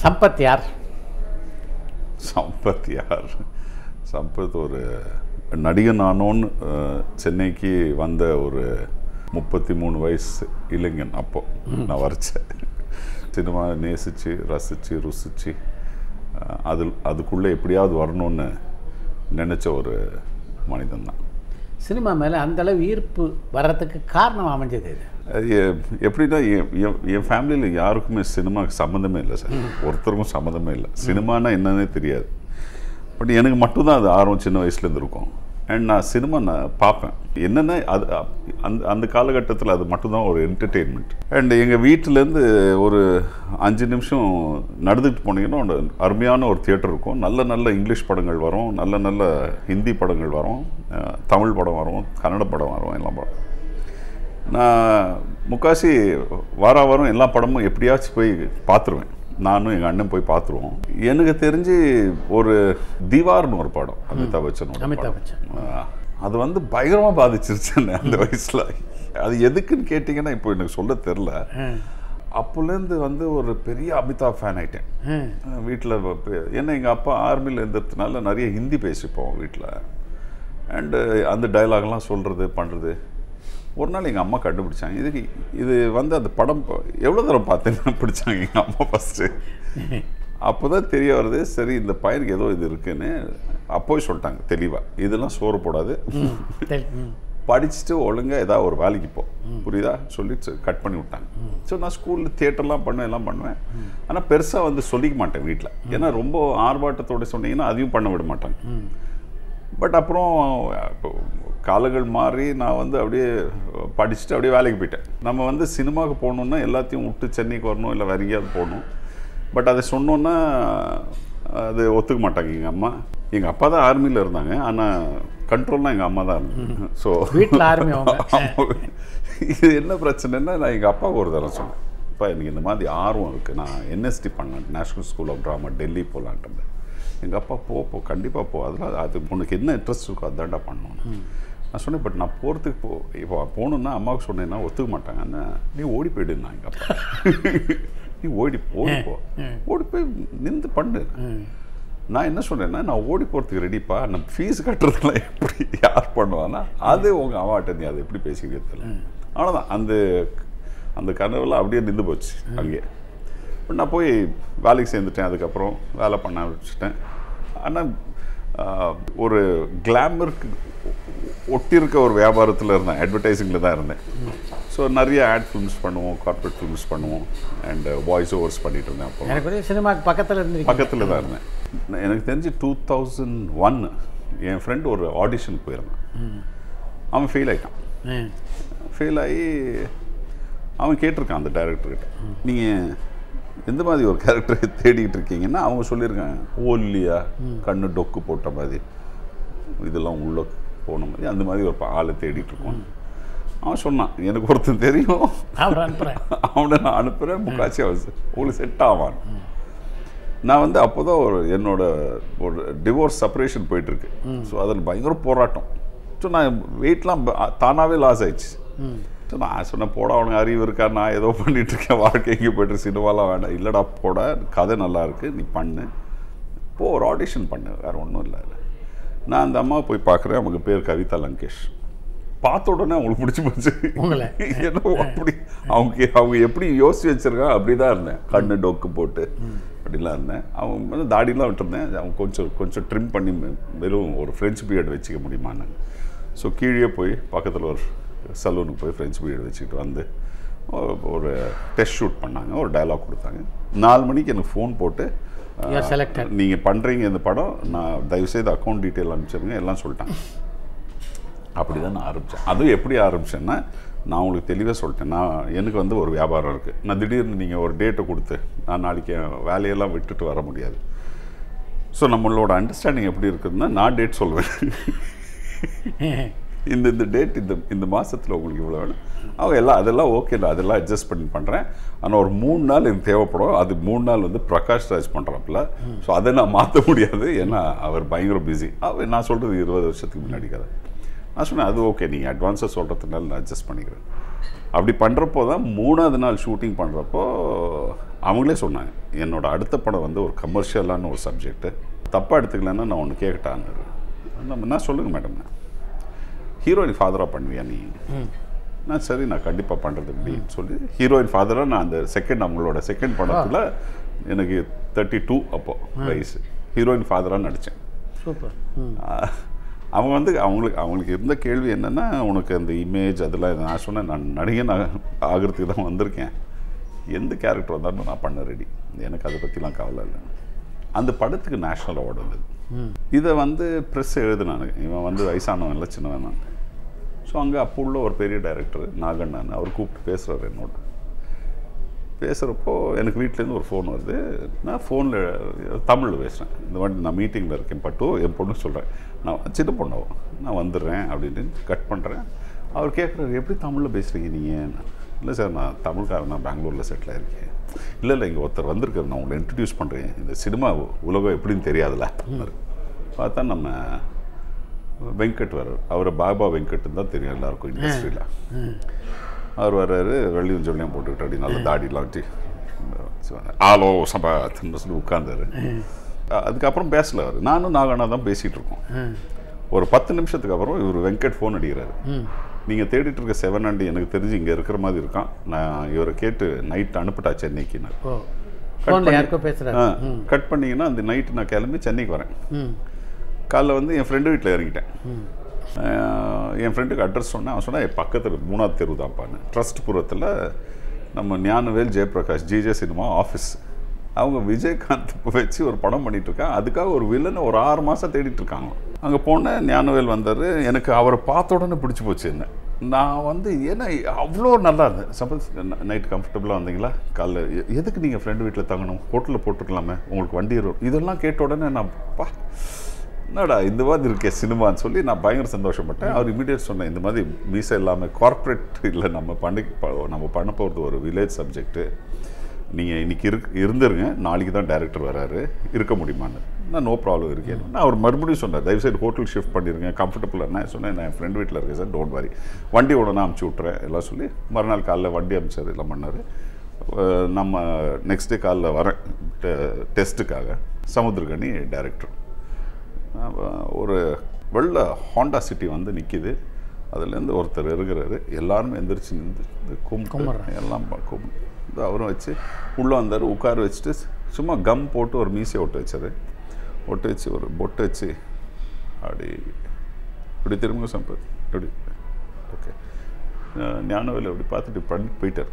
சம்பத் யார் சம்பத் யார் சம்பத் ஒரு நடிகன் ஆனோன்னு அஹ், சென்னைக்கு வந்த ஒரு முப்பத்தி மூணு வயசு இளைஞன் அப்போ நான் வரைச்சேன் சினிமா நேசித்து ரசித்து ருசித்து அதில் அதுக்குள்ளே எப்படியாவது வரணும்னு நினச்ச ஒரு மனிதன் தான் சினிமா மேலே அந்த அளவு ஈர்ப்பு வர்றதுக்கு காரணம் அமைஞ்சது இது அது எ- எப்படின்னா என் என் என் ஃபேமிலியில் யாருக்குமே சினிமாக்கு சம்மந்தமே இல்லை சார் ஒருத்தருக்கும் சம்மந்தமே இல்லை சினிமானா என்னன்னே தெரியாது பட் எனக்கு மட்டும்தான் அது ஆர்வம் சின்ன வயசுலேருந்து இருக்கும் அண்ட் நான் சினிமா நான் பார்ப்பேன் என்னென்ன அது அ- அந்த அந்த காலகட்டத்தில் அது மட்டும்தான் ஒரு என்டர்டெயின்மெண்ட் அண்ட் எங்கள் வீட்டிலேருந்து ஒரு அஞ்சு நிமிஷம் நடந்துட்டு போனீங்கன்னா ஒரு அருமையான ஒரு தியேட்டர் இருக்கும் நல்ல நல்ல இங்கிலீஷ் படங்கள் வரும் நல்ல நல்ல ஹிந்தி படங்கள் வரும் அஹ், தமிழ் படம் வரும் கன்னட படம் வரும் எல்லாம் படம் நான் முக்காசி வார வாரம் எல்லா படமும் எப்படியாச்சும் போய் பார்த்துருவேன் நானும் எங்கள் அண்ணன் போய் பார்த்துருவோம் எனக்கு தெரிஞ்சு ஒரு திவார்னு ஒரு படம் அமிதாப் பச்சனோட அமிதாப் படம். பச்சன் ஆ, அது வந்து பயங்கரமாக பாதிச்சிருச்சு என்னை அந்த வயசில் அது எதுக்குன்னு கேட்டிங்கன்னா இப்போ எனக்கு சொல்ல தெரில ம். அப்போலேருந்து வந்து ஒரு பெரிய அமிதாப் ஃபேன் ஆயிட்டேன் ம். வீட்டில் ஏன்னா எங்கள் அப்பா ஆர்மியில் இருந்ததுனால நிறைய ஹிந்தி பேசிப்போம் வீட்டில் அண்டு அந்த டயலாக்லாம் சொல்கிறது பண்ணுறது ஒரு நாள் எங்கள் அம்மா கண்டுபிடிச்சாங்க இதுக்கு இது வந்து அந்த படம் ப- எவ்வளோ தூரம் பார்த்தேன்னு பிடிச்சாங்க எங்கள் அம்மா ஃபஸ்ட்டு அப்போ தான் தெரிய வருது சரி இந்த பையனுக்கு ஏதோ இது இருக்குன்னு அப்போவே சொல்லிட்டாங்க தெளிவாக இதெல்லாம் சோறு போடாது தெரி- ம். படிச்சுட்டு ஒழுங்கா ஏதாவது ஒரு வேலைக்கு போ புரியுதா சொல்லிட்டு கட் பண்ணி விட்டாங்க ஸோ நான் ஸ்கூலில் தியேட்டர்லாம் பண்ணுவேன் எல்லாம் பண்ணுவேன் ஆனால் பெருசாக வந்து சொல்லிக்க மாட்டேன் வீட்டில் ஏன்னா ரொம்ப ஆர்ப்பாட்டத்தோட சொன்னீங்கன்னா அதையும் பண்ண விட மாட்டாங்க பட் அப்புறம் இப்போ காலங்கள் மாறி நான் வந்து அப்படியே படிச்சுட்டு அப்படியே வேலைக்கு போயிட்டேன் நம்ம வந்து சினிமாவுக்கு போகணுன்னா எல்லாத்தையும் விட்டு சென்னைக்கு வரணும் இல்லை வேற எங்கேயாவது போகணும் பட் அதை சொன்னோன்னா அது ஒத்துக்க மாட்டாங்க எங்கள் அம்மா எங்கள் அப்பா தான் ஆர்மியில் இருந்தாங்க ஆனால் கண்ட்ரோல்னால் எங்கள் அம்மா தான் இருந்தாங்க ஸோ வீட்டில் ஆர்மி அவங்க இது என்ன பிரச்சனைன்னா நான் எங்கள் அப்பாவுக்கு ஒரு தரம் சொன்னேன் அப்பா எனக்கு இந்த மாதிரி ஆர்வம் இருக்குது நான் என்எஸ்டி பண்ணேன் national school of drama Delhi போகலான்ட்டு எங்கள் அப்பா போ போ கண்டிப்பாக போ அதில் அது உனக்கு என்ன இன்ட்ரெஸ்ட் இருக்கோ அதான்டா பண்ணணும் நான் சொன்னேன் பட் நான் போகிறதுக்கு போ இப்போ போகணுன்னா அம்மாவுக்கு சொன்னேன்னா ஒத்துக்க மாட்டாங்க அண்ணா நீ ஓடி போயிடுன்னா எங்கள் அப்பா நீ ஓடி ஓடி போ ஓடி போய் நின்று பண்ணு நான் என்ன சொன்னேன்னா நான் ஓடி போகிறதுக்கு ரெடிப்பா நான் ஃபீஸ் கட்டுறதுலாம் எப்படி யார் பண்ணுவான்னா அது உங்கள் அம்மாட்ட நீ அதை எப்படி பேசிக்கிறது தெரியல அவ்வளோதான் அந்த அந்த கனவுலாம் அப்படியே நின்று போச்சு அங்கே இப்ப நான் போய் வேலைக்கு சேர்ந்துட்டேன் அதுக்கப்புறம் வேலை பண்ண ஆரம்பிச்சிட்டேன் ஆனால் ஒரு கிளாமருக்கு ஒட்டியிருக்க ஒரு வியாபாரத்தில் இருந்தேன் அட்வர்டைஸிங்கில் தான் இருந்தேன் ஸோ நிறைய ஆட் ஃபிலிம்ஸ் பண்ணுவோம் கார்ப்பரேட் ஃபிலிம்ஸ் பண்ணுவோம் அண்ட் வாய்ஸ் ஓவர்ஸ் பண்ணிட்டு இருந்தேன் அப்போ எனக்கு ஒரு சினிமாக்கு பக்கத்தில் இருந்திருக்கீங்க பக்கத்தில் தான் இருந்தேன் நான் எனக்கு தெரிஞ்சு டூ தௌசண்ட் ஒன் என் ஃப்ரெண்ட் ஒரு ஆடிஷனுக்கு போயிருந்தான் அவன் ஃபெயில் ஆயிட்டான் ம். ஃபெயில் ஆகி அவன் கேட்டிருக்கான் அந்த டைரக்டர்கிட்ட நீங்கள் எந்த மாதிரி ஒரு கேரக்டர் தேடிட்டு இருக்கீங்கன்னா அவங்க சொல்லியிருக்காங்க ஓல்லியா கண்ணு டொக்கு போட்ட மாதிரி இதெல்லாம் உள்ள போன மாதிரி அந்த மாதிரி ஒரு ஆளை தேடிட்டு இருக்கோம் அவன் சொன்னான் எனக்கு ஒருத்தன் தெரியும் அவர் அனுப்புகிறேன் அவனை நான் அனுப்புகிறேன் முக்காட்சி அவன் உங்களுக்கு செட் ஆவான் நான் வந்து அப்போ தான் ஒரு என்னோட ஒரு டிவோர்ஸ் செப்பரேஷன் போயிட்டுருக்கு ஸோ அதில் பயங்கர போராட்டம் ஸோ நான் வெயிட்லாம் தானாகவே லாஸ் ஆயிடுச்சு ஸோ நான் சொன்னேன் போட அவனுக்கு அறிவு இருக்கா நான் ஏதோ பண்ணிட்டு இருக்கேன் வாழ்க்கைக்கு போய்ட்டு சினிமாலாம் வேண்டாம் இல்லைடா போட கதை நல்லா இருக்கு நீ பண்ணு போ ஒரு ஆடிஷன் பண்ணு வேறு ஒன்றும் இல்லை நான் அந்த அம்மாவை போய் பார்க்குறேன் அவங்க பேர் கவிதா லங்கேஷ் பார்த்த உடனே அவங்களுக்கு பிடிச்சி போச்சு உங்களை? என்னவோ அப்படி அவங்க அவங்க எப்படி யோசிச்சு வச்சிருக்காங்க அப்படி தான் இருந்தேன் கண்ணு டொக்கு போட்டு அப்படிலாம் இருந்தேன் அவங்க வந்து தாடிலாம் விட்டுருந்தேன் அவங்க கொஞ்சம் கொஞ்சம் ட்ரிம் பண்ணி வெ- வெறும் ஒரு ஃப்ரெஞ்ச் பீரியட் வச்சுக்க முடியுமான்னு ஸோ கீழே போய் பக்கத்தில் ஒரு சலூனுக்கு போய் ஃப்ரெஞ்ச் பீரியட் வச்சுக்கிட்டு வந்து ஒ- ஒரு டெஸ்ட் ஷூட் பண்ணாங்க ஒரு டயலாக் கொடுத்தாங்க நாலு மணிக்கு எனக்கு ஃபோன் போட்டு You are selected. நீங்கள் பண்ணுறீங்க இந்த படம் நான் தயவுசெய்து அக்கௌண்ட் டீட்டெயில் அனுப்பிச்சிருங்க எல்லாம் சொல்லிட்டாங்க அப்படி தான் நான் ஆரம்பித்தேன் அதுவும் எப்படி ஆரம்பித்தேன்னா நான் உங்களுக்கு தெளிவாக சொல்லிட்டேன் நான் எனக்கு வந்து ஒரு வியாபாரம் இருக்குது நான் திடீர்னு நீங்கள் ஒரு டேட்டை கொடுத்து நான் நாளைக்கு என் வேலையெல்லாம் விட்டுட்டு வர முடியாது ஸோ நம்மளோட அண்டர்ஸ்டாண்டிங் எப்படி இருக்குதுன்னா நான் டேட் சொல்லுவேன் இந்த இந்த டேட் இந்த இந்த மாதத்தில் உங்களுக்கு இவ்வளோ வேணும் அவங்க எல்லாம் அதெல்லாம் ஓகே நான் அதெல்லாம் அட்ஜஸ்ட் பண்ணி பண்ணுறேன் ஆனால் ஒரு மூணு நாள் எனக்கு தேவைப்படும் அது மூணு நாள் வந்து பிரகாஷ் ராஜ் பண்ணுறாப்புல ஸோ அதை நான் மாற்ற முடியாது ஏன்னா அவர் பயங்கர பிஸி அவர் நான் சொல்கிறது இருபது வருஷத்துக்கு முன்னாடி கதை நான் சொன்னேன் அது ஓகே நீங்கள் அட்வான்ஸாக சொல்கிறதுனால நான் அட்ஜஸ்ட் பண்ணிக்கிறேன் அப்படி பண்ணுறப்போ தான் மூணாவது நாள் ஷூட்டிங் பண்ணுறப்போ அவங்களே சொன்னாங்க என்னோட அடுத்த படம் வந்து ஒரு கமர்ஷியலான ஒரு சப்ஜெக்ட்டு தப்பாக எடுத்துக்கலன்னா நான் ஒன்று கேட்கட்டான்னு நம்ம என்ன சொல்லுங்கள் மேடம் ஹீரோயின் ஃபாதராக பண்ணுவியா நீ நான் சரி நான் கண்டிப்பாக பண்ணுறது அப்படின்னு சொல்லி ஹீரோயின் ஃபாதராக நான் அந்த செகண்ட் அவங்களோட செகண்ட் படத்தில் எனக்கு தேர்ட்டி டூ அப்போது வயசு ஹீரோயின் ஃபாதராக நடித்தேன் சூப்பர் ம் அவங்க வந்து அவங்களுக்கு அவங்களுக்கு இருந்த கேள்வி என்னென்னா உனக்கு அந்த இமேஜ் அதெல்லாம் நான் சொன்னேன் நான் நடிகன் ஆக- ஆகிறதுக்கு தான் வந்திருக்கேன் எந்த கேரக்டர் வந்தாலும் நான் பண்ண ரெடி எனக்கு அதை பற்றிலாம் கவலை இல்லை அந்த படத்துக்கு நேஷ்னல் அவார்டு வந்தது இதை வந்து ப்ரெஸ் எழுதுனானு இவன் வந்து வயசானவன் இல்லை சின்னவன் நான் ஸோ அங்கே அப்போ உள்ள ஒரு பெரிய டைரக்டர் நாகண்ணன் அவர் கூப்பிட்டு பேசுகிறார் என்னோட பேசுகிறப்போ எனக்கு வீட்டிலேருந்து ஒரு ஃபோன் வருது நான் ஃபோனில் தமிழில் பேசுகிறேன் இந்த மாதிரி நான் மீட்டிங்கில் இருக்கேன் பட்டு என் பொண்ணு சொல்கிறேன் நான் சின்ன பொண்ணாவும் நான் வந்துடுறேன் அப்படின்னு கட் பண்ணுறேன் அவர் கேட்குறாரு எப்படி தமிழில் பேசுகிறீங்க நீங்கள் இல்லை சார் நான் தமிழ்காரன் நான் பெங்களூரில் செட்டில் ஆயிருக்கேன் இல்லை இல்லை இங்கே ஒருத்தர் வந்திருக்காரு நான் உங்களை இன்ட்ரடியூஸ் பண்ணுறேன் இந்த சினிமா உலகம் எப்படின்னு தெரியாதுல்ல பார்த்தா நம்ம வெங்கட் வர்றார் அவரை பாபா வெங்கட்னு தான் தெரியும் எல்லாருக்கும் இண்டஸ்ட்ரியில் அவர் வர்றாரு வெள்ளியும் சொல்லியும் போட்டுக்கிட்டு அப்படி நல்ல தாடிலாம் வச்சு ஆலோ சபாத்னு சொல்லி உட்கார்ந்தாரு அதுக்கப்புறம் பேசல அவர் நானும் நாகண்ணா தான் பேசிகிட்டு இருக்கோம் ஒரு பத்து நிமிஷத்துக்கு அப்புறம் இவர் வெங்கட் ஃபோன் அடிக்கிறாரு நீங்கள் தேடிட்டு இருக்க செவன் ஹண்ட்ரட் எனக்கு தெரிஞ்சு இங்கே இருக்கிற மாதிரி இருக்கான் நான் இவரை கேட்டு நைட் அனுப்பிட்டா சென்னைக்கு நான் ஓ ஃபோனில் யாருக்கோ பேசுகிறாரு கட் பண்ணீங்கன்னா அந்த நைட்டு நான் கிளம்பி சென்னைக்கு வரேன் ம் காலைல வந்து என் ஃப்ரெண்டு வீட்டில் இறங்கிட்டேன் அஹ் என் ஃப்ரெண்டுக்கு அட்ரஸ் சொன்னேன் அவன் சொன்னா "என் பக்கத்தில் மூணாவது தெரு தான்ப்பான்னு ட்ரஸ்ட் புறத்தில் நம்ம Gnanavel Jayaprakash GJ cinema office அவங்க விஜயகாந்த் இப்போ வச்சு ஒரு படம் பண்ணிட்டு இருக்காங்க அதுக்காக ஒரு வில்லனை ஒரு ஆறு மாதம் தேடிட்டு இருக்காங்க அங்கே போனேன் ஞானவேல் வந்தார் எனக்கு அவரை பார்த்த உடனே பிடிச்சி போச்சு என்ன நான் வந்து ஏன்னா அவ்வளோ நல்லா இருந்தேன் சப்போஸ் நைட் கம்ஃபர்டபுளாக வந்தீங்களா காலைல எ- எதுக்கு நீங்கள் ஃப்ரெண்டு வீட்டில் தங்கணும் ஹோட்டலில் போட்டுருக்கலாமே உங்களுக்கு வண்டி வரும் இதெல்லாம் கேட்ட உடனே நான் பா என்னடா இந்த மாதிரி இருக்கே சினிமான்னு சொல்லி நான் பயங்கர சந்தோஷப்பட்டேன் அவர் இமீடியட் சொன்னேன் இந்த மாதிரி மீசை இல்லாமல் கார்ப்பரேட் இல்லை நம்ம பண்ணி ப- நம்ம பண்ண போகிறது ஒரு வில்லேஜ் சப்ஜெக்ட்டு நீங்கள் இன்னைக்கு இருக் இருந்துருங்க நாளைக்கு தான் டைரக்டர் வராரு இருக்க முடியுமான்னு நான் நோ ப்ராப்ளம் இருக்கேன் நான் அவர் மறுபடியும் சொன்னார் தயவுசெய்து ஹோட்டல் ஷிஃப்ட் பண்ணிருங்க கம்ஃபர்டபுள் என்ன சொன்னேன் நான் என் ஃப்ரெண்ட் வீட்டில் இருக்கேன் சார் டோன்ட் வரி வண்டி உடனே அமுச்சு விட்றேன் எல்லாம் சொல்லி மறுநாள் காலைல வண்டி அனுப்பிச்சார் எல்லாம் பண்ணார் நம்ம நெக்ஸ்ட் டே காலைல வரேன் டெஸ்ட்டுக்காக சமுத்திரகனி டைரக்டர் ஒரு வெள்ள ஹாண்டா சிட்டி வந்து நிற்கிது அதுலேருந்து ஒருத்தர் இருக்கிறாரு எல்லாரும் எந்திரிச்சு நின்று கும்பிட்டு கும்பிட்றாங்க. எல்லாம் பா- கும்பிட்டு இது அவரும் வச்சு உள்ளே வந்தார் உட்கார வச்சுட்டு சும்மா கம் போட்டு ஒரு மீசையை ஒட்டு வச்சாரு ஒட்டு வச்சு ஒரு பொட்டு வச்சு அப்படி இப்படி திரும்ப சம்பத் இப்படி ஓகே ஞானவேல் அப்படி பார்த்துட்டு பண்ணி போயிட்டார்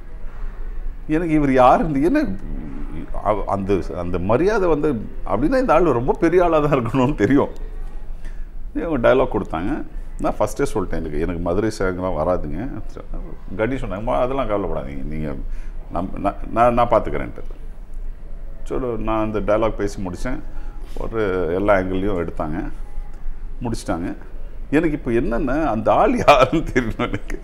எனக்கு இவர் யார் இந்த என்ன அவ- அந்த அந்த மரியாதை வந்து அப்படின்னா இந்த ஆள் ரொம்ப பெரிய ஆளாக தான் இருக்கணும்னு தெரியும் இவங்க டயலாக் கொடுத்தாங்க நான் ஃபஸ்ட்டே சொல்லிட்டேன் எனக்கு எனக்கு மதுரை சேங்கெலாம் வராதுங்க கடி சொன்னாங்க "அம்மா, அதெல்லாம் கவலைப்படாதீங்க நீங்கள் நம் நான் நான் நான் பார்த்துக்கிறேன்ட்டு சொல்லு நான் அந்த டயலாக் பேசி முடித்தேன் ஒரு எல்லா ஆங்கிள்லையும் எடுத்தாங்க முடிச்சிட்டாங்க எனக்கு இப்போ என்னென்ன அந்த ஆள் யாருன்னு தெரியணும் எனக்கு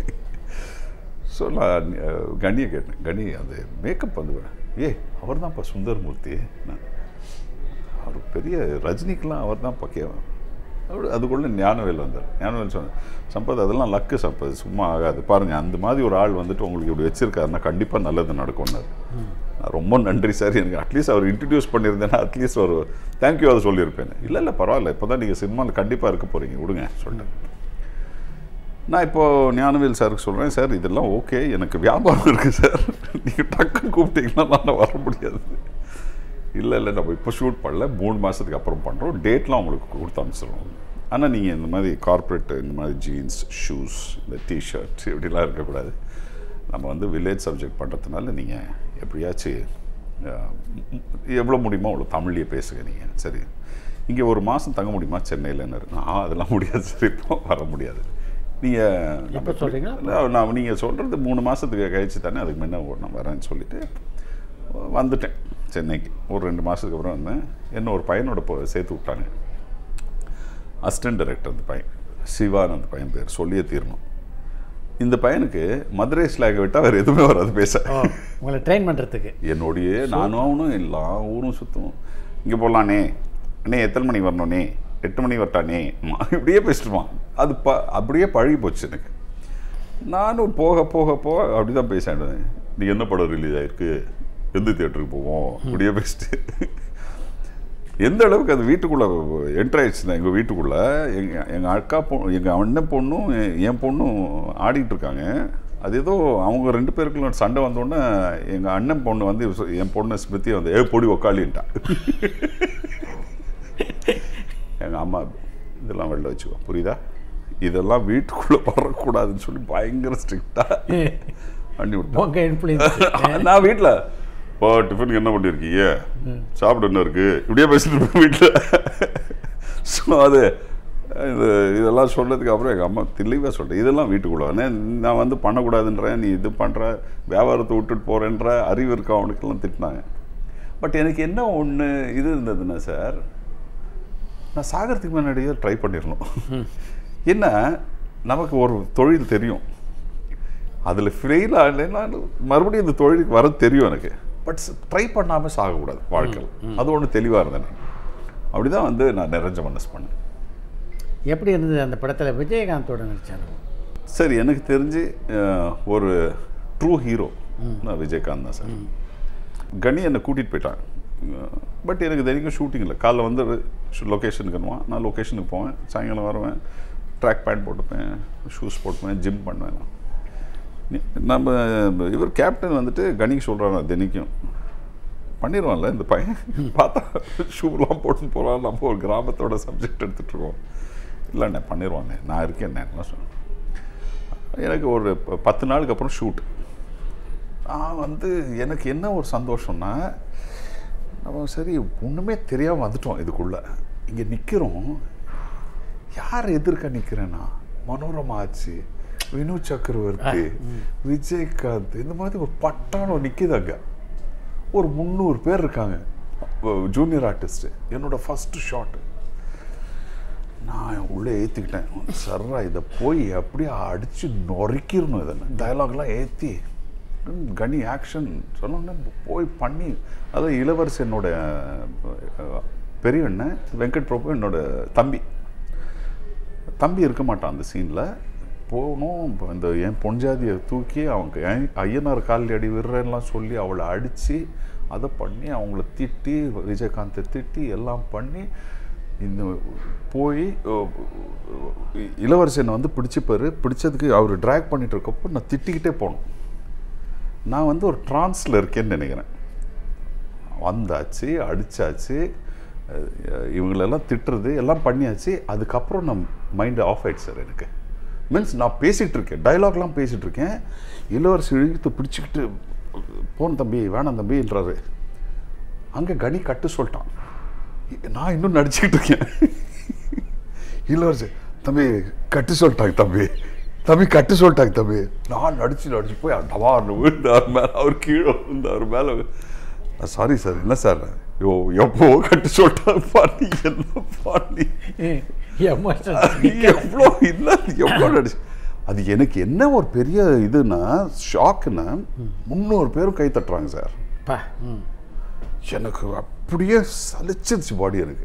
ஸோ நான் அஹ், கனியை கேட்டேன் கனி அந்த மேக்கப் வந்து ஏ அவர் தான்ப்பா சுந்தரமூர்த்தி நான் அவர் பெரிய ரஜினிக்கெலாம் அவர் தான் பக்கியம் அப்படி அதுக்குள்ளே ஞானவேல் வந்தார் ஞானவேல் சொன்னார் சம்பத் அதெல்லாம் லக்கு சம்பத் சும்மா ஆகாது பாருங்கள் அந்த மாதிரி ஒரு ஆள் வந்துட்டு உங்களுக்கு இப்படி வச்சிருக்காருன்னா கண்டிப்பாக நல்லது நடக்கும்னாரு நான் ரொம்ப நன்றி சார் எனக்கு அட்லீஸ்ட் அவர் இன்ட்ரடியூஸ் பண்ணியிருந்தேன்னா அட்லீஸ்ட் ஒரு தேங்க்யூ அதை சொல்லியிருப்பேன் இல்லை இல்லை பரவாயில்ல இப்போ தான் நீங்கள் சினிமாவில் கண்டிப்பாக இருக்க போகிறீங்க விடுங்க சொல்லிட்டேன் நான் இப்போ ஞானவேல் சாருக்கு சொல்கிறேன் சார் இதெல்லாம் ஓகே எனக்கு வியாபாரம் இருக்குது சார் நீங்கள் டக்குன்னு கூப்பிட்டீங்கன்னா நான் வர முடியாது இல்லை இல்லை நம்ம இப்போ ஷூட் பண்ணல மூணு மாதத்துக்கு அப்புறம் பண்ணுறோம் டேட்லாம் உங்களுக்கு கொடுத்து அனுப்பிச்சிடுவோம் ஆனால் நீங்கள் இந்த மாதிரி கார்ப்பரேட் இந்த மாதிரி ஜீன்ஸ் ஷூஸ் இந்த டிஷர்ட் இப்படிலாம் இருக்கக்கூடாது நம்ம வந்து வில்லேஜ் சப்ஜெக்ட் பண்ணுறதுனால நீங்கள் எப்படியாச்சும் அஹ், எவ்வளோ முடியுமோ அவ்வளோ தமிழ்லேயே பேசுங்க நீங்கள் சரி இங்கே ஒரு மாதம் தங்க முடியுமா சென்னையிலன்னு நான் அதெல்லாம் முடியாது சார் இப்போ வர முடியாது நீங்கள் எப்போ சொல்றீங்க? நான் நீங்கள் சொல்கிறது மூணு மாதத்துக்கு கழிச்சு தானே அதுக்கு முன்ன நான் வரேன்னு சொல்லிட்டு வந்துட்டேன் சென்னைக்கு ஒரு ரெண்டு மாதத்துக்கு அப்புறம் வந்தேன் என்ன ஒரு பையனோட போ சேர்த்து விட்டாங்க அசிஸ்டன்ட் டைரக்டர் அந்த பையன் சிவான் அந்த பையன் பேர் சொல்லியே தீரணும் இந்த பையனுக்கு மதுரை ஸ்லாக் விட்டால் வேறு எதுவுமே வராது பேச ஓ உங்களை ட்ரெயின் பண்ணுறதுக்கு என்னுடைய நானும் அவனும் எல்லா ஊரும் சுற்றுவோம் இங்கே போகலானே அண்ணே எத்தனை மணிக்கு வரணும்னே எட்டு மணிக்கு வரட்டானே அம்மா, இப்படியே பேசிட்டுவான் அது ப அப்படியே பழகி போச்சு எனக்கு நானும் போக போக போக அப்படி தான் பேசிட்டேன் நீ என்ன படம் ரிலீஸ் ஆயிருக்கு எந்த தியேட்டருக்கு போவோம் இப்படியே பேசிட்டு எந்த அளவுக்கு அது வீட்டுக்குள்ளே என்ட்ரு ஆயிடுச்சுன்னா எங்கள் வீட்டுக்குள்ளே எங்கள் எங்கள் அக்கா பொ எங்கள் அண்ணன் பொண்ணும் எ- என் பொண்ணும் ஆடிட்டு இருக்காங்க அது ஏதோ அவங்க ரெண்டு பேருக்குள்ள சண்டை வந்தோடனே எங்கள் அண்ணன் பொண்ணு வந்து சொ- என் பொண்ணு ஸ்மிருதியை வந்து ஏ பொடி உக்காளின்ட்டான் எங்கள் அம்மா இதெல்லாம் வெளில வச்சுக்கோ புரியுதா இதெல்லாம் வீட்டுக்குள்ளே வரக்கூடாதுன்னு சொல்லி பயங்கர ஸ்ட்ரிக்டாக பண்ணி விட்டான் உங்க இன்ஃப்ளூயன்ஸ் நான் வீட்டில் இப்போ டிஃபனுக்கு என்ன பண்ணியிருக்கீங்க சாப்பிட என்ன இருக்கு இப்படியே பேசிட்டு இருப்பேன் வீட்டில் ஸோ அது இது இதெல்லாம் சொன்னதுக்கு அப்புறம் எங்கள் அம்மா தெளிவாக சொல்கிறேன் இதெல்லாம் வீட்டுக்குள்ள அண்ணே, நான் வந்து பண்ணக்கூடாதுன்றேன் நீ இது பண்ணுற வியாபாரத்தை விட்டுட்டு போகிறேன்ற அறிவு இருக்கா அவனுக்கெல்லாம் திட்டினாங்க பட் எனக்கு என்ன ஒன்று இது இருந்ததுன்னா சார் நான் சாகிறதுக்கு முன்னாடியே ட்ரை பண்ணிடணும் என்ன நமக்கு ஒரு தொழில் தெரியும் அதில் ஃபெயில் ஆகலைன்னா மறுபடியும் இந்த தொழிலுக்கு வர தெரியும் எனக்கு பட் ட்ரை பண்ணாமல் சாகக்கூடாது வாழ்க்கையில் அது ஒன்று தெளிவாக இருந்தேன் நான். அப்படிதான் வந்து நான் நிறைஞ்ச மனசு பண்ணேன் எப்படி இருந்தது அந்த படத்தில் விஜயகாந்தோட நடிச்சாரு சரி எனக்கு தெரிஞ்சு அஹ், ஒரு ட்ரூ ஹீரோ நான் விஜயகாந்த் தான் சார் கனி என்னை கூட்டிகிட்டு போயிட்டான் பட் எனக்கு தினைக்கும் ஷூட்டிங் இல்லை காலைல வந்து லொக்கேஷனுக்குன்னுவான் நான் லொக்கேஷனுக்கு போவேன் சாயங்காலம் வருவேன் ட்ராக் பேண்ட் போட்டுப்பேன் ஷூஸ் போட்டுப்பேன் ஜிம் பண்ணுவேன் நான் நீ- நம்ம இவர் கேப்டன் வந்துட்டு கனிக்கு சொல்கிறாங்க தினைக்கும் பண்ணிடுவான்ல இந்த பையன் பார்த்தா ஷூலாம் போட்டுன்னு போகலாம் நம்ம ஒரு கிராமத்தோட சப்ஜெக்ட் எடுத்துகிட்டு இருக்கோம் இல்லைண்ணே பண்ணிடுவாண்ணே நான் இருக்கேண்ணே எல்லாம் சொன்னேன் எனக்கு ஒரு ப- பத்து நாளுக்கு அப்புறம் ஷூட் நான் வந்து எனக்கு என்ன ஒரு சந்தோஷம்னா நம்ம சரி ஒன்றுமே தெரியாமல் வந்துட்டோம் இதுக்குள்ளே இங்கே நிற்கிறோம் யார் எதிர்க்க நிற்கிறேன்னா மனோரமா ஆச்சு வினு சக்கரவர்த்தி விஜயகாந்த் இந்த மாதிரி ஒரு பட்டாளம் நிற்கிது அங்கே ஒரு முந்நூறு பேர் இருக்காங்க ஜூனியர் ஆர்டிஸ்ட் என்னோட ஃபர்ஸ்ட் ஷாட் நான் உள்ளே ஏற்றிக்கிட்டேன் சர்ரா இதை போய் அப்படியே அடித்து நொறுக்கிடணும் இதை டயலாக்லாம் ஏற்றி கனி ஆக்ஷன் சொன்னோன்னே போய் பண்ணி அதாவது இளவரசி என்னோட அஹ், பெரிய அண்ணன் வெங்கட் பிரபு என்னோட தம்பி தம்பி இருக்க மாட்டான் அந்த சீனில் போகணும் இப்போ இந்த என் பொஞ்சாதியை தூக்கி அவங்க ஐ- ஐயனார் காலில் அடி விடுறேன்லாம் சொல்லி அவளை அடித்து அதை பண்ணி அவங்கள திட்டி விஜயகாந்தை திட்டி எல்லாம் பண்ணி இந்த போய் அஹ், இளவரசனை வந்து பிடிச்சிப்பாரு பிடிச்சதுக்கு அவர் ட்ராக் பண்ணிட்டு இருக்கப்போ நான் திட்டிக்கிட்டே போனோம் நான் வந்து ஒரு ட்ரான்ஸில் இருக்கேன்னு நினைக்கிறேன் வந்தாச்சு அடிச்சாச்சு அஹ் இவங்களெல்லாம் திட்டுறது எல்லாம் பண்ணியாச்சு அதுக்கப்புறம் நான் மைண்டு ஆஃப் ஆயிடுச்சு சார் எனக்கு மீன்ஸ் நான் பேசிகிட்டு இருக்கேன் டயலாக்லாம் பேசிகிட்டு இருக்கேன் இளவரசி இழுத்து பிடிச்சிக்கிட்டு போன தம்பி வேணாம் தம்பின்றாரு அங்கே கனி கட்டு சொல்லிட்டான் நான் இன்னும் நடிச்சுக்கிட்டு இருக்கேன் இளவரசி தம்பி கட்டு சொல்லிட்டாங்க தம்பி தம்பி கட்டு சொல்லிட்டாங்க தம்பி நான் நடிச்சு நடிச்சு போய் டவார்னு விழுந்தார் மேலே அவர் கீழே விழுந்தார் மேலே சாரி சார் என்ன சார் யோ எப்போ கட்டு சொல்லிட்டாங்க பாட்டி என்ன பாட்டி எமோஷன் எவ்வளோ இல்லை எவ்வளோ நடிச்சு அது எனக்கு என்ன ஒரு பெரிய இதுனா ஷாக்குன்னா முந்நூறு பேரும் கை தட்டுறாங்க சார் பா ம் எனக்கு அப்படியே சலிச்சிருச்சு பாடி எனக்கு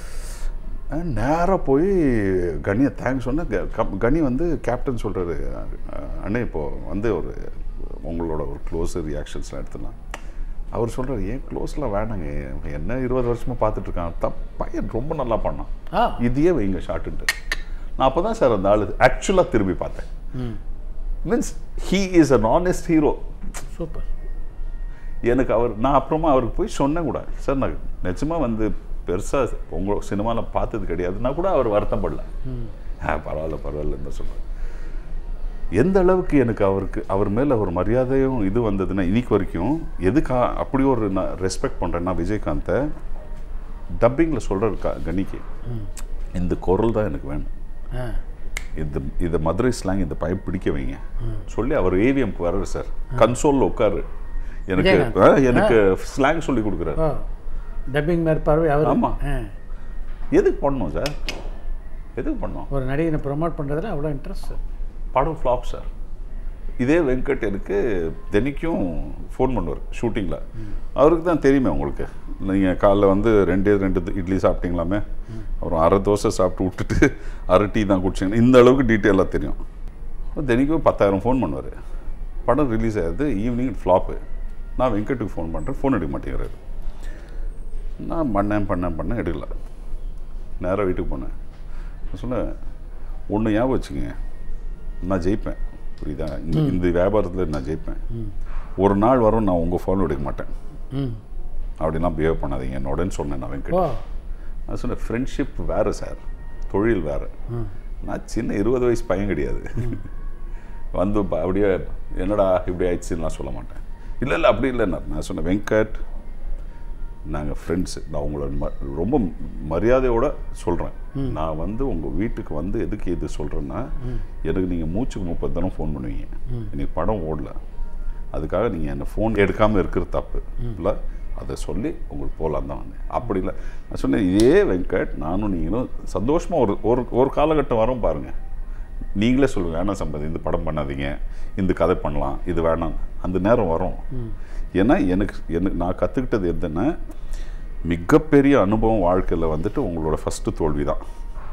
நேராக போய் கனியை தேங்க்ஸ் சொன்னேன் க- கம்- கனி வந்து கேப்டன் சொல்கிறாரு அண்ணே இப்போ வந்து ஒரு உங்களோட ஒரு க்ளோஸ் ரியாக்ஷன்ஸ்லாம் எடுத்துலாம் அவர் சொல்கிறார் ஏன் க்ளோஸ்லாம் வேணாங்க என்ன இருபது வருஷமாக பார்த்துட்ருக்கான் த பையன் ரொம்ப நல்லா பண்ணான் ஆ இதையே வைங்க ஷார்ட்டுன்ட்டு நான் அப்போ தான் சார் அந்த ஆள் ஆக்சுவலாக திரும்பி பார்த்தேன் ம் means he is an honest hero super எனக்கு அவர் நான் அப்புறமா அவருக்கு போய் சொன்னேன் கூட சார் நான் நிஜமாக வந்து பெருசாக உங்கள் சினிமாவில் பார்த்தது கிடையாதுன்னா கூட அவர் வருத்தப்படல ஆ பரவாயில்ல பரவாயில்லன்னு தான் சொல்கிறேன் எந்த அளவுக்கு எனக்கு அவருக்கு அவர் மேலே ஒரு மரியாதையும் இது வந்ததுன்னா இன்னைக்கு வரைக்கும் எதுக்கா அப்படி ஒரு நான் ரெஸ்பெக்ட் பண்ணுறேன்னா விஜயகாந்தை டப்பிங்கில் சொல்கிற கனிக்கு இந்த குரல் தான் எனக்கு வேணும் ஆ இந்த இந்த மதுரை ஸ்லாங் இந்த பையன் பிடிக்க வைங்க சொல்லி அவர் ஏவிஎம்க்கு வர்றாரு சார் கன்சோலில் உட்காரு எனக்கு விஜயகாந்த். ஆ, எனக்கு ஸ்லாங் சொல்லி கொடுக்குறாரு ஓ டப்பிங் மேற்பார்வை அவர் ஆமா. ஆ எதுக்கு பண்ணோம் சார் எதுக்கு பண்ணோம் ஒரு நடிகனை ப்ரொமோட் பண்ணுறதுல அவ்வளோ இன்ட்ரெஸ்ட் படம் ஃப்ளாப் சார் இதே வெங்கட் எனக்கு தினைக்கும் ஃபோன் பண்ணுவார் ஷூட்டிங்கில் அவருக்கு தான் தெரியுமே உங்களுக்கு நீங்கள் காலைல வந்து ரெண்டே ரெண்டு இட்லி சாப்பிட்டீங்களாமே அப்புறம் அரை தோசை சாப்பிட்டு விட்டுட்டு அரை டீ தான் குடிச்சிங்க இந்த அளவுக்கு டீட்டெயிலாக தெரியும் தினைக்கும் பத்தாயிரம் ஃபோன் பண்ணுவார் படம் ரிலீஸ் ஆகுது ஈவினிங் ஃப்ளாப்பு நான் வெங்கட்டுக்கு ஃபோன் பண்ணுறேன் ஃபோன் எடுக்க மாட்டேங்கிறாரு நான் பண்ணேன் பண்ணேன் பண்ணேன் எடுக்கல நேராக வீட்டுக்கு போனேன் நான் சொன்னேன் ஒன்று ஞாபகம் வச்சுங்க நான் ஜெயிப்பேன் புரியுதா இந்த இந்த வியாபாரத்தில் நான் ஜெயிப்பேன் ஒரு நாள் வரும் நான் உங்கள் ஃபோன் எடுக்க மாட்டேன் ம் அப்படிலாம் பிஹேவ் பண்ணாதீங்க என்னோடன்னு சொன்னேன் நான் வெங்கட் ஓ நான் சொன்னேன் ஃப்ரெண்ட்ஷிப் வேறு சார் தொழில் வேறு நான் சின்ன இருபது வயசு பையன் கிடையாது வந்து ப- அப்படியே என்னடா இப்படி ஆயிடுச்சுன்னு நான் சொல்ல மாட்டேன் இல்லை இல்லை அப்படி இல்லை நான் சொன்னேன் வெங்கட் நாங்கள் ஃப்ரெண்ட்ஸு நான் உங்களை ம- ரொம்ப மரியாதையோட சொல்கிறேன் நான் வந்து உங்கள் வீட்டுக்கு வந்து எதுக்கு இது சொல்கிறேன்னா எனக்கு நீங்கள் மூச்சுக்கு முப்பது தினம் ஃபோன் பண்ணுவீங்க இன்னைக்கு படம் ஓடல அதுக்காக நீங்கள் என்னை ஃபோன் எடுக்காமல் இருக்கிறது தப்பு இல்லை அதை சொல்லி உங்களுக்கு போகலாம் தான் வந்தேன் அப்படி இல்லை நான் சொன்னேன் இதே வெங்கட் நானும் நீங்களும் சந்தோஷமாக ஒரு ஒரு ஒரு காலகட்டம் வரும் பாருங்கள் நீங்களே சொல்லுங்க வேணாம் சம்பதி இந்த படம் பண்ணாதீங்க இந்த கதை பண்ணலாம் இது வேணாம் அந்த நேரம் வரும் ஏன்னா எனக்கு எனக்கு நான் கற்றுக்கிட்டது எதுன்னா மிகப்பெரிய அனுபவம் வாழ்க்கையில் வந்துட்டு உங்களோட ஃபஸ்ட்டு தோல்வி தான்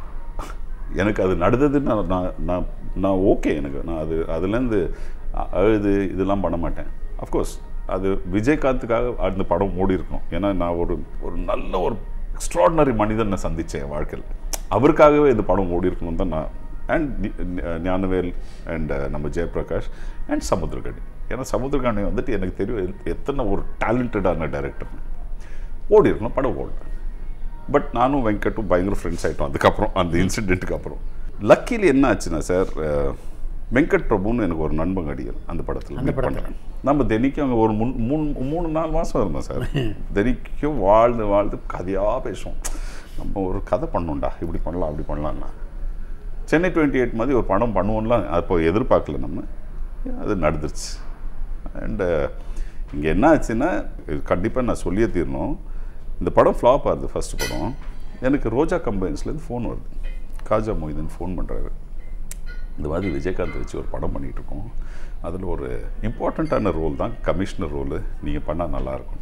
எனக்கு அது நடந்ததுன்னு நான் நான் நான் நான் ஓகே எனக்கு நான் அது அதுலேருந்து அ- அழுது இதெல்லாம் பண்ண மாட்டேன் அஃப்கோர்ஸ் அது விஜயகாந்துக்காக அந்த படம் ஓடி இருக்கும் ஏன்னா நான் ஒரு ஒரு நல்ல ஒரு எக்ஸ்ட்ராடினரி மனிதனை சந்தித்தேன் என் வாழ்க்கையில் அவருக்காகவே இந்த படம் ஓடி இருக்கணும் தான் நான் அண்ட் ஞானவேல் அண்ட் நம்ம ஜெயபிரகாஷ் அண்ட் சமுத்திரகனி ஏன்னா சமுத்திரகனி வந்துட்டு எனக்கு தெரியும் எத்- எத்தனை ஒரு டேலண்டடான டைரக்டர் ஓடி இருக்கணும் படம் ஓடல பட் நானும் வெங்கட்டும் பயங்கர ஃப்ரெண்ட்ஸ் ஆகிட்டோம் அதுக்கப்புறம் அந்த இன்சிடென்ட்டுக்கு அப்புறம் லக்கிலி என்ன ஆச்சுன்னா சார் அஹ், வெங்கட் பிரபுன்னு எனக்கு ஒரு நண்பன் அடிகள் அந்த படத்தில் மீட் பண்ணுறேன் நம்ம தினைக்கும் அங்கே ஒரு முன் மூணு மூணு நாலு மாதம் இருந்தோம் சார் தினைக்கும் வாழ்ந்து வாழ்ந்து கதையாக பேசுவோம் நம்ம ஒரு கதை பண்ணோம்டா இப்படி பண்ணலாம் அப்படி பண்ணலாம்னா சென்னை டுவெண்ட்டி எயிட் மாதிரி ஒரு படம் பண்ணுவோம்லாம் அப்போ எதிர்பார்க்கல நம்ம அது நடந்துருச்சு அண்டு இங்கே என்ன ஆச்சுன்னா கண்டிப்பாக நான் சொல்லியே தீரணும் இந்த படம் ஃப்ளாப் ஆகுது ஃபர்ஸ்ட் படம் எனக்கு ரோஜா கம்பைன்ஸ்லேருந்து ஃபோன் வருது காஜா மொய்தன் ஃபோன் பண்ணுறாரு இந்த மாதிரி விஜயகாந்த் வச்சு ஒரு படம் பண்ணிகிட்டு இருக்கோம் அதில் ஒரு இம்பார்ட்டண்ட்டான ரோல் தான் கமிஷனர் ரோலு நீங்கள் பண்ணால் நல்லாயிருக்கும்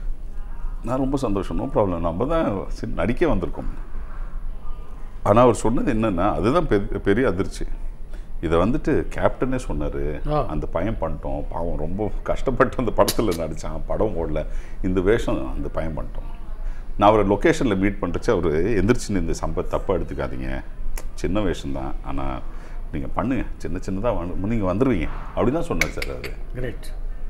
நான் ரொம்ப சந்தோஷம் நோ ப்ராப்ளம் நம்ம தான் சரி நடிக்க வந்திருக்கோம் ஆனால் அவர் சொன்னது என்னன்னா அதுதான் பெரிய பெரிய அதிர்ச்சி இதை வந்துட்டு கேப்டனே சொன்னார் ஆ. அந்த பையன் பண்ணிட்டோம் பாவம் ரொம்ப கஷ்டப்பட்டு அந்த படத்தில் நடித்தான் படம் ஓடல இந்த வேஷம் அந்த பையன் பண்ணிட்டோம் நான் அவரை லொக்கேஷனில் மீட் பண்ணுறச்சு அவர் எந்திரிச்சு இந்த சம்பத் தப்பாக எடுத்துக்காதீங்க சின்ன வேஷம் தான் ஆனால் நீங்கள் பண்ணுங்க சின்ன சின்னதாக வந்து நீங்கள் வந்துடுவீங்க அப்படி தான் சொன்னார் சார் அது கிரேட்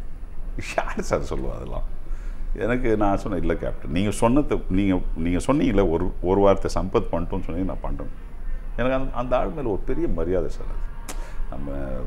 யார் சார் சொல்லுவா அதெல்லாம் எனக்கு நான் சொன்னேன் இல்லை கேப்டன் நீங்கள் சொன்னது நீங்கள் நீங்கள் சொன்னீங்களே ஒரு ஒரு வார்த்தை சம்பத் பண்ணிட்டோம்னு சொன்னீங்க நான் பண்ணுறேன் எனக்கு அந்த அந்த ஆள் மேலே ஒரு பெரிய மரியாதை சார் அது நம்ம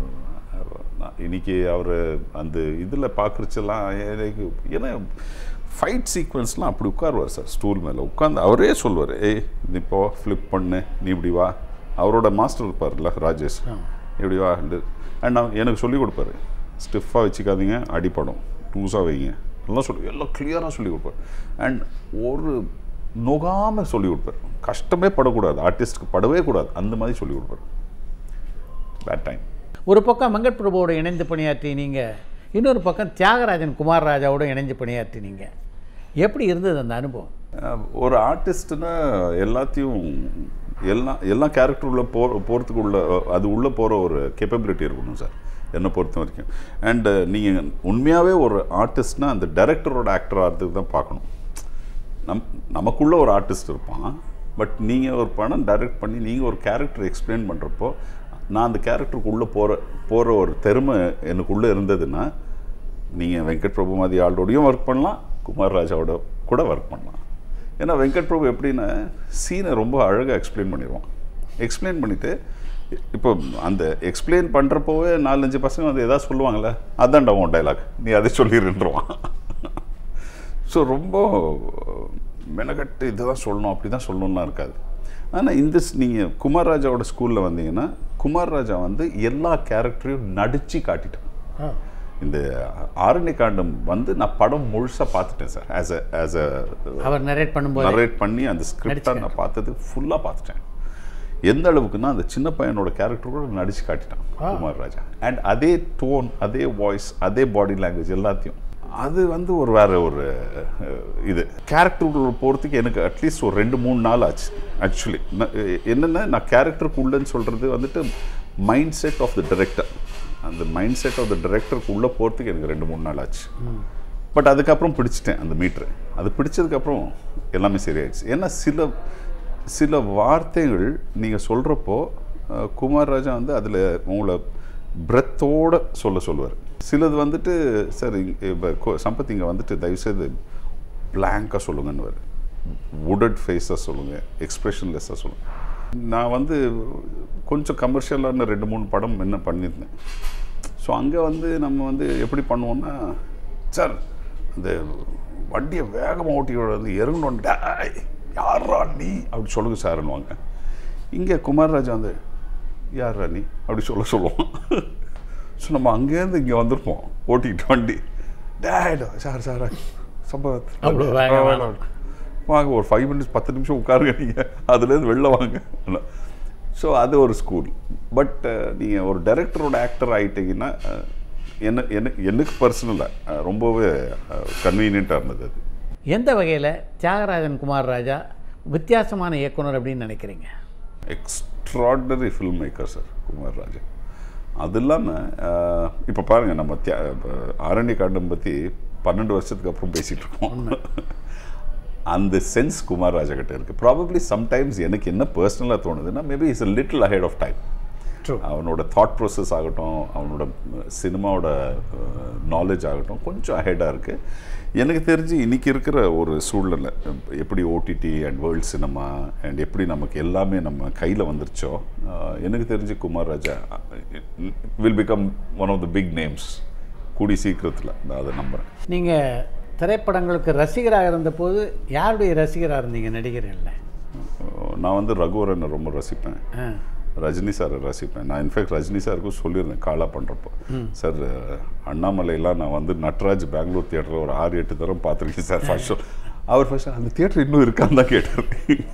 நான் இன்னைக்கு அவர் அந்த இதில் பார்க்குறச்செல்லாம் எனக்கு ஏன்னா ஃபைட் சீக்வன்ஸ்லாம் அப்படி உட்காருவார் சார் ஸ்டூல் மேலே உட்காந்து அவரே சொல்லுவார் ஏய் நீ இப்போ ஃப்ளிப் பண்ணு நீ இப்படி வா அவரோட மாஸ்டர் இருப்பார்ல ராஜேஷ் இப்படி வா அண்ட் நான் எனக்கு சொல்லி கொடுப்பாரு ஸ்டிஃபாக வச்சுக்காதீங்க அடிப்படும் லூஸாக வைங்க எல்லாம் சொல்லி எல்லாம் கிளியராக சொல்லி கொடுப்பார் அண்ட் ஒரு நொகாமல் சொல்லி கொடுப்பார் கஷ்டமே படக்கூடாது ஆர்டிஸ்ட்டுக்கு படவே கூடாது அந்த மாதிரி சொல்லி கொடுப்பார் பேட் டைம் ஒரு பக்கம் வெங்கட் பிரபுவோட இணைந்து பணியாற்றினீங்க இன்னொரு பக்கம் தியாகராஜன் குமார் ராஜாவோட இணைஞ்சு பணியாற்றினீங்க எப்படி இருந்தது அந்த அனுபவம் அஹ் ஒரு ஆர்டிஸ்ட்னா எல்லாத்தையும் எல்லா எல்லா கேரக்டர் உள்ள போ போகிறதுக்கு உள்ள அது உள்ளே போகிற ஒரு கேப்பபிலிட்டி இருக்கணும் சார் என்னை பொறுத்த வரைக்கும் அண்டு நீங்கள் உண்மையாகவே ஒரு ஆர்டிஸ்ட்னா அந்த டைரக்டரோட ஆக்டர் ஆகிறதுக்கு தான் பார்க்கணும் நம் நமக்குள்ள ஒரு ஆர்டிஸ்ட் இருப்பான் பட் நீங்கள் ஒரு படம் டைரக்ட் பண்ணி நீங்கள் ஒரு கேரக்டர் எக்ஸ்பிளைன் பண்ணுறப்போ நான் அந்த கேரக்டருக்கு உள்ளே போகிற போகிற ஒரு திறமை எனக்குள்ளே இருந்ததுன்னா நீங்கள் வெங்கட் பிரபு மாதிரி ஆளோடையும் ஒர்க் பண்ணலாம் குமார் ராஜாவோட கூட ஒர்க் பண்ணலாம் ஏன்னா வெங்கட் பிரபு எப்படின்னா சீனை ரொம்ப அழகாக எக்ஸ்பிளைன் பண்ணிடுவான் எக்ஸ்பிளைன் பண்ணிவிட்டு இப்போ அந்த எக்ஸ்பிளைன் பண்ணுறப்போவே நாலஞ்சு பசங்க வந்து எதாவது சொல்லுவாங்கள்ல அதான்டா உன் டைலாக் நீ அதை சொல்லிடுன்றான் ஸோ ரொம்ப மெனக்கட்டு இதுதான் சொல்லணும் அப்படி தான் சொல்லணும்லாம் இருக்காது ஆனால் இந்த நீங்கள் குமார் ராஜாவோட ஸ்கூலில் வந்தீங்கன்னா குமார் ராஜா வந்து எல்லா கேரக்டரையும் நடித்து காட்டிட்டான் ஆ இந்த ஆரண்ய காண்டம் வந்து நான் படம் முழுசாக பார்த்துட்டேன் sir as a as a அவர் நரேட் பண்ணும்போது நரேட் பண்ணி அந்த ஸ்கிரிப்டை நான் பார்த்தது ஃபுல்லாக பார்த்துட்டேன் எந்த அளவுக்குன்னா அந்த சின்ன பையனோட கேரக்டர் கூட நடிச்சு காட்டிட்டான் குமார் ராஜா அண்ட் அதே டோன் அதே வாய்ஸ் அதே பாடி லாங்குவேஜ் எல்லாத்தையும் அது வந்து ஒரு வேற ஒரு அஹ், இது கேரக்டர் போகிறதுக்கு எனக்கு அட்லீஸ்ட் ஒரு ரெண்டு மூணு நாள் ஆச்சு ஆக்சுவலி என்னென்னா நான் கேரக்டருக்குள்ளன்னு சொல்கிறது வந்துட்டு mind set of the director அந்த மைண்ட் செட் ஆஃப் த டைரக்டருக்கு உள்ளே போகிறதுக்கு எனக்கு ரெண்டு மூணு நாள் ஆச்சு பட் அதுக்கப்புறம் பிடிச்சிட்டேன் அந்த மீட்ரு அது பிடிச்சதுக்கப்புறம் எல்லாமே சரியாயிடுச்சு ஏன்னா சில சில வார்த்தைகள் நீங்கள் சொல்கிறப்போ குமார் ராஜா வந்து அதில் உங்களை பிரெத்தோட சொல்ல சொல்லுவார் சிலது வந்துட்டு சார் இப்போ சம்பத் இங்கே வந்துட்டு தயவுசெய்து பிளாங்காக சொல்லுங்கன்னு வுடட் ஃபேஸாக சொல்லுங்கள் எக்ஸ்ப்ரெஷன்லெஸ்ஸாக சொல்லுங்கள் நான் வந்து கொஞ்சம் கமர்ஷியலான ரெண்டு மூணு படம் என்ன பண்ணியிருந்தேன் ஸோ அங்கே வந்து நம்ம வந்து எப்படி பண்ணுவோம்னா சார் அந்த வண்டியை வேகமாக ஓட்டி வந்து இறங்கணும் டேய் யாரா நீ அப்படி சொல்லுங்க சார்னுவாங்க இங்கே குமாரராஜா வந்து யாரா நீ அப்படி சொல்ல சொல்லுவோம் ஸோ நம்ம அங்கேருந்து இங்கே வந்திருப்போம் ஓட்டிக்கிட்டு வண்டி டேடா சார் சார் சம்பவத் அவ்வளோ வேகமா. வாங்க ஒரு ஃபைவ் மினிட்ஸ் பத்து நிமிஷம் உட்காருங்க நீங்கள் அதுலேருந்து வெளில வாங்க ஸோ அது ஒரு ஸ்கூல் பட் நீங்கள் ஒரு டைரக்டரோட ஆக்டர் ஆகிட்டீங்கன்னா அஹ், என்ன எனக்கு எனக்கு பர்சனலாக ரொம்பவே கன்வீனியண்ட்டாக இருந்தது அது எந்த வகையில் தியாகராஜன் குமார் ராஜா வித்தியாசமான இயக்குனர் அப்படின்னு நினைக்கிறீங்க extraordinary film maker sir Kumar Raja அது இல்லாமல் இப்போ பாருங்கள் நம்ம தியா இப்போ ஆரண்ய காண்டம் பற்றி பன்னெண்டு வருஷத்துக்கு அப்புறம் பேசிகிட்டு இருக்கோம் அந்த சென்ஸ் குமார் ராஜா கிட்ட இருக்குது ப்ராபப்ளி சம்டைம்ஸ் எனக்கு என்ன பர்சனலாக தோணுதுன்னா maybe is a little ahead of time through அவனோட தாட் ப்ராசஸ் ஆகட்டும் அவனோட சினிமாவோட நாலேஜ் ஆகட்டும் கொஞ்சம் அஹெடாக இருக்குது எனக்கு தெரிஞ்சு இன்னைக்கு இருக்கிற ஒரு சூழ்நிலை எப்படி OTT and world cinema and எப்படி நமக்கு எல்லாமே நம்ம கையில் வந்துருச்சோ அஹ், எனக்கு தெரிஞ்சு Kumar Raja will become one of the big names கூடி சீக்கிரத்தில் நான் அதை நம்புகிறேன் நீங்கள் திரைப்படங்களுக்கு ரசிகராக இருந்தபோது யாருடைய ரசிகராக இருந்தீங்க நடிகர்களில் நான் வந்து ரகுவரனை ரொம்ப ரசிப்பேன் ஆ ரஜினி சாரை ரசிப்பேன் நான் இன்ஃபேக்ட் ரஜினி சாருக்கும் சொல்லியிருந்தேன் காலா பண்ணுறப்போ சார் அண்ணாமலையெல்லாம் நான் வந்து நட்ராஜ் பெங்களூர் தியேட்டரில் ஒரு ஆறு எட்டு தரம் பார்த்துருக்கேன் சார் ஃபர்ஸ்ட் ஷோ அவர் ஃபர்ஸ்ட் அந்த தியேட்டர் இன்னும் இருக்கான்னு தான் கேட்டார்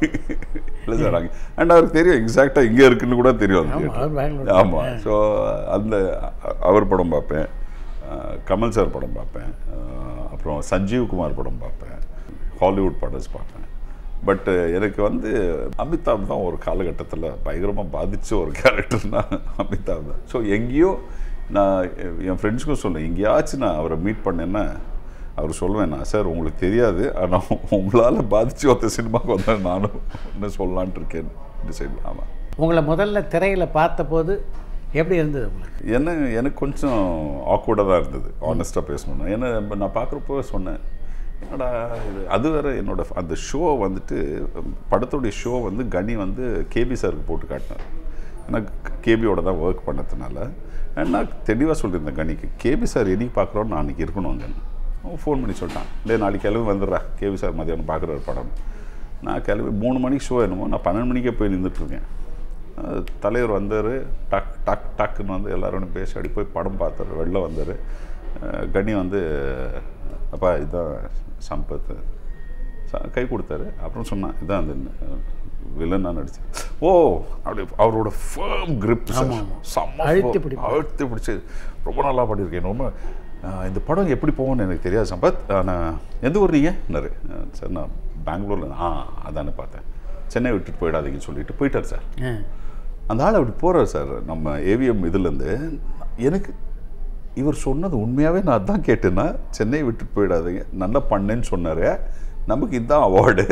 இல்லை சார் அங்கே அண்ட் அவருக்கு தெரியும் எக்ஸாக்டாக இங்கே இருக்குன்னு கூட தெரியும் அந்த ஆமா, theatre. அவர் பெங்களூர் ஆமாம் ஸோ அந்த அ- அவர் படம் பார்ப்பேன் அஹ், கமல் சார் படம் பார்ப்பேன் அஹ், அப்புறம் சஞ்சீவ் குமார் படம் பார்ப்பேன் ஹாலிவுட் படம்ஸ் பார்ப்பேன் பட் எனக்கு வந்து அமிதாப் தான் ஒரு காலகட்டத்தில் பயங்கரமாக பாதித்த ஒரு கேரக்டர்னா அமிதாப் தான் ஸோ எங்கேயோ நான் என் ஃப்ரெண்ட்ஸ்க்கும் சொல்லுவேன் எங்கேயாச்சும் நான் அவரை மீட் பண்ணேன்னா அவர் சொல்லுவேன் நான் சார் உங்களுக்கு தெரியாது ஆனால் உங்களால் பாதிச்சு ஒருத்த சினிமாவுக்கு வந்தால் நானும் என்ன சொல்லலான்ட்டு இருக்கேன் டிசைட் ஆமாம் உங்களை முதல்ல திரையில் பார்த்தபோது எப்படி இருந்தது உங்களுக்கு என்ன எனக்கு கொஞ்சம் ஆக்வர்டாக தான் இருந்தது ஆனஸ்ட்டாக பேசணும்னா ஏன்னா இப்ப நான் பார்க்குறப்போ சொன்னேன் என்னடா இது அது வேற என்னோட அந்த ஷோ வந்துட்டு படத்துடைய ஷோ வந்து கனி வந்து கேபி சாருக்கு போட்டு காட்டினார் ஏன்னா கேபியோட தான் ஒர்க் பண்ணதுனால and நான் தெளிவாக சொல்லியிருந்தேன் கனிக்கு கேபி சார் என்னைக்கு பார்க்குறோன்னு நான் அன்றைக்கி இருக்கணும் அங்கன்னு அவன் ஃபோன் பண்ணி சொல்லிட்டான் டே நாளைக்கு கிளம்பி வந்துடுறா கேபி சார் மதியானம் பார்க்குறாரு படம் நான் கிளம்பி மூணு மணிக்கு ஷோ என்னமோ நான் பன்னெண்டு மணிக்கே போய் நின்றுட்டுருக்கேன் அஹ் தலைவர் வந்தார் டக் டக் டக்குன்னு வந்து எல்லாரோடும் பேசி அப்படி போய் படம் பார்த்தாரு வெளில வந்தார் கனி வந்து அப்பா இதுதான் சம்பத் ச- கை கொடுத்தாரு அப்புறம் சொன்னான் இதான் அந்த வில்லனாக நடிச்சேன் ஓ அப்படி அவரோட ஃபேம் grip சார் செம்ம அழுத்தி firm. பிடிப்பார். அழுத்தி பிடிச்சி ரொம்ப நல்லா பண்ணியிருக்கேன் ரொம்ப அஹ், இந்த படம் எப்படி போகும்னு எனக்கு தெரியாது சம்பத் நான் எந்த ஊர் நீங்கன்னாரு சார் நான் பெங்களூரில் ஆ அதானே பார்த்தேன் சென்னை விட்டுட்டு போயிடாதீங்கன்னு சொல்லிட்டு போயிட்டார் சார் ஆ அந்த ஆள் அப்படி போகிறார் சார் நம்ம ஏவிஎம் இதுலேருந்து எனக்கு இவர் சொன்னது உண்மையாகவே நான் அதான் கேட்டேன்னா சென்னை விட்டுட்டு போயிடாதீங்க நல்லா பண்ணேன்னு சொன்னார் நமக்கு இதுதான் அவார்டு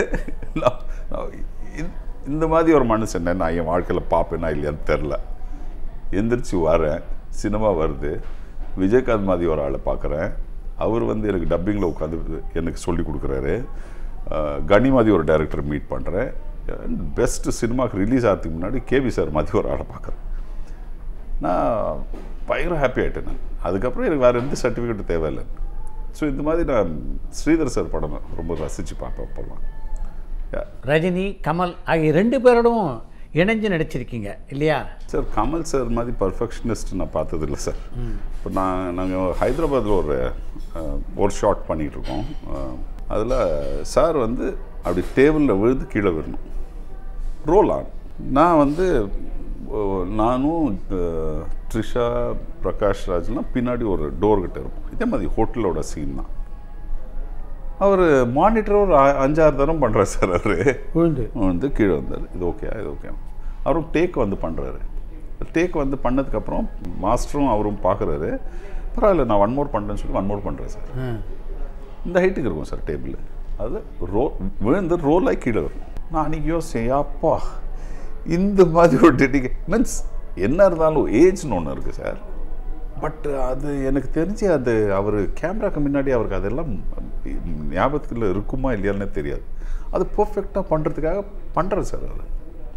இந்த மாதிரி ஒரு மனுஷன் நான் என் வாழ்க்கையில் பார்ப்பேனா இல்லையான்னு தெரில எந்திரிச்சு வரேன் சினிமா வருது விஜயகாந்த் மாதிரி ஒரு ஆளை பார்க்குறேன் அவர் வந்து எனக்கு டப்பிங்கில் உட்காந்து எனக்கு சொல்லி கொடுக்குறாரு அஹ், கனி மாதிரி ஒரு டைரக்டர் மீட் பண்ணுறேன் பெஸ்ட்டு சினிமாவுக்கு ரிலீஸ் ஆகிறதுக்கு முன்னாடி கேபி சார் மாதிரி ஒரு ஆளை பார்க்குறேன் நான் பயங்கர ஹாப்பி ஆகிட்டேன் நான் அதுக்கப்புறம் எனக்கு வேறு எந்த சர்டிஃபிகேட்டும் தேவையில்லை ஸோ இந்த மாதிரி நான் ஸ்ரீதர் சார் படம் ரொம்ப ரசித்து பார்ப்பேன் அப்போல்லாம் Yeah. ரஜினி கமல் ஆகிய ரெண்டு பேரோடும் இணைஞ்சு நடிச்சிருக்கீங்க இல்லையா சார் கமல் சார் மாதிரி பர்ஃபெக்ஷனிஸ்ட் நான் பார்த்ததில்ல சார் இப்போ நான் நாங்கள் ஹைதராபாத்தில் ஒரு அஹ், ஒரு ஷாட் பண்ணிகிட்டு இருக்கோம் அதில் சார் வந்து அப்படி டேபிளில் விழுந்து கீழே விடணும் ரோல் ஆன் நான் வந்து ஓ, நானும் அஹ், த்ரிஷா பிரகாஷ் ராஜ்லாம் பின்னாடி ஒரு டோர் கிட்ட இருப்போம் இதே மாதிரி ஹோட்டலோட சீன் தான் அவர் மானிட்டர் ஒரு அ- அஞ்சாறு தரம் பண்ணுறாரு சார் அவர் விழுந்து வந்து கீழே வந்தார் இது ஓகே இது ஓகே அவரும் டேக் வந்து பண்ணுறாரு டேக் வந்து பண்ணதுக்கப்புறம் மாஸ்டரும் அவரும் பார்க்குறாரு பரவாயில்ல நான் ஒன் மோர் பண்ணுறேன்னு சொல்லி ஒன் மோர் பண்ணுறேன் சார் ஆ இந்த ஹைட்டுக்கு இருக்கும் சார் டேபிள் அது ரோ விழுந்து ரோலாகி கீழே வரும் நான் அன்றைக்கி யோசிச்சேன் அப்பா இந்த மாதிரி ஒரு டெடிகே மீன்ஸ் என்ன இருந்தாலும் ஏஜ்னு ஒன்று இருக்குது சார் பட் அது எனக்கு தெரிஞ்சு அது அவர் கேமராக்கு முன்னாடி அவருக்கு அதெல்லாம் ஞாபகத்தில் இருக்குமா இல்லையான்னு தெரியாது அது பர்ஃபெக்டாக பண்ணுறதுக்காக பண்ணுறேன் சார் அது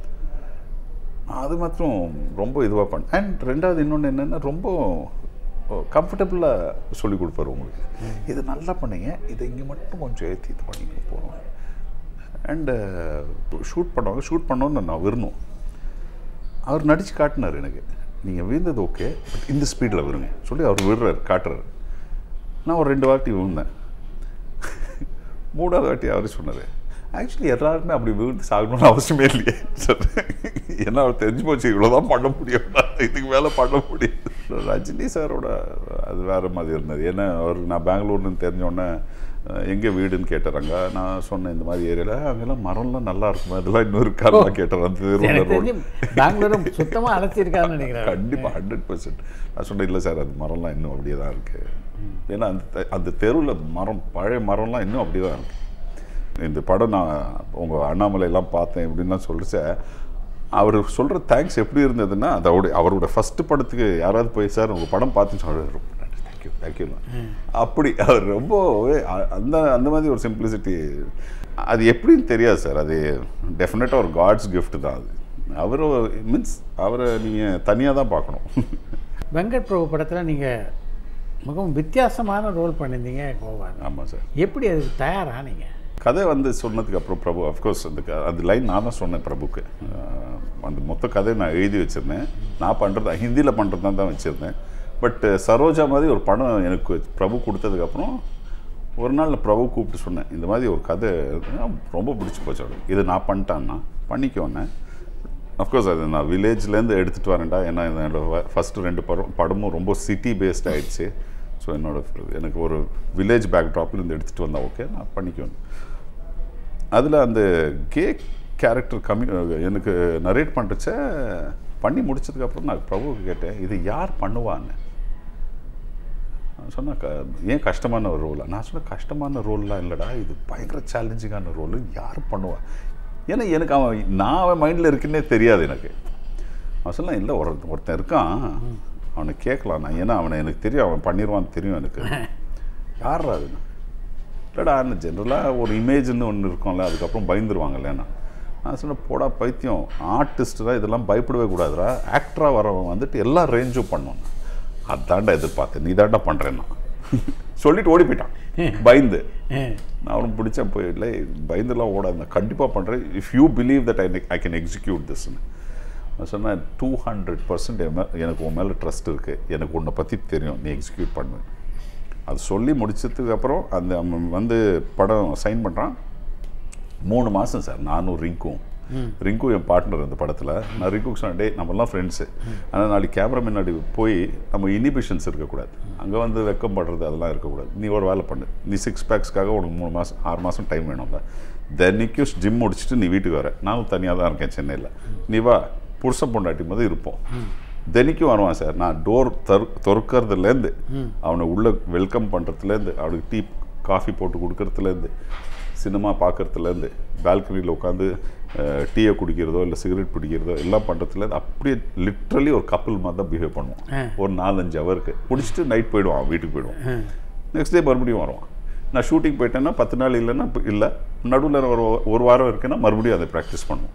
அது மாத்திரம் ரொம்ப இதுவாக பண்ண அண்ட் ரெண்டாவது இன்னொன்று என்னென்னா ரொம்ப கம்ஃபர்டபுளாக சொல்லி கொடுப்பாரு உங்களுக்கு இது நல்லா பண்ணீங்க இதை இங்கே மட்டும் கொஞ்சம் ஏற்றி இது பண்ணிக்க போகிறோம் அண்டு ஷூட் பண்ணுவாங்க ஷூட் பண்ணோன்னு நான் விருணும் அவர் நடித்து காட்டினார் எனக்கு நீங்கள் விழுந்தது ஓகே பட் இந்த ஸ்பீடில் விருங்க சொல்லி அவர் விடுறாரு காட்டுறாரு நான் ஒரு ரெண்டு வாட்டி விழுந்தேன் மூணாவது வாட்டி அவர் சொன்னார் ஆக்சுவலி எல்லாருமே அப்படி விழுந்து சாகணும்னு அவசியமே இல்லையே சார் ஏன்னா அவர் தெரிஞ்சு போச்சு இவ்வளோதான் பண்ண முடியும் இதுக்கு மேலே பண்ண முடியாது ரஜினி சாரோட அது வேறு மாதிரி இருந்தது ஏன்னா அவர் நான் பெங்களூர்னு தெரிஞ்சோடனே எங்கே வீடுன்னு கேட்டாங்க நான் சொன்னேன் இந்த மாதிரி ஏரியாவில் அங்கெல்லாம் மரம்லாம் நல்லா இருக்கும் அதெல்லாம் இன்னும் இருக்காருலாம் கேட்டார் அந்த எனக்கு திருவள்ளூர் ரோடு தெரிஞ்சு பெங்களூரும் சுத்தமாக அழைச்சிருக்காருன்னு நினைக்கிறேன் கண்டிப்பாக ஹண்ட்ரட் பர்சன்ட் நான் சொன்னேன் இல்லை சார் அது மரம்லாம் இன்னும் அப்படியே தான் இருக்குது ஏன்னா அந்த தெ- அந்த தெருவில் மரம் பழைய மரம்லாம் இன்னும் அப்படியே தான் இருக்குது இந்த படம் நான் உங்கள் அண்ணாமலை எல்லாம் பார்த்தேன் இப்படின்லாம் சொல்லிச்சு அவர் சொல்கிற தேங்க்ஸ் எப்படி இருந்ததுன்னா அதோட அவரோட ஃபஸ்ட்டு படத்துக்கு யாராவது போய் சார் உங்கள் படம் பார்த்து சொல்கிறார் ரொம்ப நன்றி தேங்க்யூ தேங்க்யூ அப்படி அவர் ரொம்ப அ- அந்த அந்த மாதிரி ஒரு சிம்பிளிசிட்டி அது எப்படின்னு தெரியாது சார் அது டெஃபினட்டாக ஒரு காட்ஸ் gift தான் அது அவர் மீன்ஸ் அவரை நீங்கள் தனியாக தான் பார்க்கணும் வெங்கட் பிரபு படத்தில் நீங்கள் மிகவும் வித்தியாசமான ரோல் பண்ணியிருந்தீங்க கோவான் ஆமாம் சார் எப்படி அதுக்கு தயாரானீங்க கதை வந்து சொன்னதுக்கு அப்புறம் பிரபு அஃப்கோர்ஸ் அந்த க- அந்த லைன் நான் தான் சொன்னேன் பிரபுக்கு அஹ், அந்த மொத்த கதையை நான் எழுதி வச்சுருந்தேன் நான் பண்ணுறது ஹிந்தியில் பண்ணுறது தான் தான் வச்சுருந்தேன் பட் சரோஜா மாதிரி ஒரு படம் எனக்கு பிரபு கொடுத்ததுக்கப்புறம் ஒரு நாள் நான் பிரபு கூப்பிட்டு சொன்னேன் இந்த மாதிரி ஒரு கதை இருக்குன்னா ரொம்ப பிடிச்சி போச்சு அவருக்கு இது நான் பண்ணிட்டான்னா பண்ணிக்கோன்னே அஃப்கோர்ஸ் அது நான் வில்லேஜ்லேருந்து எடுத்துகிட்டு வரேன்டா ஏன்னா என்னோட ஃபஸ்ட்டு ரெண்டு படம் படமும் ரொம்ப சிட்டி பேஸ்ட் ஆயிடுச்சு ஸோ என்னோட எனக்கு ஒரு வில்லேஜ் பேக்ட்ராப்லேருந்து எடுத்துகிட்டு வந்தால் ஓகே நான் பண்ணிக்குவேன் அதில் அந்த கே கேரக்டர் கம்மி எனக்கு நரேட் பண்ணுறச்ச பண்ணி முடிச்சதுக்கப்புறம் நான் பிரபுவுக்கு கேட்டேன் இது யார் பண்ணுவான்னு சொன்ன க ஏன் கஷ்டமான ஒரு ரோலா நான் சொன்ன கஷ்டமான ரோல்லாம் இல்லைடா இது பயங்கர சேலஞ்சிங்கான ரோல் யார் பண்ணுவா ஏன்னா எனக்கு அவன் நான் அவன் மைண்டில் இருக்குன்னே தெரியாது எனக்கு அவன் சொன்னான் இல்லை ஒரு ஒருத்தன் இருக்கான் அவனை கேட்கலாம் நான் ஏன்னா அவனை எனக்கு தெரியும் அவன் பண்ணிடுவான்னு தெரியும் எனக்கு யாரா அது இல்லைடா ஜென்ரலாக ஒரு இமேஜ்னு ஒன்று இருக்கும்ல அதுக்கப்புறம் பயந்துருவாங்கல்ல நான் நான் சொன்னேன் போடா பைத்தியம் ஆர்டிஸ்டாக இதெல்லாம் பயப்படவே கூடாதுடா ஆக்டராக வரவன் வந்துட்டு எல்லா ரேஞ்சும் பண்ணணும் அதான்டா எதிர்பார்த்தேன் நீ தாண்டா பண்ணுறேன்னா சொல்லிட்டு ஓடி போயிட்டான் பயந்து நான் அவனுக்கு பிடிச்சேன் போய் இல்லை பயந்துலாம் ஓடாது நான் கண்டிப்பாக பண்ணுறேன் if you believe that I I can execute திஸ்ன்னு நான் சொன்னேன் டூ ஹண்ட்ரட் பர்சன்ட் எனக்கு உன் மேலே ட்ரஸ்ட் இருக்குது எனக்கு உன்னை பற்றி தெரியும் நீ எக்ஸிக்யூட் பண்ணு அது சொல்லி முடிச்சதுக்கு அப்புறம் அந்த அவன் வந்து படம் சைன் பண்ணுறான் மூணு மாதம் சார் நானும் ரிங்கும் ரிங்கு என் பார்ட்னர் அந்த படத்தில் நான் ரிங்கு சொன்னேன் டே நம்மலாம் ஃப்ரெண்ட்ஸு ஆனால் நாளைக்கு கேமரா முன்னாடி போய் நம்ம இனிபிஷன்ஸ் இருக்கக்கூடாது அங்கே வந்து வெக்கம் படுறது அதெல்லாம் இருக்கக்கூடாது நீ ஒரு வேலை பண்ணு நீ சிக்ஸ் பேக்ஸ்க்காக உனக்கு மூணு மாதம் ஆறு மாதம் டைம் வேணும்ல தென்னைக்கும் ஜிம் முடிச்சுட்டு நீ வீட்டுக்கு வர நானும் தனியாக தான் இருக்கேன் சென்னையில் நீ வா புருஷன் பொண்டாட்டி மாதிரி இருப்போம் தினைக்கும் வருவான் சார் நான் டோர் தரு திறக்கிறதுலேருந்து அவனை உள்ளே வெல்கம் பண்ணுறதுலேருந்து அவனுக்கு டீ காஃபி போட்டு கொடுக்கறதுலேருந்து சினிமா பார்க்கறதுலேருந்து பால்கனியில் உட்காந்து டீயை குடிக்கிறதோ இல்லை சிகரெட் பிடிக்கிறதோ எல்லாம் பண்ணுறதுலேருந்து அப்படியே லிட்ரலி ஒரு கப்பல் மாதிரி தான் பிஹேவ் பண்ணுவான் ஒரு நாலஞ்சு ஹவருக்கு முடிச்சுட்டு நைட் போயிடுவான் அவன் வீட்டுக்கு போயிடுவான் நெக்ஸ்ட் டே மறுபடியும் வருவான் நான் ஷூட்டிங் போயிட்டேன்னா பத்து நாள் இல்லைன்னா இப்ப இல்லை நடுவில் ஒரு ஒரு வாரம் இருக்குன்னா மறுபடியும் அதை ப்ராக்டிஸ் பண்ணுவோம்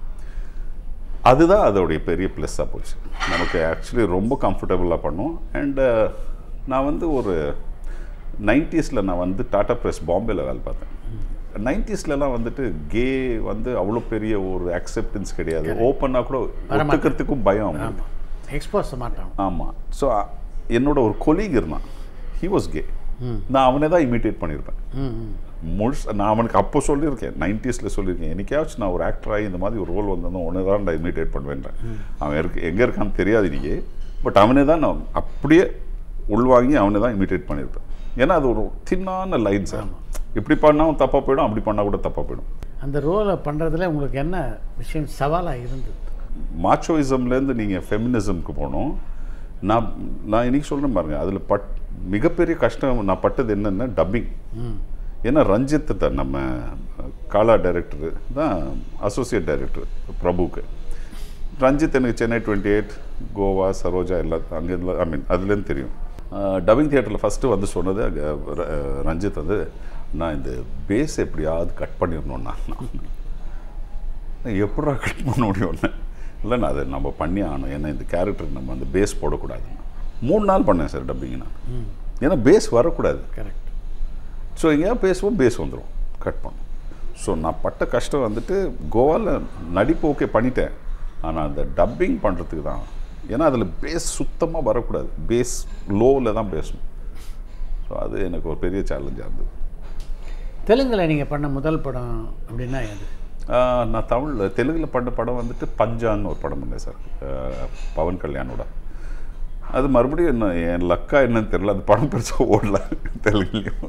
அதுதான் அதோடைய பெரிய ப்ளஸ்ஸாக போச்சு நமக்கு ஆக்சுவலி ரொம்ப கம்ஃபர்டபுளாக பண்ணும் அண்டு நான் வந்து ஒரு நைன்டிஸில் நான் வந்து டாடா ப்ரெஸ் பாம்பேயில் வேலை பார்த்தேன் நைன்டிஸ்லலாம் வந்துட்டு கே வந்து அவ்வளோ பெரிய ஒரு அக்செப்டன்ஸ் கிடையாது ஓப்பனாக கூட ஒத்துக்கிறதுக்கும் பயம் அவங்களுக்கு எக்ஸ்போஸ் மாட்டோம் ஆமாம் ஸோ என்னோட ஒரு கொலீக் இருந்தான் ஹி வாஸ் கே நான் அவனை தான் இமிட்டேட் பண்ணியிருப்பேன் ம் ம் முழுச நான் அவனுக்கு அப்போ சொல்லியிருக்கேன் நைன்டிஸில் சொல்லியிருக்கேன் என்னைக்காச்சும் நான் ஒரு ஆக்டர் ஆகி இந்த மாதிரி ஒரு ரோல் வந்ததும் உடனே தான் நான் இமிட்டேட் பண்ணுவேன்றேன் அவன் இருக்கு எங்கே இருக்கான்னு தெரியாது நீங்க பட் அவனே தான் நான் அப்படியே உள்வாங்கி அவனை தான் இமிட்டேட் பண்ணியிருப்பேன் ஏன்னா அது ஒரு தின்னான லைன் சார் இப்படி பண்ணாலும் தப்பாக போயிடும் அப்படி பண்ணால் கூட தப்பாக போயிடும் அந்த ரோலை பண்ணுறதுல உங்களுக்கு என்ன விஷயம் சவாலாக இருந்தது மாச்சோயிசம்லேருந்து நீங்கள் ஃபெமினிசம்க்கு போகணும் நான் நான் இன்னைக்கு சொல்கிறேன் பாருங்க அதில் பட் மிகப்பெரிய கஷ்டம் நான் பட்டது என்னென்னா டப்பிங் ம் ஏன்னா ரஞ்சித் தான் நம்ம காலா டைரக்டர் தான் அசோசியேட் டைரக்டர் பிரபுக்கு ரஞ்சித் எனக்கு சென்னை டுவெண்ட்டி எயிட் கோவா சரோஜா எல்லாம் அங்கேருந்து ஐ மீன் அதுலேருந்து தெரியும் டப்பிங் தியேட்டரில் ஃபஸ்ட்டு வந்து சொன்னது அங்க ர- ரஞ்சித் வந்து நான் இந்த பேஸ் எப்படியாவது கட் பண்ணிடணும்னா நான் எப்படா கட் பண்ண முடியும்னு இல்லை நான் அதை நம்ம பண்ணி ஆகணும் ஏன்னா இந்த கேரக்டருக்கு நம்ம அந்த பேஸ் போடக்கூடாதுன்னு மூணு நாள் பண்ணேன் சார் டப்பிங் நான் ஏன்னா பேஸ் வரக்கூடாது கரெக்ட் ஸோ எங்கேயா பேசுவோம் பேஸ் வந்துடும் கட் பண்ணும் ஸோ நான் பட்ட கஷ்டம் வந்துட்டு கோவாவில் நடிப்பு ஓகே பண்ணிட்டேன் ஆனால் அந்த டப்பிங் பண்ணுறதுக்கு தான் ஏன்னா அதில் பேஸ் சுத்தமாக வரக்கூடாது பேஸ் லோவில் தான் பேசணும் ஸோ அது எனக்கு ஒரு பெரிய சேலஞ்சாக இருந்தது தெலுங்கில் நீங்கள் பண்ண முதல் படம் அப்படின்னா எது ஆஹ், நான் தமிழில் தெலுங்கில் பண்ண படம் வந்துட்டு பஞ்சான்னு ஒரு படம் பண்ணேன் சார் ஆஹ், பவன் கல்யாணோட அது மறுபடியும் என்ன என் லக்கா என்னன்னு தெரியல அந்த படம் பெருசாக ஓடல தெலுங்குலேயும்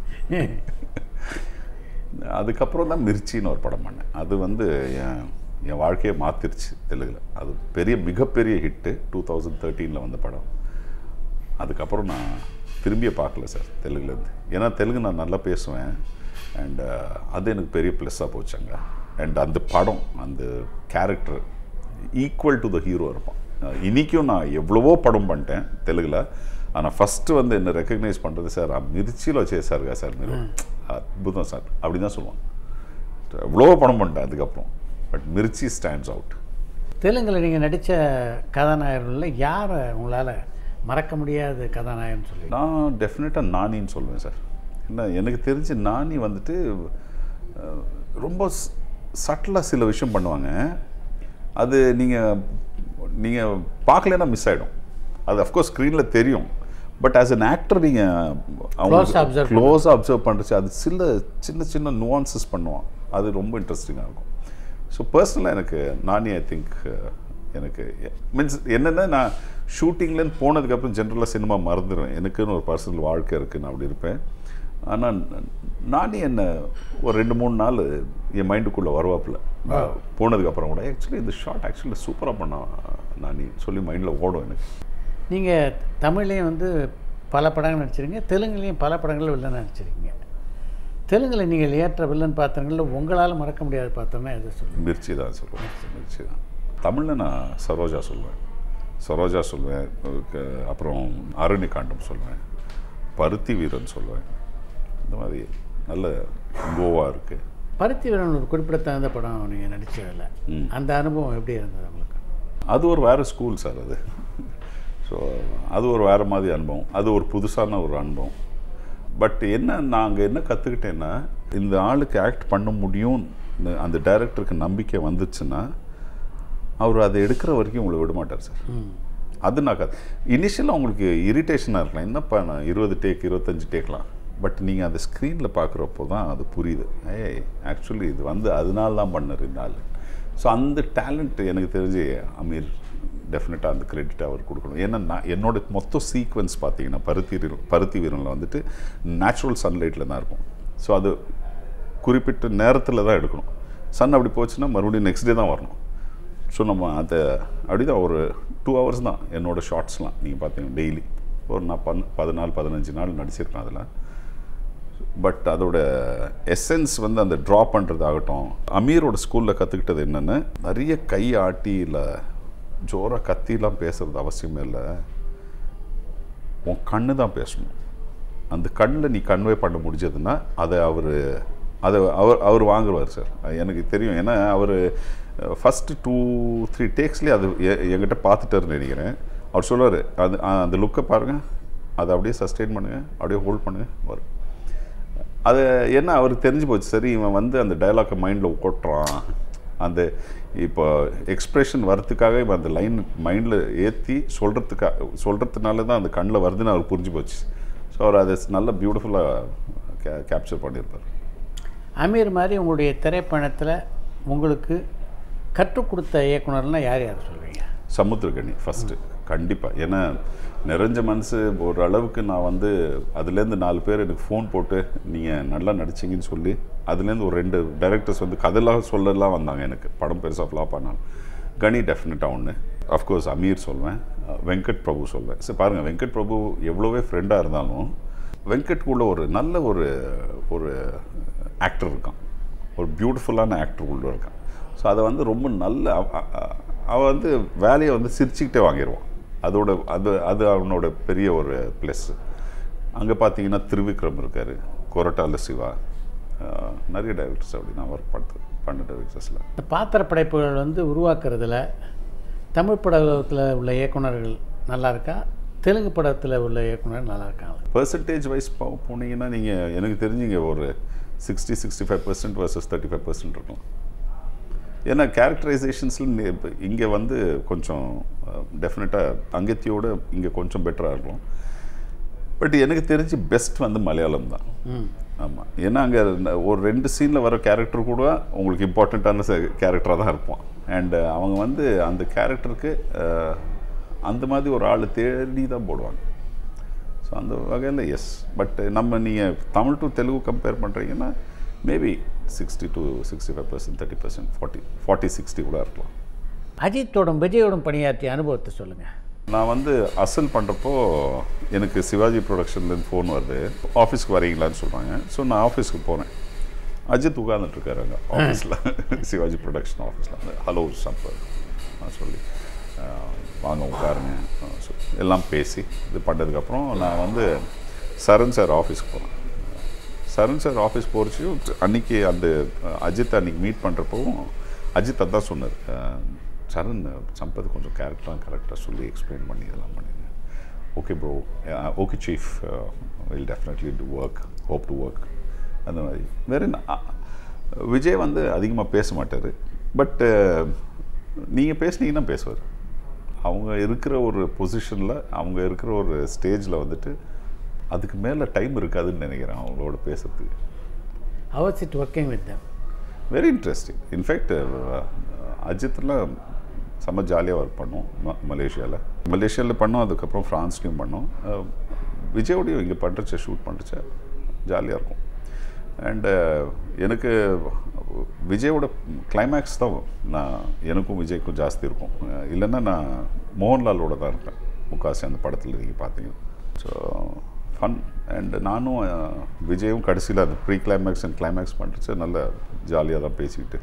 அதுக்கப்புறம் தான் மிர்ச்சின்னு ஒரு படம் பண்ணேன் அது வந்து என் என் வாழ்க்கையை மாற்றிருச்சு தெலுங்கில் அது பெரிய மிகப்பெரிய ஹிட்டு டூ தௌசண்ட் தேர்ட்டீனில் வந்த படம் அதுக்கப்புறம் நான் திரும்பியே பார்க்கல சார் தெலுங்குலேருந்து ஏன்னா தெலுங்கு நான் நல்லா பேசுவேன் அண்ட் அது எனக்கு பெரிய ப்ளஸ்ஸாக போச்சாங்க அண்ட் அந்த படம் அந்த character equal to the hero இருப்பான் அஹ் இன்னிக்கும் நான் எவ்வளவோ படம் பண்ணிட்டேன் தெலுங்கில் ஆனால் ஃபஸ்ட்டு வந்து என்னை ரெக்கக்னைஸ் பண்ணுறது சார் ఆ మిర్చిలో చేశారుగా సార్ మీరు అద్భుతం సార్ அப்படி தான் சொல்லுவாங்க எவ்வளோ படம் பண்ணிட்டேன் அதுக்கப்புறம் பட் மிர்ச்சி ஸ்டாண்ட்ஸ் அவுட் தெலுங்கில் நீங்கள் நடித்த கதாநாயகர்களில் யாரை உங்களால் மறக்க முடியாத கதாநாயகன் சொல்லி நான் டெஃபினட்டாக நானின்னு சொல்லுவேன் சார் என்ன எனக்கு தெரிஞ்சு நானி வந்துட்டு அஹ், ரொம்ப சட்டிலாக சில விஷயம் பண்ணுவாங்க அது நீங்கள் நீங்கள் பார்க்கலன்னா மிஸ் ஆகிடும் அது அஃப்கோர்ஸ் ஸ்க்ரீனில் தெரியும் பட் ஆஸ் an ஆக்டர் நீங்கள் Close observe க்ளோஸாக அப்சர்வ் பண்ணுறச்சு அது சில சின்ன சின்ன நுவான்சஸ் பண்ணுவான் அது ரொம்ப இன்ட்ரெஸ்டிங்காக இருக்கும் ஸோ பர்சனலாக எனக்கு நானே ஐ திங்க் எனக்கு மீன்ஸ் என்னென்னா நான் ஷூட்டிங்லேருந்து போனதுக்கப்புறம் ஜென்ரலாக சினிமா மறந்துடுவேன் எனக்குன்னு ஒரு பர்சனல் வாழ்க்கை இருக்குது நான் அப்படி இருப்பேன் ஆனால் நானே என்ன ஒரு ரெண்டு மூணு நாள் என் மைண்டுக்குள்ளே வருவாப்பில் போனதுக்கப்புறம் கூட ஆக்சுவலி இந்த ஷார்ட் ஆக்சுவலி சூப்பராக பண்ணான் நானி சொல்லி மைண்டில் ஓடும் எனக்கு நீங்கள் தமிழ்லேயும் வந்து பல படங்கள் நடிச்சிருக்கீங்க தெலுங்குலேயும் பல படங்கள் வில்லன் நடிச்சிருக்கீங்க தெலுங்கில் நீங்கள் ஏற்ற வில்லன் பாத்திரங்களில் உங்களால் மறக்க முடியாத பாத்திரம்னா எதை சொல்லுங்கள் மிர்ச்சி தான் சொல்லுவேன் மிர்ச்சி தான் தமிழில் நான் சரோஜா சொல்லுவேன் சரோஜா சொல்லுவேன் க- அப்புறம் அருணி காண்டம் சொல்லுவேன் பருத்தி வீரன் சொல்லுவேன் இந்த மாதிரி நல்ல கோவா இருக்குது பருத்தி வீரன் ஒரு குறிப்பிடத்தகுந்த படம் நீங்கள் நடிச்சதில்ல ம். அந்த அனுபவம் எப்படி இருந்தது உங்களுக்கு அது ஒரு வேறு ஸ்கூல் சார் அது ஸோ அது ஒரு வேறு மாதிரி அனுபவம் அது ஒரு புதுசான ஒரு அனுபவம் பட் என்ன நான் அங்கே என்ன கற்றுக்கிட்டேன்னா இந்த ஆளுக்கு ஆக்ட் பண்ண முடியும் அந்த டைரக்டருக்கு நம்பிக்கை வந்துச்சுன்னா அவர் அதை எடுக்கிற வரைக்கும் உங்களை விட மாட்டார் சார் ம் அது நான் கத் இனிஷியலாக உங்களுக்கு இரிட்டேஷனாக இருக்கலாம் என்னப்பா நான் இருபது டேக் இருபத்தஞ்சு டேக்லாம் பட் நீங்கள் அந்த ஸ்க்ரீனில் பார்க்குறப்போ தான் அது புரியுது ஏய் ஆக்சுவலி இது வந்து அதனால தான் பண்ணார் இந்த ஆள் ஸோ அந்த டேலண்ட் எனக்கு தெரிஞ்சு அமீர் டெஃபினட்டாக அந்த கிரெடிட் அவர் கொடுக்கணும் ஏன்னா நான் என்னோட மொத்த சீக்வன்ஸ் பார்த்தீங்கன்னா பருத்தி வீரன் பருத்தி வீரனில் வந்துட்டு நேச்சுரல் சன்லைட்டில் தான் இருக்கும் ஸோ அது குறிப்பிட்ட நேரத்தில் தான் எடுக்கணும் சன் அப்படி போச்சுன்னா மறுபடியும் நெக்ஸ்ட் டே தான் வரணும் ஸோ நம்ம அதை அப்படிதான் ஒரு டூ ஹவர்ஸ் தான் என்னோட ஷார்ட்ஸ்லாம் நீங்கள் பார்த்தீங்க டெய்லி ஒரு நான் பன் பதினாலு பதினஞ்சு நாள் நடிச்சிருக்கேன் அதில் பட் அதோட எசன்ஸ் வந்து அந்த ட்ரா பண்ணுறதாகட்டும் அமீரோட ஸ்கூலில் கற்றுக்கிட்டது என்னென்னு நிறைய கை ஆட்டி இல்லை ஜோராக கத்திலாம் பேசுறது அவசியமே இல்லை உன் கண்ணு தான் பேசணும் அந்த கண்ணில் நீ கன்வே பண்ண முடிஞ்சதுன்னா அதை அவர் அதை அவர் அவர் வாங்குவார் சார் எனக்கு தெரியும் ஏன்னா அவர் ஃபஸ்ட்டு டூ த்ரீ டேக்ஸ்லேயே அது எ- என்கிட்ட பார்த்துட்டாருன்னு நினைக்கிறேன் அவர் சொல்லுவார் அது அ- அந்த லுக்கை பாருங்கள் அதை அப்படியே சஸ்டெயின் பண்ணுங்கள் அப்படியே ஹோல்ட் பண்ணுங்கள் வரும் அது என்ன அவருக்கு தெரிஞ்சு போச்சு சரி இவன் வந்து அந்த டைலாக்கை மைண்டில் ஓட்டுறான் அந்த இப்போ எக்ஸ்ப்ரெஷன் வரத்துக்காக இவன் அந்த லைன் மைண்டில் ஏற்றி சொல்கிறதுக்காக சொல்கிறதுனால தான் அந்த கண்ணில் வருதுன்னு அவர் புரிஞ்சு போச்சு ஸோ அவர் அதை நல்ல பியூட்டிஃபுல்லாக கே கேப்சர் பண்ணியிருப்பார் அமீர் மாதிரி உங்களுடைய திரைப்பயணத்தில் உங்களுக்கு கற்றுக் கொடுத்த இயக்குனர்னா யார் யார் சொல்வீங்க சமுத்திரகனி ஃபஸ்ட்டு கண்டிப்பாக ஏன்னா நிறைஞ்ச மனசு ஒரு அளவுக்கு நான் வந்து அதுலேருந்து நாலு பேர் எனக்கு ஃபோன் போட்டு நீங்கள் நல்லா நடிச்சீங்கன்னு சொல்லி அதுலேருந்து ஒரு ரெண்டு டைரக்டர்ஸ் வந்து கதையெல்லாம் சொல்லலாம் வந்தாங்க எனக்கு படம் பெருசாக ஃப்ளாப் ஆனாலும் கனி டெஃபினட்டாக ஒன்று அஃப்கோர்ஸ் அமீர் சொல்வேன் அஹ் வெங்கட் பிரபு சொல்வேன் சரி பாருங்கள் வெங்கட் பிரபு எவ்வளோவே ஃப்ரெண்டாக இருந்தாலும் வெங்கட்குள்ள ஒரு நல்ல ஒரு ஒரு ஆக்டர் இருக்கான் ஒரு பியூட்டிஃபுல்லான ஆக்டர் உள்ள இருக்கான் ஸோ அதை வந்து ரொம்ப நல்ல அவ- அ- அ- அவன் வந்து வேலையை வந்து சிரிச்சுக்கிட்டே வாங்கிடுவான் அதோட அது அது அவனோட பெரிய ஒரு ப்ளஸ் அங்கே பார்த்தீங்கன்னா திருவிக்ரம் இருக்கார் கொரட்டால சிவா அஹ், நிறைய டைரக்டர்ஸ் அப்படி நான் ஒர்க் பண்ண பண்ண டைரக்டர்ஸில் இந்த பாத்திர படைப்புகள் வந்து உருவாக்குறதுல தமிழ் படத்தில் உள்ள இயக்குனர்கள் நல்லா இருக்கா தெலுங்கு படத்தில் உள்ள இயக்குனர் நல்லா இருக்காங்க பர்சன்டேஜ் வைஸ் போனீங்கன்னா நீங்கள் எனக்கு தெரிஞ்சுங்க ஒரு sixty sixty five percent versus thirty five percent இருக்கும் ஏன்னா கேரக்டரைசேஷன்ஸில் இங்கே வந்து கொஞ்சம் டெஃபினட்டாக அங்கத்தியோட இங்கே கொஞ்சம் பெட்டராக இருக்கும் பட் எனக்கு தெரிஞ்சு பெஸ்ட் வந்து மலையாளம் தான் ம் ஆமாம் ஏன்னா அங்கே ஒரு ரெண்டு சீனில் வர கேரக்டர் கூட உங்களுக்கு இம்பார்ட்டண்ட்டான கேரக்டராக தான் இருப்பான் அண்டு அவங்க வந்து அந்த கேரக்டருக்கு அந்த மாதிரி ஒரு ஆள் தேடி தான் போடுவாங்க ஸோ அந்த வகையில் எஸ் பட் நம்ம நீங்கள் தமிழ் டு தெலுங்கு கம்பேர் பண்ணுறீங்கன்னா maybe sixty to sixty five percent thirty percent forty forty sixty கூட இருக்கலாம் அஜித்தோடும் விஜயோடும் பணியாற்றிய அனுபவத்தை சொல்லுங்கள் நான் வந்து அசல் பண்ணுறப்போ எனக்கு சிவாஜி ப்ரொடக்ஷன்லேருந்து ஃபோன் வருது ஆஃபீஸ்க்கு வரீங்களான்னு சொல்கிறாங்க ஸோ நான் ஆஃபீஸ்க்கு போனேன் அஜித் உட்கார்ந்துட்டு இருக்காரு அங்கே ஆஃபீஸில் சிவாஜி ப்ரொடக்ஷன் ஆஃபீஸில் ஹலோ சம்பர் நான் சொல்லி அஹ், வாங்க உட்காருங்க அஹ், so எல்லாம் பேசி இது பண்ணதுக்கப்புறம் நான் வந்து சரண் சார் ஆஃபீஸ்க்கு போனேன் சரண் சார் ஆஃபீஸ் போகிறச்சு அன்னைக்கு அந்த அஹ், அஜித் அன்னைக்கு மீட் பண்ணுறப்பவும் அஜித் அதான் சொன்னார் அஹ், சரண் சம்பத் கொஞ்சம் கேரக்டராக கரெக்டாக சொல்லி எக்ஸ்பிளைன் பண்ணி இதெல்லாம் பண்ணிடுங்க okay bro okay chief will definitely to work hope to work அந்த மாதிரி வேறு என்ன அ- விஜய் வந்து அதிகமாக பேச மாட்டார் பட் நீங்கள் பேசுனீங்கன்னா பேசுவார் அவங்க இருக்கிற ஒரு பொசிஷனில் அவங்க இருக்கிற ஒரு ஸ்டேஜில் வந்துட்டு அதுக்கு மேலே டைம் இருக்காதுன்னு நினைக்கிறேன் அவங்களோட பேசுறதுக்கு hours it working with them very interesting in fact அஜித்லாம் செம்ம ஜாலியாக ஒர்க் பண்ணோம் ம மலேசியாவில் மலேசியாவில் பண்ணோம் அதுக்கப்புறம் ஃப்ரான்ஸ்லேயும் பண்ணோம் அஹ், விஜயோடையும் இங்கே பண்ணுறச்ச ஷூட் பண்ணுறச்ச ஜாலியாக இருக்கும் அண்டு எனக்கு விஜயோட கிளைமேக்ஸ் தான் நான் எனக்கும் விஜய்க்கும் ஜாஸ்தி இருக்கும் அஹ், இல்லைன்னா நான் மோகன்லாலோட தான் இருப்பேன் முக்காசி அந்த படத்தில் நீங்கள் பார்த்தீங்கன்னா ஸோ ஃபன் அண்ட் நானும் அஹ், விஜயும் கடைசியில் அந்த ப்ரீ கிளைமேக்ஸ் அண்ட் கிளைமேக்ஸ் பண்ணுறச்சு நல்ல ஜாலியாக தான் பேசிக்கிட்டு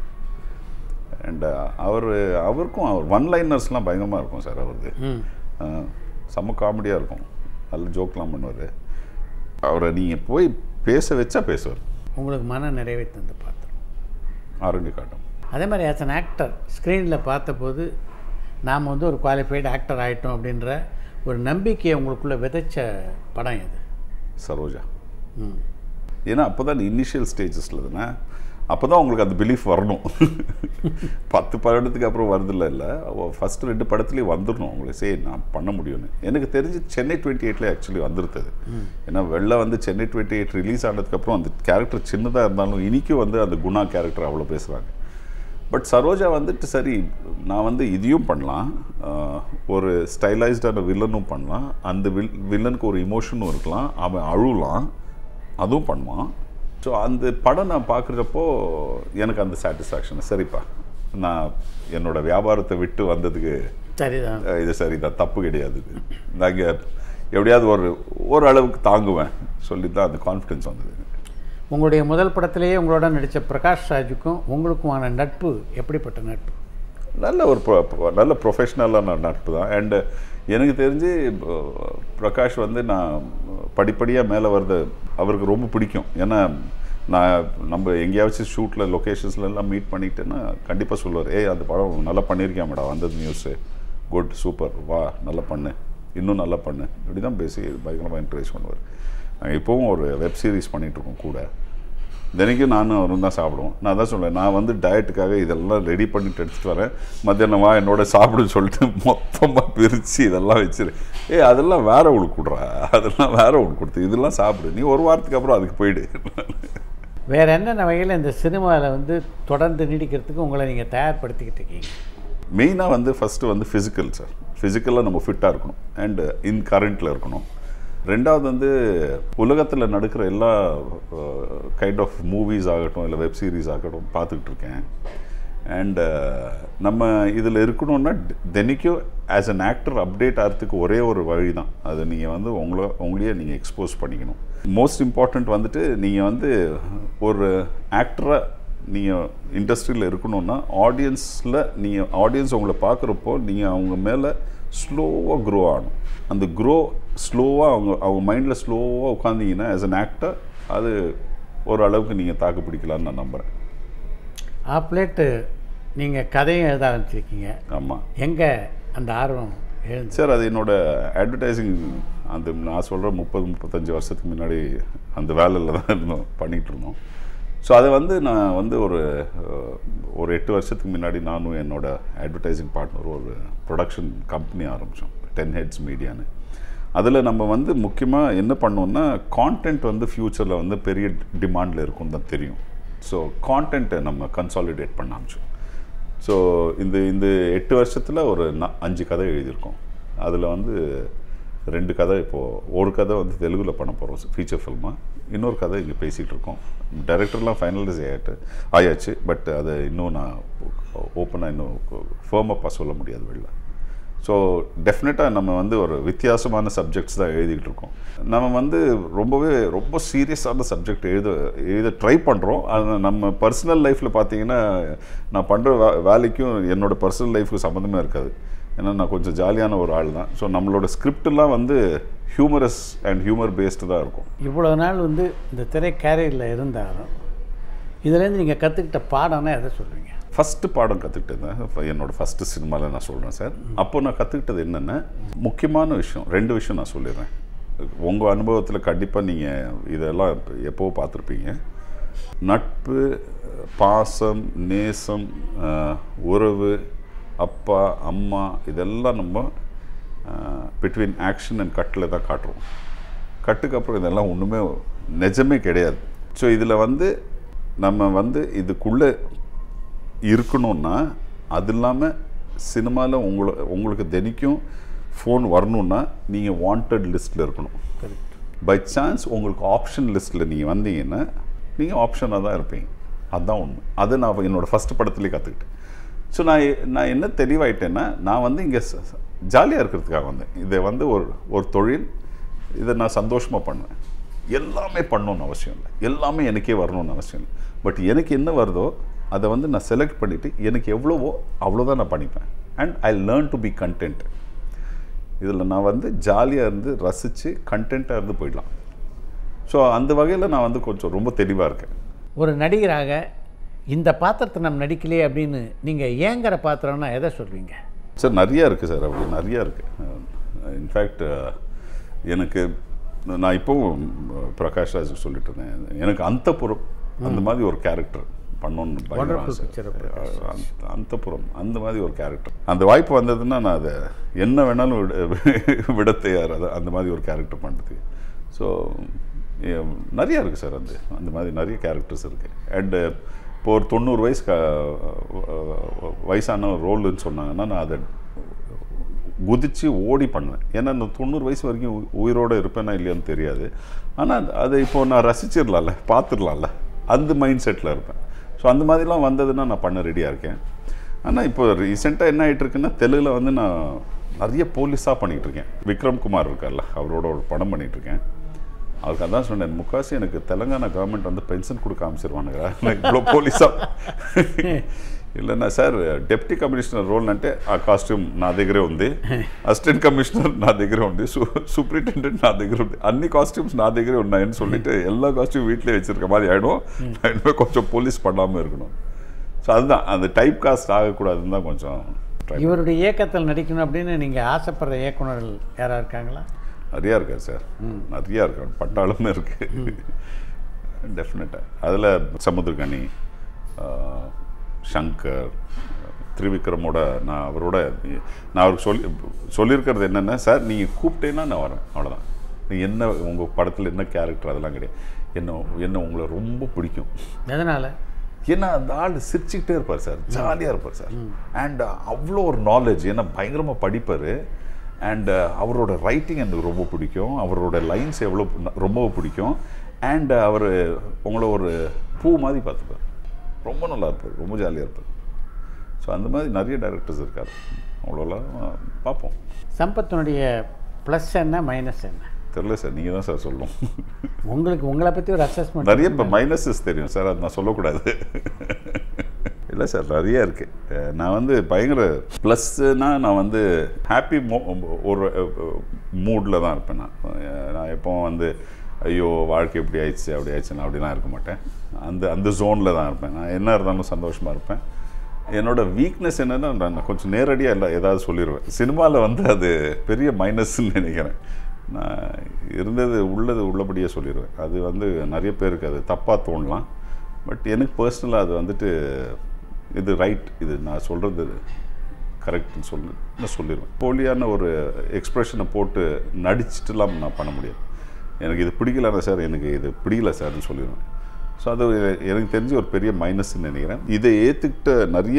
அண்ட் அவர் அவருக்கும் அவர் ஒன் லைனர்ஸ்லாம் பயங்கரமாக இருக்கும் சார் அவரது ம் அஹ், செம்ம காமெடியாக இருக்கும் நல்ல ஜோக்லாம் பண்ணுவார் அவரை நீங்கள் போய் பேச வச்சா பேசுவார் உங்களுக்கு மன நிறைவை தந்து பார்த்தோம் ஆரண்டி காட்டும் அதே மாதிரி ஆஸ் அன் ஆக்டர் ஸ்க்ரீனில் பார்த்தபோது நாம் வந்து ஒரு குவாலிஃபைடு ஆக்டர் ஆகிட்டோம் அப்படின்ற ஒரு நம்பிக்கையை உங்களுக்குள்ளே விதைச்ச படம் இது சரோஜா ம் ஏன்னா அப்போ தான் இனிஷியல் ஸ்டேஜஸில் தானே அப்போ தான் உங்களுக்கு அந்த பிலீஃப் வரணும் பத்து படத்துக்கு அப்புறம் வருதில்ல இல்லை ஃபஸ்ட்டு ரெண்டு படத்துலேயும் வந்துடணும் உங்களுக்கு சரி நான் பண்ண முடியும்னு எனக்கு தெரிஞ்சு சென்னை டுவெண்ட்டி எயிட்டில் ஆக்சுவலி வந்துருத்தது ஏன்னா வெளில வந்து சென்னை டுவெண்ட்டி எயிட் ரிலீஸ் ஆனதுக்கப்புறம் அந்த கேரக்டர் சின்னதாக இருந்தாலும் இனிக்கும் வந்து அந்த குணா கேரக்டர் அவ்வளோ பேசுகிறாங்க பட் சரோஜா வந்துட்டு சரி நான் வந்து இதையும் பண்ணலாம் ஆஹ், ஒரு ஸ்டைலைஸ்டான வில்லனும் பண்ணலாம் அந்த வில் வில்லனுக்கு ஒரு இமோஷனும் இருக்கலாம் அவன் அழுலாம் அதுவும் பண்ணுவான் ஸோ அந்த படம் நான் பார்க்குறப்போ எனக்கு அந்த சாட்டிஸ்ஃபேக்ஷன் சரிப்பா நான் என்னோட வியாபாரத்தை விட்டு வந்ததுக்கு சரிதான் அஹ், இது சரி தான் தப்பு கிடையாது இது நாங்கள் எப்படியாவது ஒரு ஓரளவுக்கு தாங்குவேன் சொல்லி தான் அந்த கான்ஃபிடென்ஸ் வந்தது எனக்கு உங்களுடைய முதல் படத்திலேயே உங்களோட நடித்த பிரகாஷ் ராஜுக்கும் உங்களுக்குமான நட்பு எப்படிப்பட்ட நட்பு நல்ல ஒரு pro- pro- நல்ல ப்ரொஃபஷ்னலான நட்பு தான் அண்டு எனக்கு தெரிஞ்சு அஹ், பிரகாஷ் வந்து நான் படிப்படியாக மேலே வர்றது அவருக்கு ரொம்ப பிடிக்கும் ஏன்னா நான் நம்ம எங்கேயாச்சும் ஷூட்டில் லொக்கேஷன்ஸ்ல எல்லாம் மீட் பண்ணிட்டேன்னா கண்டிப்பாக சொல்லுவார் ஏய் அந்த படம் நல்லா பண்ணியிருக்கேன் மேடம் வந்தது நியூஸு குட் சூப்பர் வா நல்லா பண்ணு இன்னும் நல்லா பண்ணு இப்படி தான் பேசி பயங்கரமாக என்கரேஜ் பண்ணுவார் நாங்கள் இப்போவும் ஒரு வெப் சீரிஸ் பண்ணிகிட்ருக்கோம் கூட தினைக்கும் நானும் அவரும் தான் சாப்பிடுவோம் நான் தான் சொல்லுவேன் நான் வந்து டயட்டுக்காக இதெல்லாம் ரெடி பண்ணிட்டு எடுத்துகிட்டு வரேன் மத்தியானம் வா என்னோட சாப்பிடுன்னு சொல்லிட்டு மொத்தமாக பிரித்து இதெல்லாம் வச்சிரு ஏய் அதெல்லாம் வேற உனக்கு கொடுறா அதெல்லாம் வேற உனக்கு கொடுத்து இதெல்லாம் சாப்பிடு நீ ஒரு வாரத்துக்கு அப்புறம் அதுக்கு போயிடு வேறு என்னென்ன வகையில் இந்த சினிமாவில் வந்து தொடர்ந்து நீடிக்கிறதுக்கு உங்களை நீங்கள் தயார்படுத்திக்கிட்டு இருக்கீங்க மெயினாக வந்து ஃபஸ்ட்டு வந்து ஃபிசிக்கல் சார் ஃபிசிக்கலாக நம்ம ஃபிட்டாக இருக்கணும் அண்ட் இன் கரண்ட்டில் இருக்கணும் ரெண்டாவது வந்து உலகத்தில் நடக்கிற எல்லா கைண்ட் ஆஃப் மூவிஸ் ஆகட்டும் இல்லை வெப் சீரிஸ் ஆகட்டும் பார்த்துக்கிட்டு இருக்கேன் அண்ட் நம்ம இதில் இருக்கணும்னா தி- தினைக்கும் ஆஸ் அன் ஆக்டர் அப்டேட் ஆகிறதுக்கு ஒரே ஒரு வழி தான் அது நீங்கள் வந்து உங்களை உங்களையே நீங்கள் எக்ஸ்போஸ் பண்ணிக்கணும் மோஸ்ட் இம்பார்ட்டண்ட் வந்துட்டு நீங்கள் வந்து ஒரு ஆக்டராக நீங்கள் இண்டஸ்ட்ரியில் இருக்கணும்னா ஆடியன்ஸில் நீங்கள் ஆடியன்ஸ் உங்களை பார்க்குறப்போ நீங்கள் அவங்க மேலே ஸ்லோவாக க்ரோ ஆகணும் அந்த க்ரோ ஸ்லோவாக அவங்க அவங்க மைண்டில் ஸ்லோவாக உட்காந்தீங்கன்னா ஆஸ் அன் ஆக்டர் அது ஒரு அளவுக்கு நீங்கள் தாக்கு பிடிக்கலாம்னு நான் நம்புகிறேன் ஆப்லேட்டு நீங்கள் கதையும் எழுத ஆரம்பிச்சிருக்கீங்க ஆமாம் எங்கே அந்த ஆர்வம் எழுந்து சார் அது என்னோட அட்வர்டைசிங் அந்த நான் சொல்கிற முப்பது முப்பத்தஞ்சு வருஷத்துக்கு முன்னாடி அந்த வேலையில் தான் இருந்தோம் பண்ணிகிட்டு இருந்தோம் ஸோ அதை வந்து நான் வந்து ஒரு அஹ், ஒரு எட்டு வருஷத்துக்கு முன்னாடி நானும் என்னோட அட்வர்டைசிங் பார்ட்னர் ஒரு ப்ரொடக்ஷன் கம்பெனி ஆரம்பித்தோம் டென் ஹெட்ஸ் மீடியான்னு அதில் நம்ம வந்து முக்கியமாக என்ன பண்ணோம்னா கான்டென்ட் வந்து ஃப்யூச்சரில் வந்து பெரிய டிமாண்டில் இருக்கும்னு தான் தெரியும் ஸோ கான்டென்ட்டை நம்ம கன்சாலிடேட் பண்ண ஆரம்பிச்சோம் ஸோ இந்த இந்த எட்டு வருஷத்தில் ஒரு நா- அஞ்சு கதை எழுதியிருக்கோம் அதில் வந்து ரெண்டு கதை இப்போது ஒரு கதை வந்து தெலுங்கில் பண்ண போகிறோம் ஃபீச்சர் ஃபில்மாக இன்னொரு கதை இங்கே பேசிகிட்டு இருக்கோம் டைரக்டர்லாம் ஃபைனலைஸ் ஆகிட்டு ஆயாச்சு பட் அதை இன்னும் நான் ஓப்பனாக இன்னும் ஃபேர்மப்பாக சொல்ல முடியாது வெளில ஸோ டெஃபினட்டாக நம்ம வந்து ஒரு வித்தியாசமான சப்ஜெக்ட்ஸ் தான் எழுதிக்கிட்டு இருக்கோம் நம்ம வந்து ரொம்பவே ரொம்ப சீரியஸான சப்ஜெக்ட் எழுத எழுத ட்ரை பண்ணுறோம் அது நம்ம பர்சனல் லைஃப்பில் பார்த்தீங்கன்னா நான் பண்ணுற வே வேலைக்கும் என்னோட பர்சனல் லைஃப்க்கு சம்மந்தமே இருக்காது ஏன்னா நான் கொஞ்சம் ஜாலியான ஒரு ஆள் தான் ஸோ நம்மளோட ஸ்கிரிப்டெல்லாம் வந்து ஹியூமரஸ் அண்ட் ஹியூமர் பேஸ்டு தான் இருக்கும் இவ்வளோ நாள் வந்து இந்த திரை கேரியரில் இருந்தாலும் இதுலேருந்து நீங்கள் கற்றுக்கிட்ட பாடம்னா எதை சொல்லுவீங்க ஃபஸ்ட்டு பாடம் கற்றுக்கிட்டது இப்போ என்னோட ஃபஸ்ட்டு சினிமாவில் நான் சொல்கிறேன் சார் அப்போ நான் கற்றுக்கிட்டது என்னென்ன முக்கியமான விஷயம் ரெண்டு விஷயம் நான் சொல்லிடுறேன் உங்கள் அனுபவத்தில் கண்டிப்பாக நீங்கள் இதெல்லாம் இப்ப எப்போ பார்த்துருப்பீங்க நட்பு பாசம் நேசம் ஆஹ், உறவு அப்பா அம்மா இதெல்லாம் நம்ம பிட்வீன் ஆக்ஷன் அண்ட் கட்டில் தான் காட்டுறோம் கட்டுக்கு அப்புறம் இதெல்லாம் ஒன்றுமே நிஜமே கிடையாது ஸோ இதில் வந்து நம்ம வந்து இதுக்குள்ளே இருக்கணும்னா அது இல்லாமல் சினிமாவில் உங்களை உங்களுக்கு தினைக்கும் ஃபோன் வரணுன்னா நீங்கள் வாண்டட் லிஸ்ட்டில் இருக்கணும் கரெக்ட் பை சான்ஸ் உங்களுக்கு ஆப்ஷன் லிஸ்ட்டில் நீங்கள் வந்தீங்கன்னா நீங்கள் ஆப்ஷனாக தான் இருப்பீங்க அதுதான் உண்மை அது நான் என்னோடய ஃபஸ்ட் படத்துலேயே கற்றுக்கிட்டேன் ஸோ நான் எ- நான் என்ன தெளிவாயிட்டேன்னா நான் வந்து இங்கே ஜாலியாக இருக்கிறதுக்காக வந்தேன் இதை வந்து ஒரு ஒரு தொழில் இதை நான் சந்தோஷமாக பண்ணுவேன் எல்லாமே பண்ணணும்னு அவசியம் இல்லை எல்லாமே எனக்கே வரணும்னு அவசியம் இல்லை பட் எனக்கு என்ன வருதோ அதை வந்து நான் செலக்ட் பண்ணிவிட்டு எனக்கு எவ்வளவோ அவ்வளோதான் நான் பண்ணிப்பேன் and I learn to be content இதில் நான் வந்து ஜாலியாக இருந்து ரசித்து கண்டென்ட்டாக இருந்து போயிடலாம் ஸோ அந்த வகையில் நான் வந்து கொஞ்சம் ரொம்ப தெளிவாக இருக்கேன் ஒரு நடிகராக இந்த பாத்திரத்தை நம்ம நடிக்கலையே அப்படின்னு நீங்கள் ஏங்குற பாத்திரம்னா எதை சொல்வீங்க சார் நிறையா இருக்குது சார் அப்படி நிறையா இருக்குது இன்ஃபேக்ட் எனக்கு நான் இப்போவும் பிரகாஷ் ராஜ் சொல்லிட்டு இருந்தேன் எனக்கு அந்தப்புறம் அந்த மாதிரி ஒரு கேரக்டர் பண்ணணும்னு பயங்கர Wonderful ஆசை. picture of அந்த- அந்தப்புறம் அந்த மாதிரி ஒரு கேரக்டர் அந்த வாய்ப்பு வந்ததுன்னா நான் அதை என்ன வேணாலும் விட விட தயார் அது அந்த மாதிரி ஒரு கேரக்டர் பண்ணுறதுக்கு ஸோ நிறையா இருக்குது சார் அந்த அந்த மாதிரி நிறைய கேரக்டர்ஸ் இருக்குது அண்டு இப்போ ஒரு தொண்ணூறு வயசு க வயசான ரோல்னு சொன்னாங்கன்னா நான் அதை குதிச்சு ஓடி பண்ணுவேன் ஏன்னா இந்த தொண்ணூறு வயசு வரைக்கும் உ- உயிரோட இருப்பேனா இல்லையான்னு தெரியாது ஆனால் அதை இப்போ நான் ரசிச்சிடலாம்ல பார்த்துடலாம்ல அந்த மைண்ட் செட்டில் இருப்பேன் ஸோ அந்த மாதிரிலாம் வந்ததுன்னா நான் பண்ண ரெடியாக இருக்கேன் ஆனால் இப்போ ரீசெண்டாக என்ன ஆகிட்டு இருக்குன்னா தெலுங்குல வந்து நான் நிறைய போலீஸாக பண்ணிகிட்டு இருக்கேன் விக்ரம் குமார் இருக்கார்ல அவரோட ஒரு படம் பண்ணிகிட்டு இருக்கேன் அவருக்கு அதான் சொன்னேன் முக்காசி எனக்கு தெலுங்கானா கவர்மெண்ட் வந்து பென்ஷன் கொடுக்க ஆரம்பிச்சிருவானுங்களா இவ்வளோ పోలీసా இல்லைன்னா సార్ డెప్యూటీ కమిషనర్ రోల్ అంటే ఆ కాస్ట్యూమ్ నా దగ్గరే ఉంది అసిస్టెంట్ కమిషనర్ నా దగ్గరే ఉంది సు సూపరింటెండెంట్ నా దగ్గర ఉంది అన్ని కాஸ்டியூம்ஸ் నా దగ్గరే ఉన్నాయని சொல்லிட்டு எல்லா காஸ்டியூம் வீட்டிலே வச்சிருக்க மாதிரி ஆகிடும் நான் இனிமேல் கொஞ்சம் போலீஸ் பண்ணாமல் இருக்கணும் ஸோ அதுதான் அந்த டைப் காஸ்ட் ஆகக்கூடாதுன்னு தான் கொஞ்சம் try இவருடைய இயக்கத்தில் நடிக்கணும் அப்படின்னு நீங்கள் ஆசைப்படுற இயக்குனர்கள் யாராக இருக்காங்களா நிறையா இருக்கார் சார் நிறையா இருக்கார் பட்டாளமே இருக்கு டெஃபினட்டாக அதில் சமுத்திரகனி ஆஹ், சங்கர் திரிவிக்ரமோட நான் அவரோட நான் அவருக்கு சொல்லி சொல்லியிருக்கிறது என்னென்னா சார் நீங்கள் கூப்பிட்டேன்னா நான் வரேன் அவ்வளோதான் நீ என்ன உங்கள் படத்தில் என்ன கேரக்டர் அதெல்லாம் கிடையாது என்ன என்ன உங்களை ரொம்ப பிடிக்கும் எதனால் ஏன்னா அந்த ஆள் சிரிச்சுக்கிட்டே இருப்பார் சார் ஜாலியாக இருப்பார் சார் அண்ட் அவ்வளோ ஒரு நாலேஜ் ஏன்னா பயங்கரமாக படிப்பார் அண்ட் அவரோட ரைட்டிங் எனக்கு ரொம்ப பிடிக்கும் அவரோட லைன்ஸ் எவ்வளோ ந- ரொம்ப பிடிக்கும் அண்ட் அவர் உங்களை ஒரு பூ மாதிரி பார்த்துப்பார் ரொம்ப நல்லா இருப்பார் ரொம்ப ஜாலியாக இருப்பார் ஸோ அந்த மாதிரி நிறைய டைரக்டர்ஸ் இருக்காரு அவ்வளோலாம் பார்ப்போம் சம்பத்தினுடைய ப்ளஸ் என்ன மைனஸ் என்ன தெரில சார் நீங்கள் தான் சார் சொல்லணும் உங்களுக்கு உங்களை பற்றி ஒரு அசஸ்மெண்ட் நிறைய இப்போ மைனஸஸ் தெரியும் சார் அது நான் சொல்லக்கூடாது இல்லை சார் நிறைய இருக்குது நான் வந்து பயங்கர ப்ளஸ்னா நான் வந்து ஹாப்பி மோ ஒரு மூடில் தான் இருப்பேன் நான் அஹ் நான் எப்போவும் வந்து ஐயோ வாழ்க்கை இப்படி ஆயிடுச்சு அப்படி ஆயிடுச்சு நான் அப்படிலாம் இருக்க மாட்டேன் அந்த அந்த ஜோனில் தான் இருப்பேன் நான் என்ன இருந்தாலும் சந்தோஷமாக இருப்பேன் என்னோட வீக்னஸ் என்னன்னா நான் கொஞ்சம் நேரடியாக இல்லை ஏதாவது சொல்லிடுவேன் சினிமாவில் வந்து அது பெரிய மைனஸ்ன்னு நினைக்கிறேன் நான் இருந்தது உள்ளது உள்ளபடியே சொல்லிடுவேன் அது வந்து நிறைய பேருக்கு அது தப்பாக தோணலாம் பட் எனக்கு பர்சனலாக அது வந்துட்டு இது ரைட் இது நான் சொல்கிறது கரெக்ட்னு சொல்லி நான் சொல்லிடுவேன் போலியான ஒரு எக்ஸ்ப்ரெஷனை போட்டு நடிச்சிட்டுலாம் நான் பண்ண முடியாது எனக்கு இது பிடிக்கலன்னா சார் எனக்கு இது பிடிக்கல சார்னு சொல்லிடுவேன் ஸோ அது எனக்கு தெரிஞ்சு ஒரு பெரிய மைனஸ்ன்னு நினைக்கிறேன் இதை ஏற்றுக்கிட்ட நிறைய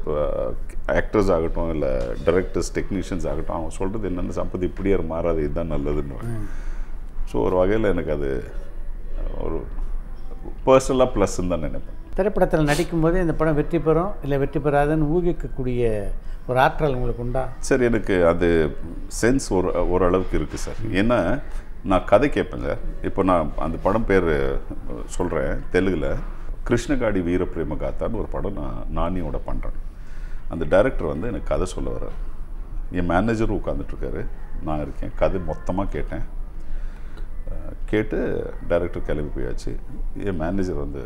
ஆக்டர்ஸ் ஆகட்டும் இல்லை டைரக்டர்ஸ் டெக்னீஷியன்ஸ் ஆகட்டும் அவங்க சொல்கிறது என்னென்ன சம்பத்தி இப்படியே மாறாது இதுதான் நல்லதுன்னு ஸோ ஒரு வகையில் எனக்கு அது ஒரு பர்சனலாக ப்ளஸ்ன்னு தான் நினைப்பேன் திரைப்படத்தில் நடிக்கும்போது இந்த படம் வெற்றி பெறும் இல்லை வெற்றி பெறாதுன்னு ஊகிக்கக்கூடிய ஒரு ஆற்றல் உங்களுக்கு உண்டா சார் எனக்கு அது சென்ஸ் ஒரு ஓரளவுக்கு இருக்குது சார் ஏன்னா நான் கதை கேட்பேன் சார் இப்போ நான் அந்த படம் பேர் சொல்கிறேன் தெலுங்கில் கிருஷ்ணகாடி வீரபிரேம காத்தான்னு ஒரு படம் நான் நானியோட பண்ணுறேன் அந்த டைரக்டர் வந்து எனக்கு கதை சொல்ல வர்றார் என் மேனேஜரும் உட்காந்துட்ருக்காரு நான் இருக்கேன் கதை மொத்தமாக கேட்டேன் அஹ் கேட்டு டைரக்டர் கிளம்பி போயாச்சு என் மேனேஜர் வந்து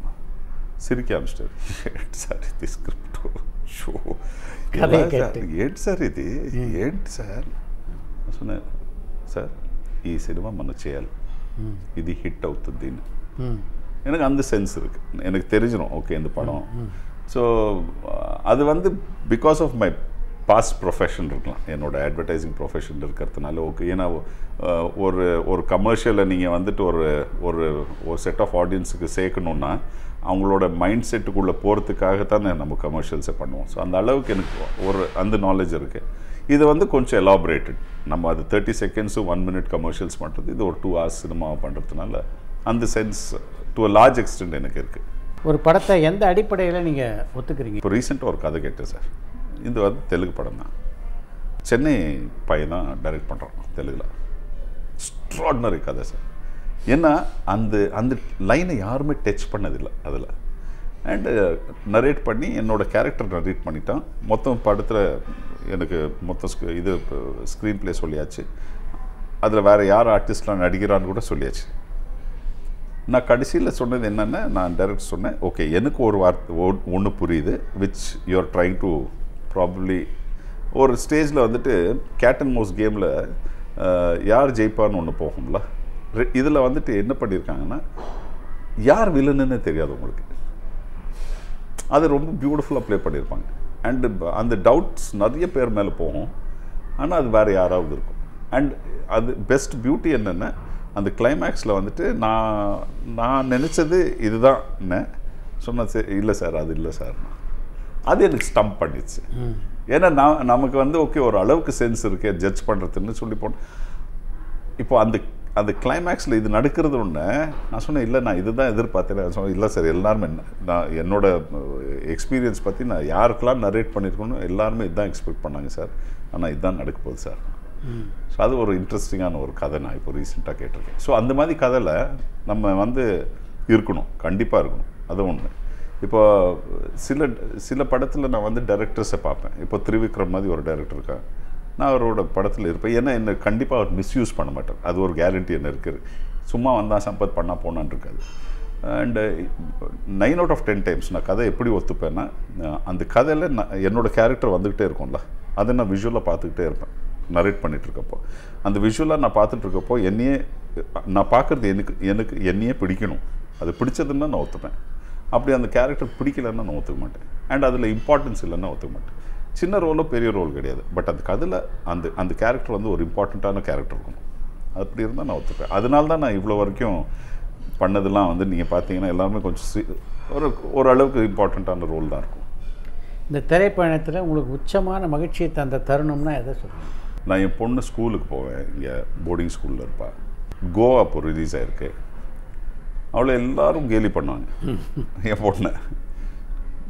சிரிக்க ஆரம்பிச்சிட்டாரு சார் இது ஸ்கிரிப்ட் ஷோ கதையை கேட்டு. ఏంటి సార్ ఇది ఏంటి సార్ சொன்னேன் సార్ ఈ సినిమా మనం చేయాలి ఇది హిట్ అవుతుంది అని. ம் எனக்கு அந்த சென்ஸ் இருக்கு எனக்கு தெரிஞ்சிடும் ஓகே இந்த படம் ஸோ அது வந்து because of my past profession இருக்கலாம் என்னோட அட்வர்டைசிங் ப்ரொஃபஷன் இருக்கிறதுனால ஓகே ஏன்னா அஹ், ஒரு ஒரு கமர்ஷியலை நீங்கள் வந்துட்டு ஒரு ஒரு ஒரு செட் ஆஃப் ஆடியன்ஸுக்கு சேர்க்கணுன்னா அவங்களோட மைண்ட் செட்டுக்குள்ளே போகிறதுக்காக தானே நம்ம கமர்ஷியல்ஸை பண்ணுவோம் ஸோ அந்த அளவுக்கு எனக்கு ஒரு அந்த நாலேஜ் இருக்குது இது வந்து கொஞ்சம் எலாபரேட்டட் நம்ம அது thirty seconds one minute commercials பண்ணுறது இது ஒரு டூ ஹவர்ஸ் சினிமாவை பண்ணுறதுனால அந்த sense to a large extent எனக்கு இருக்குது ஒரு படத்தை எந்த அடிப்படையில் நீங்கள் ஒத்துக்கிறீங்க இப்போ ரீசெண்டாக ஒரு கதை கேட்டேன் சார் இது வந்து தெலுங்கு படம் தான் சென்னை பையன் தான் டைரக்ட் பண்ணுறான் தெலுங்கில் எக்ஸ்ட்ராடினரி கதை சார் ஏன்னா அந்த அந்த லைனை யாருமே டச் பண்ணதில்லை அதில் அண்டு நரேட் பண்ணி என்னோட கேரக்டர் நரேட் பண்ணிட்டான் மொத்தம் படத்தில் எனக்கு மொத்தம் sc- இது ஸ்க்ரீன் ப்ளே சொல்லியாச்சு அதில் வேறு யார் ஆர்டிஸ்ட்லாம் நடிக்கிறான்னு கூட சொல்லியாச்சு நான் கடைசியில் சொன்னது என்னென்னா நான் டைரக்ட் சொன்னேன் ஓகே எனக்கு ஒரு வார்த்தை ஒன்று புரியுது which you are trying to probably ஒரு ஸ்டேஜில் வந்துட்டு கேட் அண்ட் மவுஸ் கேமில் யார் ஜெயிப்பான்னு ஒன்று போகும்ல இதில் வந்துட்டு என்ன பண்ணியிருக்காங்கன்னா யார் வில்லனுன்னு தெரியாது உங்களுக்கு அது ரொம்ப பியூட்டிஃபுல்லாக ப்ளே பண்ணியிருப்பாங்க அண்டு அந்த டவுட்ஸ் நிறைய பேர் மேலே போகும் ஆனால் அது வேறு யாராவது இருக்கும் அண்ட் அது பெஸ்ட் பியூட்டி என்னென்னா அந்த கிளைமேக்ஸில் வந்துட்டு நான் நான் நினச்சது இதுதான் சொன்ன சரி இல்லை சார் அது இல்லை சார் அது எனக்கு ஸ்டம்ப் பண்ணிடுச்சு ஏன்னா நான் நமக்கு வந்து ஓகே ஒரு அளவுக்கு சென்ஸ் இருக்கு ஜட்ஜ் பண்ணுறதுன்னு சொல்லி போனேன் இப்போ அந்த அந்த கிளைமேக்ஸில் இது நடக்கிறது ஒன்று நான் சொன்னேன் இல்லை நான் இதுதான் எதிர்பார்த்தேன் நான் சொன்னேன் இல்லை சார் எல்லாருமே என்ன நான் என்னோட எக்ஸ்பீரியன்ஸ் பற்றி நான் யாருக்கெல்லாம் நரேட் பண்ணியிருக்கணும் எல்லாருமே இதுதான் எக்ஸ்பெக்ட் பண்ணாங்க சார் ஆனால் இதுதான் நடக்க போகுது சார் ஸோ அது ஒரு இன்ட்ரெஸ்டிங்கான ஒரு கதை நான் இப்போ ரீசெண்டாக கேட்டிருக்கேன் ஸோ அந்த மாதிரி கதையில் நம்ம வந்து இருக்கணும் கண்டிப்பாக இருக்கணும் அது ஒன்று இப்போ சில சில படத்தில் நான் வந்து டைரக்டர்ஸை பார்ப்பேன் இப்போ திருவிக்ரம் மாதிரி ஒரு டைரக்டர் இருக்காங்க நான் அவரோட படத்தில் இருப்பேன் ஏன்னா என்னை கண்டிப்பாக அவர் மிஸ்யூஸ் பண்ண மாட்டார் அது ஒரு கேரண்டி என்ன இருக்குது சும்மா வந்தால் சம்பத் பண்ணால் போனான்னு இருக்காது and nine out of ten times நான் கதை எப்படி ஒத்துப்பேன்னா அஹ் அந்த கதையில் நான் என்னோட கேரக்டர் வந்துக்கிட்டே இருக்கும்ல அதை நான் விஷுவலாக பார்த்துக்கிட்டே இருப்பேன் நரேட் பண்ணிட்டு இருக்கப்போ அந்த விஷுவலாக நான் பார்த்துட்டு இருக்கப்போ என்னையே நான் பார்க்குறது எனக்கு எனக்கு என்னையே பிடிக்கணும் அது பிடிச்சதுன்னா நான் ஒத்துப்பேன் அப்படி அந்த கேரக்டர் பிடிக்கலன்னா நான் ஒத்துக்க மாட்டேன் அண்ட் அதில் இம்பார்ட்டன்ஸ் இல்லைன்னா ஒத்துக்க மாட்டேன் சின்ன ரோலோ பெரிய ரோல் கிடையாது பட் அந்த கதில் அந்த அந்த கேரக்டர் வந்து ஒரு இம்பார்ட்டண்ட்டான கேரக்டர் இருக்கணும் அப்படி இருந்தால் நான் ஒத்துப்பேன் அதனால தான் நான் இவ்வளோ வரைக்கும் பண்ணதெல்லாம் வந்து நீங்கள் பார்த்தீங்கன்னா எல்லாருமே கொஞ்சம் சி- ஒரு ஓரளவுக்கு இம்பார்ட்டண்ட்டான ரோல் தான் இருக்கும் இந்த திரைப்பயணத்தில் உங்களுக்கு உச்சமான மகிழ்ச்சியை தந்த தருணம்னா எதை சொல்லுங்கள் நான் என் பொண்ணு ஸ்கூலுக்கு போவேன் இங்கே போர்டிங் ஸ்கூலில் இருப்பாள் கோவா இப்போ ரிலீஸ் ஆயிருக்கு அவளை எல்லாரும் கேலி பண்ணுவாங்க என் பொண்ணை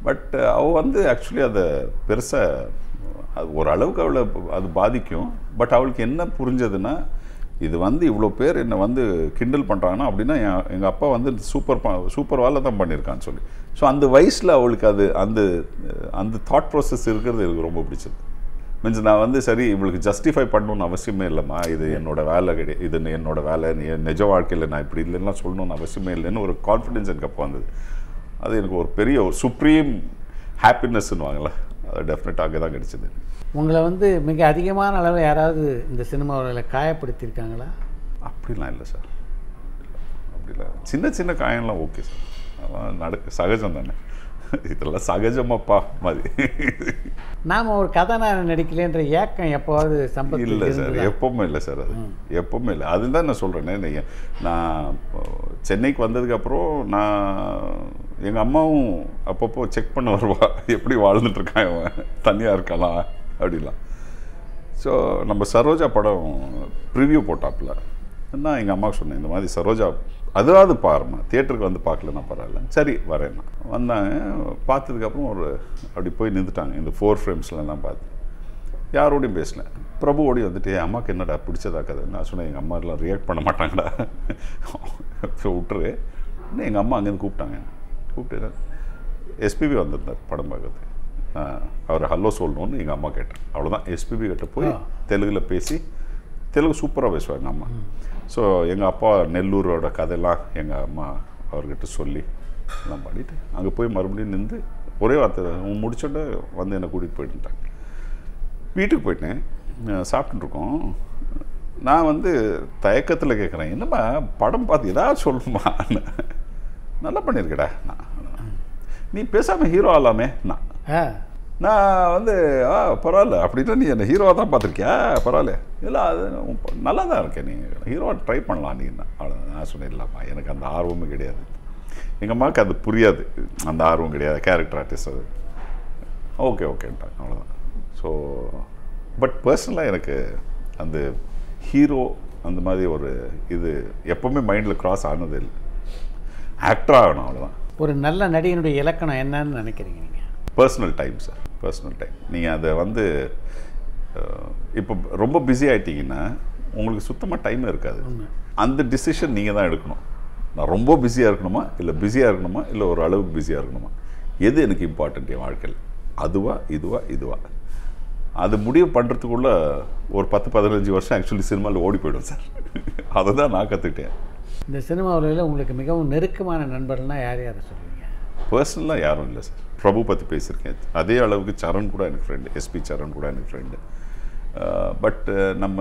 பட் அவ வந்து ஆக்சுவலி அதை பெருசாக அது ஓரளவுக்கு அவளை அது பாதிக்கும் பட் அவளுக்கு என்ன புரிஞ்சதுன்னா இது வந்து இவ்வளோ பேர் என்னை வந்து கிண்டல் பண்ணுறாங்கன்னா அப்படின்னா என் எங்கள் அப்பா வந்து சூப்பர் சூப்பர் வேலை தான் பண்ணியிருக்கான்னு சொல்லி ஸோ அந்த வயசில் அவளுக்கு அது அந்த அந்த தாட் ப்ராசஸ் இருக்கிறது எனக்கு ரொம்ப பிடிச்சது மீன்ஸ் நான் வந்து சரி இவளுக்கு ஜஸ்டிஃபை பண்ணணும்னு அவசியமே இல்லைம்மா இது என்னோட வேலை கிடையாது இது என்னோட வேலை நீ என் நிஜ வாழ்க்கையில் நான் இப்படி இல்லைன்னா சொல்லணும்னு அவசியமே இல்லைன்னு ஒரு கான்ஃபிடென்ஸ் எனக்கு அப்போ வந்தது அது எனக்கு ஒரு பெரிய ஒரு சுப்ரீம் ஹாப்பினஸ்ன்னு வாங்கல அது டெஃபினட்டாக அங்கே தான் கிடைச்சது உங்களை வந்து மிக அதிகமான அளவில் யாராவது இந்த சினிமாவில் காயப்படுத்தியிருக்காங்களா அப்படிலாம் இல்லை சார் அப்படிலாம் சின்ன சின்ன காயம்லாம் ஓகே சார் அதெல்லாம் நடக்க சகஜம் தானே இதெல்லாம் சகஜமாப்பா மாதிரி நாம் ஒரு கதாநாயகன் நடிக்கலைன்ற ஏக்கம் எப்போவாது சம்பத்து இல்லை சார் இருந்ததா? எப்பவுமே இல்லை சார் அது எப்பவுமே இல்லை அதுதான் நான் சொல்கிறேனே நீங்கள் நான் இப்போ சென்னைக்கு வந்ததுக்கப்புறம் நான் எங்கள் அம்மாவும் அப்பப்போ செக் பண்ண வருவா எப்படி வாழ்ந்துட்டு இருக்கான் இவன் தனியாக இருக்கலாம் அப்படிலாம் ஸோ நம்ம சரோஜா படம் ப்ரிவ்யூ போட்டாப்புல நான் எங்கள் அம்மாவுக்கு சொன்னேன் இந்த மாதிரி சரோஜா அதாவது பாருமா தியேட்டருக்கு வந்து பார்க்கலன்னா பரவாயில்ல சரி வரேன் நான் வந்தாங்க பார்த்ததுக்கப்புறம் ஒரு அப்படி போய் நின்றுட்டாங்க இந்த ஃபோர் ஃப்ரேம்ஸ்லாம் பார்த்து யாரோடையும் பேசல பிரபு ஓடி வந்துட்டு என் அம்மாவுக்கு என்னடா பிடிச்சதா கதை நான் சொன்னேன் எங்கள் அம்மா எல்லாம் ரியாக்ட் பண்ண மாட்டாங்கடா ஸோ விட்டுரு இன்னும் எங்கள் அம்மா அங்கேருந்து கூப்பிட்டாங்க கூப்பிட்டு எஸ்பிபி வந்திருந்தார் படம் பார்க்கறதுக்கு நான் அவர் ஹலோ சொல்லணும்னு எங்கள் அம்மா கேட்டேன் அவ்வளோதான் எஸ்பிபி கிட்ட போய் ஆ. தெலுங்கில் பேசி தெலுங்கு சூப்பராக பேசுவாங்க எங்கள் அம்மா ஸோ எங்கள் அப்பா நெல்லூரோட கதையெல்லாம் எங்கள் அம்மா அவர்கிட்ட சொல்லி எல்லாம் பாடிட்டு அங்கே போய் மறுபடியும் நின்று ஒரே வார்த்தை உன் முடிச்சோட வந்து என்னை கூட்டிகிட்டு போயிட்டுட்டாங்க வீட்டுக்கு போயிட்டேன் அஹ் சாப்பிட்டுட்டு இருக்கோம் நான் வந்து தயக்கத்தில் கேட்குறேன் என்னம்மா படம் பார்த்து ஏதாவது சொல்லணுமா நல்லா பண்ணியிருக்கடா நான் நீ பேசாமல் ஹீரோ ஆகலாமே நான் ஆ நான் வந்து ஆ பரவாயில்ல அப்படின்னா நீ என்ன ஹீரோவாக தான் பார்த்துருக்கியா பரவாயில்ல இல்லை அது உன் ப- நல்லா தான் இருக்கேன் நீ ஹீரோவா ட்ரை பண்ணலாம் நீ அவ்வளோ நான் சொன்னேன் இல்லைம்மா எனக்கு அந்த ஆர்வமும் கிடையாது எங்கள் அம்மாவுக்கு அது புரியாது அந்த ஆர்வம் கிடையாது கேரக்டர் ஆர்டிஸ்ட் அது ஓகே ஓகேன்ட்டாங்க அவ்வளோதான் ஸோ பட் பர்சனலாக எனக்கு அந்த ஹீரோ அந்த மாதிரி ஒரு இது எப்போவுமே மைண்டில் கிராஸ் ஆனது இல்லை ஆக்டர் ஆகணும் அவ்வளோதான் ஒரு நல்ல நடிகனுடைய இலக்கணம் என்னன்னு நினைக்கிறீங்க நீங்கள் personal time sir personal time நீங்கள் அதை வந்து அஹ், இப்போ ரொம்ப பிஸி ஆயிட்டீங்கன்னா உங்களுக்கு சுத்தமாக டைம் இருக்காது அந்த டிசிஷன் நீங்கள் தான் எடுக்கணும் நான் ரொம்ப பிஸியாக இருக்கணுமா இல்லை பிஸியாக இருக்கணுமா இல்லை ஒரு அளவுக்கு பிஸியாக இருக்கணுமா எது எனக்கு இம்பார்ட்டன்ட் என் வாழ்க்கையில் அதுவா இதுவா இதுவா அது முடிவு பண்ணுறதுக்குள்ள ஒரு பத்து பதினஞ்சு வருஷம் ஆக்சுவலி சினிமாவில் ஓடி போயிடும் சார் அதை தான் நான் கற்றுக்கிட்டேன் இந்த சினிமா உலகில் உங்களுக்கு மிகவும் நெருக்கமான நண்பர்கள்னா யார் யாரை சொல்லுவீங்க பர்சனலாக யாரும் இல்லை சார் பிரபு பற்றி பேசியிருக்கேன் அதே அளவுக்கு சரண் கூட எனக்கு ஃப்ரெண்டு எஸ்பி சரண் கூட எனக்கு ஃப்ரெண்டு பட் நம்ம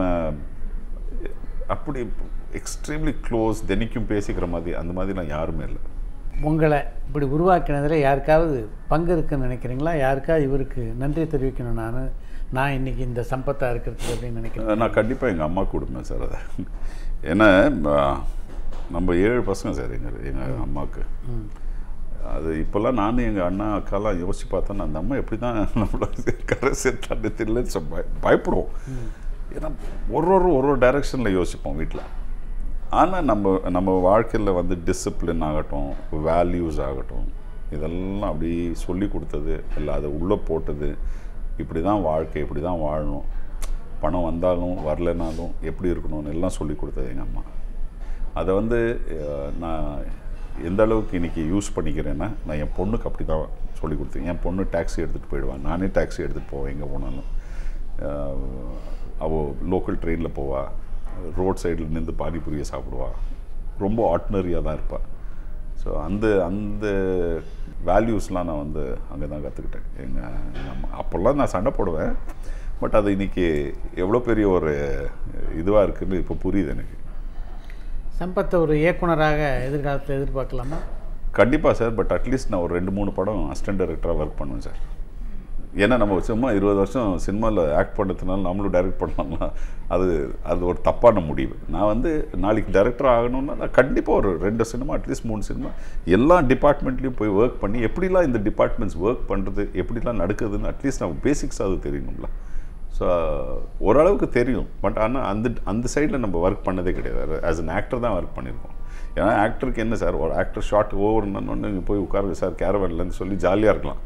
அப்படி எக்ஸ்ட்ரீம்லி க்ளோஸ் தினைக்கும் பேசிக்கிற மாதிரி அந்த மாதிரிலாம் யாருமே இல்லை உங்களை இப்படி உருவாக்கினதில் யாருக்காவது பங்கு இருக்குன்னு நினைக்கிறீங்களா யாருக்காவது இவருக்கு நன்றி தெரிவிக்கணும் நான் நான் இன்னைக்கு இந்த சம்பத்தாக இருக்கிறதுக்கு அப்படின்னு நினைக்கிறேன் நான் கண்டிப்பாக எங்கள் அம்மா கொடுப்பேன் சார் அதை ஏன்னா ம- நம்ம ஏழு பசங்க சார் எங்கள் எங்கள் அம்மாவுக்கு ம் அது இப்போல்லாம் நானும் எங்கள் அண்ணா அக்காலாம் யோசிச்சு பார்த்தா அந்த அம்மா எப்படி தான் நம்மள கரை சேர்த்தாண்டு தெரியலன்னு சொ- பய- பயப்படுவோம் ஏன்னா ஒரு ஒரு ஒரு ஒரு டைரக்ஷனில் யோசிப்போம் வீட்டில் ஆனால் நம்ம நம்ம வாழ்க்கையில் வந்து டிசிப்ளின் ஆகட்டும் வேல்யூஸ் ஆகட்டும் இதெல்லாம் அப்படி சொல்லி கொடுத்தது இல்லை அதை உள்ளே போட்டது இப்படி தான் வாழ்க்கை இப்படி தான் வாழணும் பணம் வந்தாலும் வரலைனாலும் எப்படி இருக்கணும்னு எல்லாம் சொல்லி கொடுத்தது எங்கள் அம்மா அதை வந்து அஹ், நான் எந்த அளவுக்கு இன்றைக்கி யூஸ் பண்ணிக்கிறேன்னா நான் என் பொண்ணுக்கு அப்படி தான் சொல்லி கொடுத்தேன் என் பொண்ணு டாக்ஸி எடுத்துகிட்டு போயிடுவான் நானே டாக்ஸி எடுத்துகிட்டு போவேன் எங்கே போனாலும் அஹ், அவள் லோக்கல் ட்ரெயினில் போவா ரோட் சைடில் நின்று பானிபூரியை சாப்பிடுவா ரொம்ப ஆர்டினரியாக தான் இருப்பாள் ஸோ அந்த அந்த வேல்யூஸ்லாம் நான் வந்து அங்கே தான் கற்றுக்கிட்டேன் எங்கள் எங்கள் அம்மா அப்போல்லாம் நான் சண்டை போடுவேன் பட் அது இன்னைக்கு எவ்வளோ பெரிய ஒரு இதுவாக இருக்குன்னு இப்போ புரியுது எனக்கு சம்பத்தை ஒரு இயக்குனராக எதிர்காலத்தில் எதிர்பார்க்கலாமா கண்டிப்பாக சார் பட் அட்லீஸ்ட் நான் ஒரு ரெண்டு மூணு படம் அசிஸ்டன்ட் டைரக்டராக ஒர்க் பண்ணுவேன் சார் ஏன்னா நம்ம சும்மா இருபது வருஷம் சினிமாவில் ஆக்ட் பண்ணுறதுனால நம்மளும் டைரக்ட் பண்ணலாம்னா அது அது ஒரு தப்பான முடிவு நான் வந்து நாளைக்கு டைரக்டர் ஆகணும்னா நான் கண்டிப்பாக ஒரு ரெண்டு சினிமா அட்லீஸ்ட் மூணு சினிமா எல்லா டிபார்ட்மெண்ட்லேயும் போய் ஒர்க் பண்ணி எப்படிலாம் இந்த டிபார்ட்மெண்ட்ஸ் ஒர்க் பண்ணுறது எப்படிலாம் நடக்குதுன்னு அட்லீஸ்ட் நம்ம பேசிக்ஸ் அது தெரியணும்ல ஸோ ஓரளவுக்கு தெரியும் பட் ஆனால் அந்த அந்த சைடில் நம்ம ஒர்க் பண்ணதே கிடையாது ஆஸ் an ஆக்டர் தான் ஒர்க் பண்ணியிருக்கோம் ஏன்னா ஆக்டருக்கு என்ன சார் ஒரு ஆக்டர் ஷார்ட் ஓவர் ஒன்று போய் உட்காருங்க சார் கேரவன்லேருந்து சொல்லி ஜாலியாக இருக்கலாம்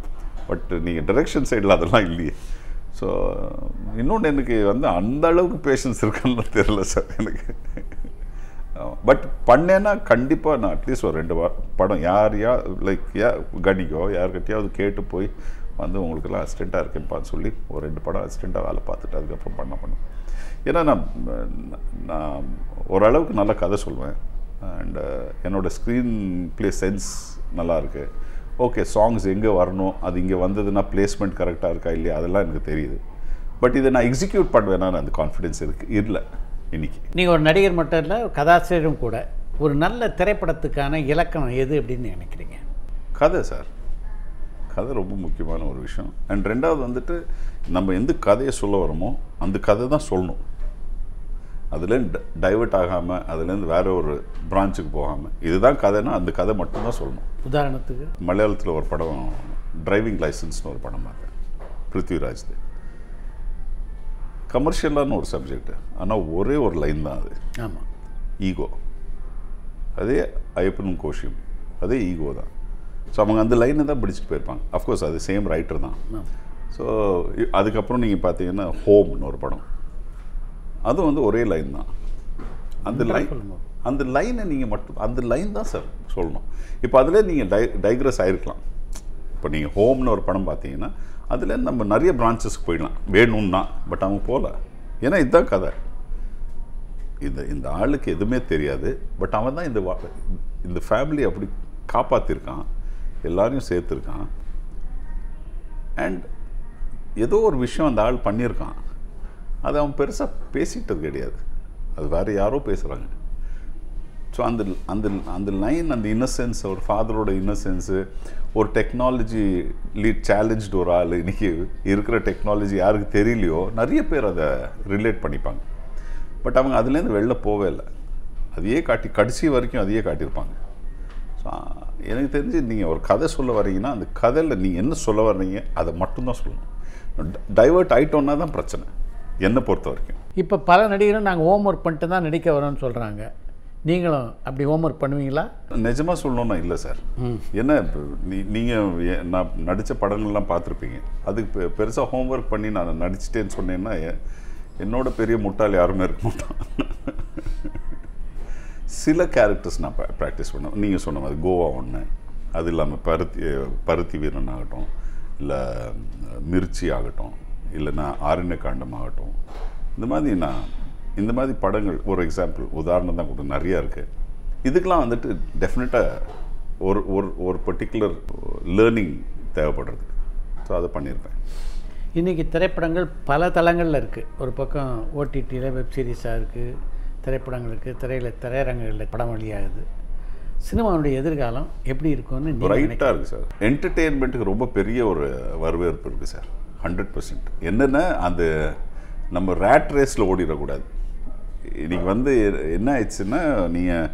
பட் நீங்கள் டைரக்ஷன் சைடில் அதெல்லாம் இல்லையே ஸோ இன்னொன்று எனக்கு வந்து அந்த அளவுக்கு பேஷன்ஸ் இருக்குன்னு தெரியல சார் எனக்கு பட் பண்ணேன்னா கண்டிப்பாக நான் அட்லீஸ்ட் ஒரு ரெண்டு வா- படம் யார் யார் லைக் யா கணிக்கோ யார்கிட்டயாவது கேட்டு போய் வந்து உங்களுக்கெல்லாம் அசிஸ்டண்ட்டாக இருக்கேன்னு பார்த்து சொல்லி ஒரு ரெண்டு படம் அசிஸ்டண்ட்டாக வேலை பார்த்துட்டு அதுக்கப்புறம் பண்ண பண்ணும் ஏன்னா நான் நான் ஓரளவுக்கு நல்ல கதை சொல்லுவேன் அண்ட் என்னோட ஸ்க்ரீன் ப்ளே சென்ஸ் நல்லா இருக்கு ஓகே சாங்ஸ் எங்கே வரணும் அது இங்கே வந்ததுன்னா பிளேஸ்மெண்ட் கரெக்டாக இருக்கா இல்லையா அதெல்லாம் எனக்கு தெரியுது பட் இதை நான் எக்ஸிக்யூட் பண்ணுவேன்னா அந்த கான்ஃபிடென்ஸ் இருக்கு இல்லை இன்னைக்கு நீங்கள் ஒரு நடிகர் மட்டும் இல்லை கதாசிரியரும் கூட ஒரு நல்ல திரைப்படத்துக்கான இலக்கணம் எது அப்படின்னு நினைக்கிறீங்க கதை சார் கதை ரொம்ப முக்கியமான ஒரு விஷயம் அண்ட் ரெண்டாவது வந்துட்டு நம்ம எந்த கதையை சொல்ல வரோமோ அந்த கதை தான் சொல்லணும் அதுலேருந்து டைவர்ட் ஆகாமல் அதுலேருந்து வேற ஒரு பிரான்ச்சுக்கு போகாமல் இதுதான் கதைன்னா அந்த கதை மட்டும்தான் சொல்லணும் உதாரணத்துக்கு மலையாளத்தில் ஒரு படம் டிரைவிங் லைசன்ஸ்னு ஒரு படம் பார்த்தேன் பிருத்விராஜ் கமர்ஷியலான ஒரு சப்ஜெக்ட் ஆனால் ஒரே ஒரு லைன் தான் அது ஆமாம் ஈகோ அதே ஐயப்பனும் கோஷியும் அதே ஈகோ தான் ஸோ அவங்க அந்த லைனை தான் பிடிச்சிட்டு போயிருப்பாங்க அஃப்கோர்ஸ் அது சேம் ரைட்டர் தான் ஆமாம் ஸோ அதுக்கப்புறம் நீங்கள் பார்த்தீங்கன்னா ஹோம்னு ஒரு படம் அதுவும் வந்து ஒரே லைன் தான் அந்த லைன் சொல்லுங்க. அந்த லைனை நீங்கள் மட்டும் அந்த லைன் தான் சார் சொல்லணும் இப்போ அதில் நீங்கள் டை டைக்ரஸ் ஆயிருக்கலாம் இப்போ நீங்கள் ஹோம்னு ஒரு படம் பார்த்தீங்கன்னா அதில் நம்ம நிறைய பிரான்ச்சஸ்க்கு போயிடலாம் வேணும்னா பட் அவங்க போகல ஏன்னா இதுதான் கதை இந்த இந்த ஆளுக்கு எதுவுமே தெரியாது பட் அவன் தான் இந்த வா- இந்த ஃபேமிலி அப்படி காப்பாற்றிருக்கான் எல்லாரையும் சேர்த்துருக்கான் அண்ட் ஏதோ ஒரு விஷயம் அந்த ஆள் பண்ணியிருக்கான் அதை அவன் பெருசாக பேசிக்கிட்டது கிடையாது அது வேறு யாரோ பேசுகிறாங்க ஸோ அந்த அந்த அந்த லைன் அந்த இன்னசென்ஸ் ஒரு ஃபாதரோட இன்னசென்ஸு ஒரு டெக்னாலஜி லீட் சேலஞ்ச்டு ஒரு ஆள் இன்னைக்கு இருக்கிற டெக்னாலஜி யாருக்கு தெரியலையோ நிறைய பேர் அதை ரிலேட் பண்ணிப்பாங்க பட் அவங்க அதுலேருந்து வெளில போவே இல்லை அதையே காட்டி கடைசி வரைக்கும் அதையே காட்டியிருப்பாங்க ஸோ எனக்கு தெரிஞ்சு நீங்கள் ஒரு கதை சொல்ல வர்றீங்கன்னா அந்த கதையில் நீங்கள் என்ன சொல்ல வர்றீங்க அதை மட்டும்தான் சொல்லணும் டைவர்ட் ஆயிட்டோன்னா தான் பிரச்சனை என்னை பொறுத்த வரைக்கும் இப்போ பல நடிகரும் நாங்கள் ஹோம் ஒர்க் பண்ணிட்டு தான் நடிக்க வரோம்னு சொல்கிறாங்க நீங்களும் அப்படி ஹோம் ஒர்க் பண்ணுவீங்களா நிஜமாக சொல்லணும்னா இல்லை சார் என்ன இப்ப நீ நீங்கள் நான் நடித்த படங்கள்லாம் பார்த்துருப்பீங்க அதுக்கு பெ பெருசாக ஹோம்ஒர்க் பண்ணி நான் நடிச்சிட்டேன்னு சொன்னேன்னா எ- என்னோட பெரிய முட்டாள் யாருமே இருக்க மாட்டான் சில கேரக்டர்ஸ் நான் ப்ராக்டிஸ் பண்ணேன் நீங்கள் சொன்ன மாதிரி கோவா ஒன்று அது இல்லாமல் பருத்தி பருத்தி வீரன் ஆகட்டும் இல்லை மிர்ச்சி ஆகட்டும் இல்லைன்னா ஆரண்யகாண்டம் ஆகட்டும் இந்த மாதிரி நான் இந்த மாதிரி படங்கள் ஒரு எக்ஸாம்பிள் உதாரணம் தான் கூட நிறையா இருக்குது இதுக்கெல்லாம் வந்துட்டு டெஃபினட்டாக ஒரு ஒரு ஒரு பர்டிகுலர் லேர்னிங் தேவைப்படுறது ஸோ அதை பண்ணியிருப்பேன் இன்றைக்கி திரைப்படங்கள் பல தளங்களில் இருக்குது ஒரு பக்கம் ஓடிடியில் வெப் சீரிஸாக இருக்குது திரைப்படங்கள் இருக்குது திரையில் திரையரங்குகளில் படம் வெளியாகுது சினிமாவுடைய எதிர்காலம் எப்படி இருக்கும்னு நீங்கள் பிரைட்டாக இருக்குது சார் என்டர்டெயின்மெண்ட்டுக்கு ரொம்ப பெரிய ஒரு வரவேற்பு இருக்குது சார் ஹண்ட்ரட் பர்சன்ட் என்னென்னா அந்த நம்ம ரேட் ரேஸில் ஓடிடக்கூடாது இன்னைக்கு வந்து என்ன ஆயிடுச்சுன்னா நீங்கள்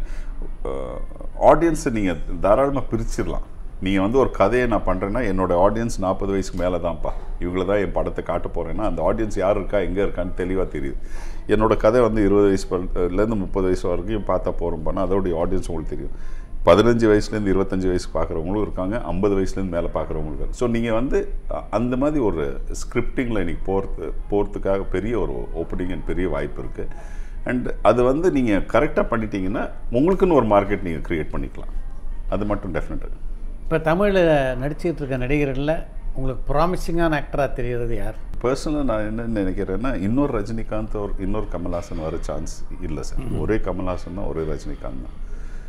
ஆடியன்ஸை நீங்கள் தாராளமாக பிரிச்சிடலாம் நீங்கள் வந்து ஒரு கதையை நான் பண்ணுறேன்னா என்னோட ஆடியன்ஸ் நாற்பது வயசுக்கு மேலே தான்ப்பா இவங்கள தான் என் படத்தை காட்ட போகிறேன்னா அந்த ஆடியன்ஸ் யார் இருக்கா எங்கே இருக்கான்னு தெளிவாக தெரியுது என்னோட கதை வந்து இருபது வயசு பல்- முப்பது வயசு வரைக்கும் பார்த்தா போகிறோம் பண்ணால் அதோடைய ஆடியன்ஸ் உங்களுக்கு தெரியும் பதினஞ்சு வயசுலேருந்து இருபத்தஞ்சு வயசுக்கு பார்க்குறவங்களும் இருக்காங்க ஐம்பது வயசுலேருந்து மேலே பார்க்குறவங்களும் இருக்காங்க ஸோ நீங்கள் வந்து அ- அந்த மாதிரி ஒரு ஸ்கிரிப்டிங்கில் இன்னைக்கு போகிறது போகிறதுக்காக பெரிய ஒரு ஓப்பனிங் அண்ட் பெரிய வாய்ப்பு இருக்குது அண்ட் அது வந்து நீங்கள் கரெக்டாக பண்ணிட்டீங்கன்னா உங்களுக்குன்னு ஒரு மார்க்கெட் நீங்கள் க்ரியேட் பண்ணிக்கலாம் அது மட்டும் டெஃபினட்டாக இப்போ தமிழில் நடிச்சிட்டு இருக்க நடிகர்களில் உங்களுக்கு ப்ராமிசிங்கான ஆக்டராக தெரிகிறது யார் பர்சனலாக நான் என்ன நினைக்கிறேன்னா இன்னொரு ரஜினிகாந்த் ஒரு இன்னொரு கமல்ஹாசன் வர சான்ஸ் இல்லை சார் ஒரே கமல்ஹாசன் தான் ஒரே ரஜினிகாந்த் தான்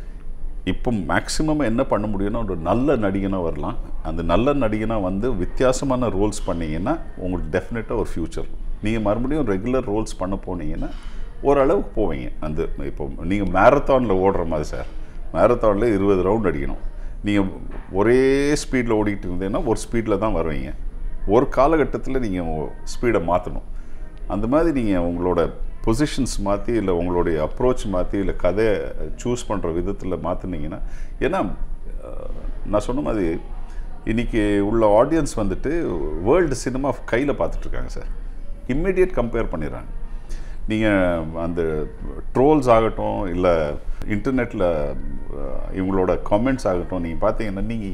இப்போ மேக்ஸிமம் என்ன பண்ண முடியும்னா ஒரு நல்ல நடிகனாக வரலாம் அந்த நல்ல நடிகனாக வந்து வித்தியாசமான ரோல்ஸ் பண்ணீங்கன்னா உங்களுக்கு டெஃபினட்டாக ஒரு ஃப்யூச்சர் நீங்கள் மறுபடியும் ரெகுலர் ரோல்ஸ் பண்ண போனீங்கன்னா ஓரளவுக்கு போவீங்க அந்த இப்போ நீங்கள் மேரத்தானில் ஓடுற மாதிரி சார் மேரத்தானில் இருபது ரவுண்ட் அடிக்கணும் நீங்கள் ஒரே ஸ்பீடில் ஓடிக்கிட்டு இருந்தீங்கன்னா ஒரு ஸ்பீடில் தான் வருவீங்க ஒரு காலகட்டத்தில் நீங்கள் ஸ்பீடை மாற்றணும் அந்த மாதிரி நீங்கள் உங்களோட பொசிஷன்ஸ் மாற்றி இல்லை உங்களுடைய அப்ரோச் மாற்றி இல்லை கதையை சூஸ் பண்ணுற விதத்தில் மாற்றினீங்கன்னா ஏன்னா அஹ், நான் சொன்ன மாதிரி இன்னைக்கு உள்ள ஆடியன்ஸ் வந்துட்டு வேர்ல்டு சினிமா கையில் பார்த்துட்ருக்காங்க சார் இம்மிடியட் கம்பேர் பண்ணிடுறாங்க நீங்கள் அந்த ட்ரோல்ஸ் ஆகட்டும் இல்லை இன்டர்நெட்டில் இவங்களோட கமெண்ட்ஸ் ஆகட்டும் நீங்கள் பார்த்தீங்கன்னா நீங்கள்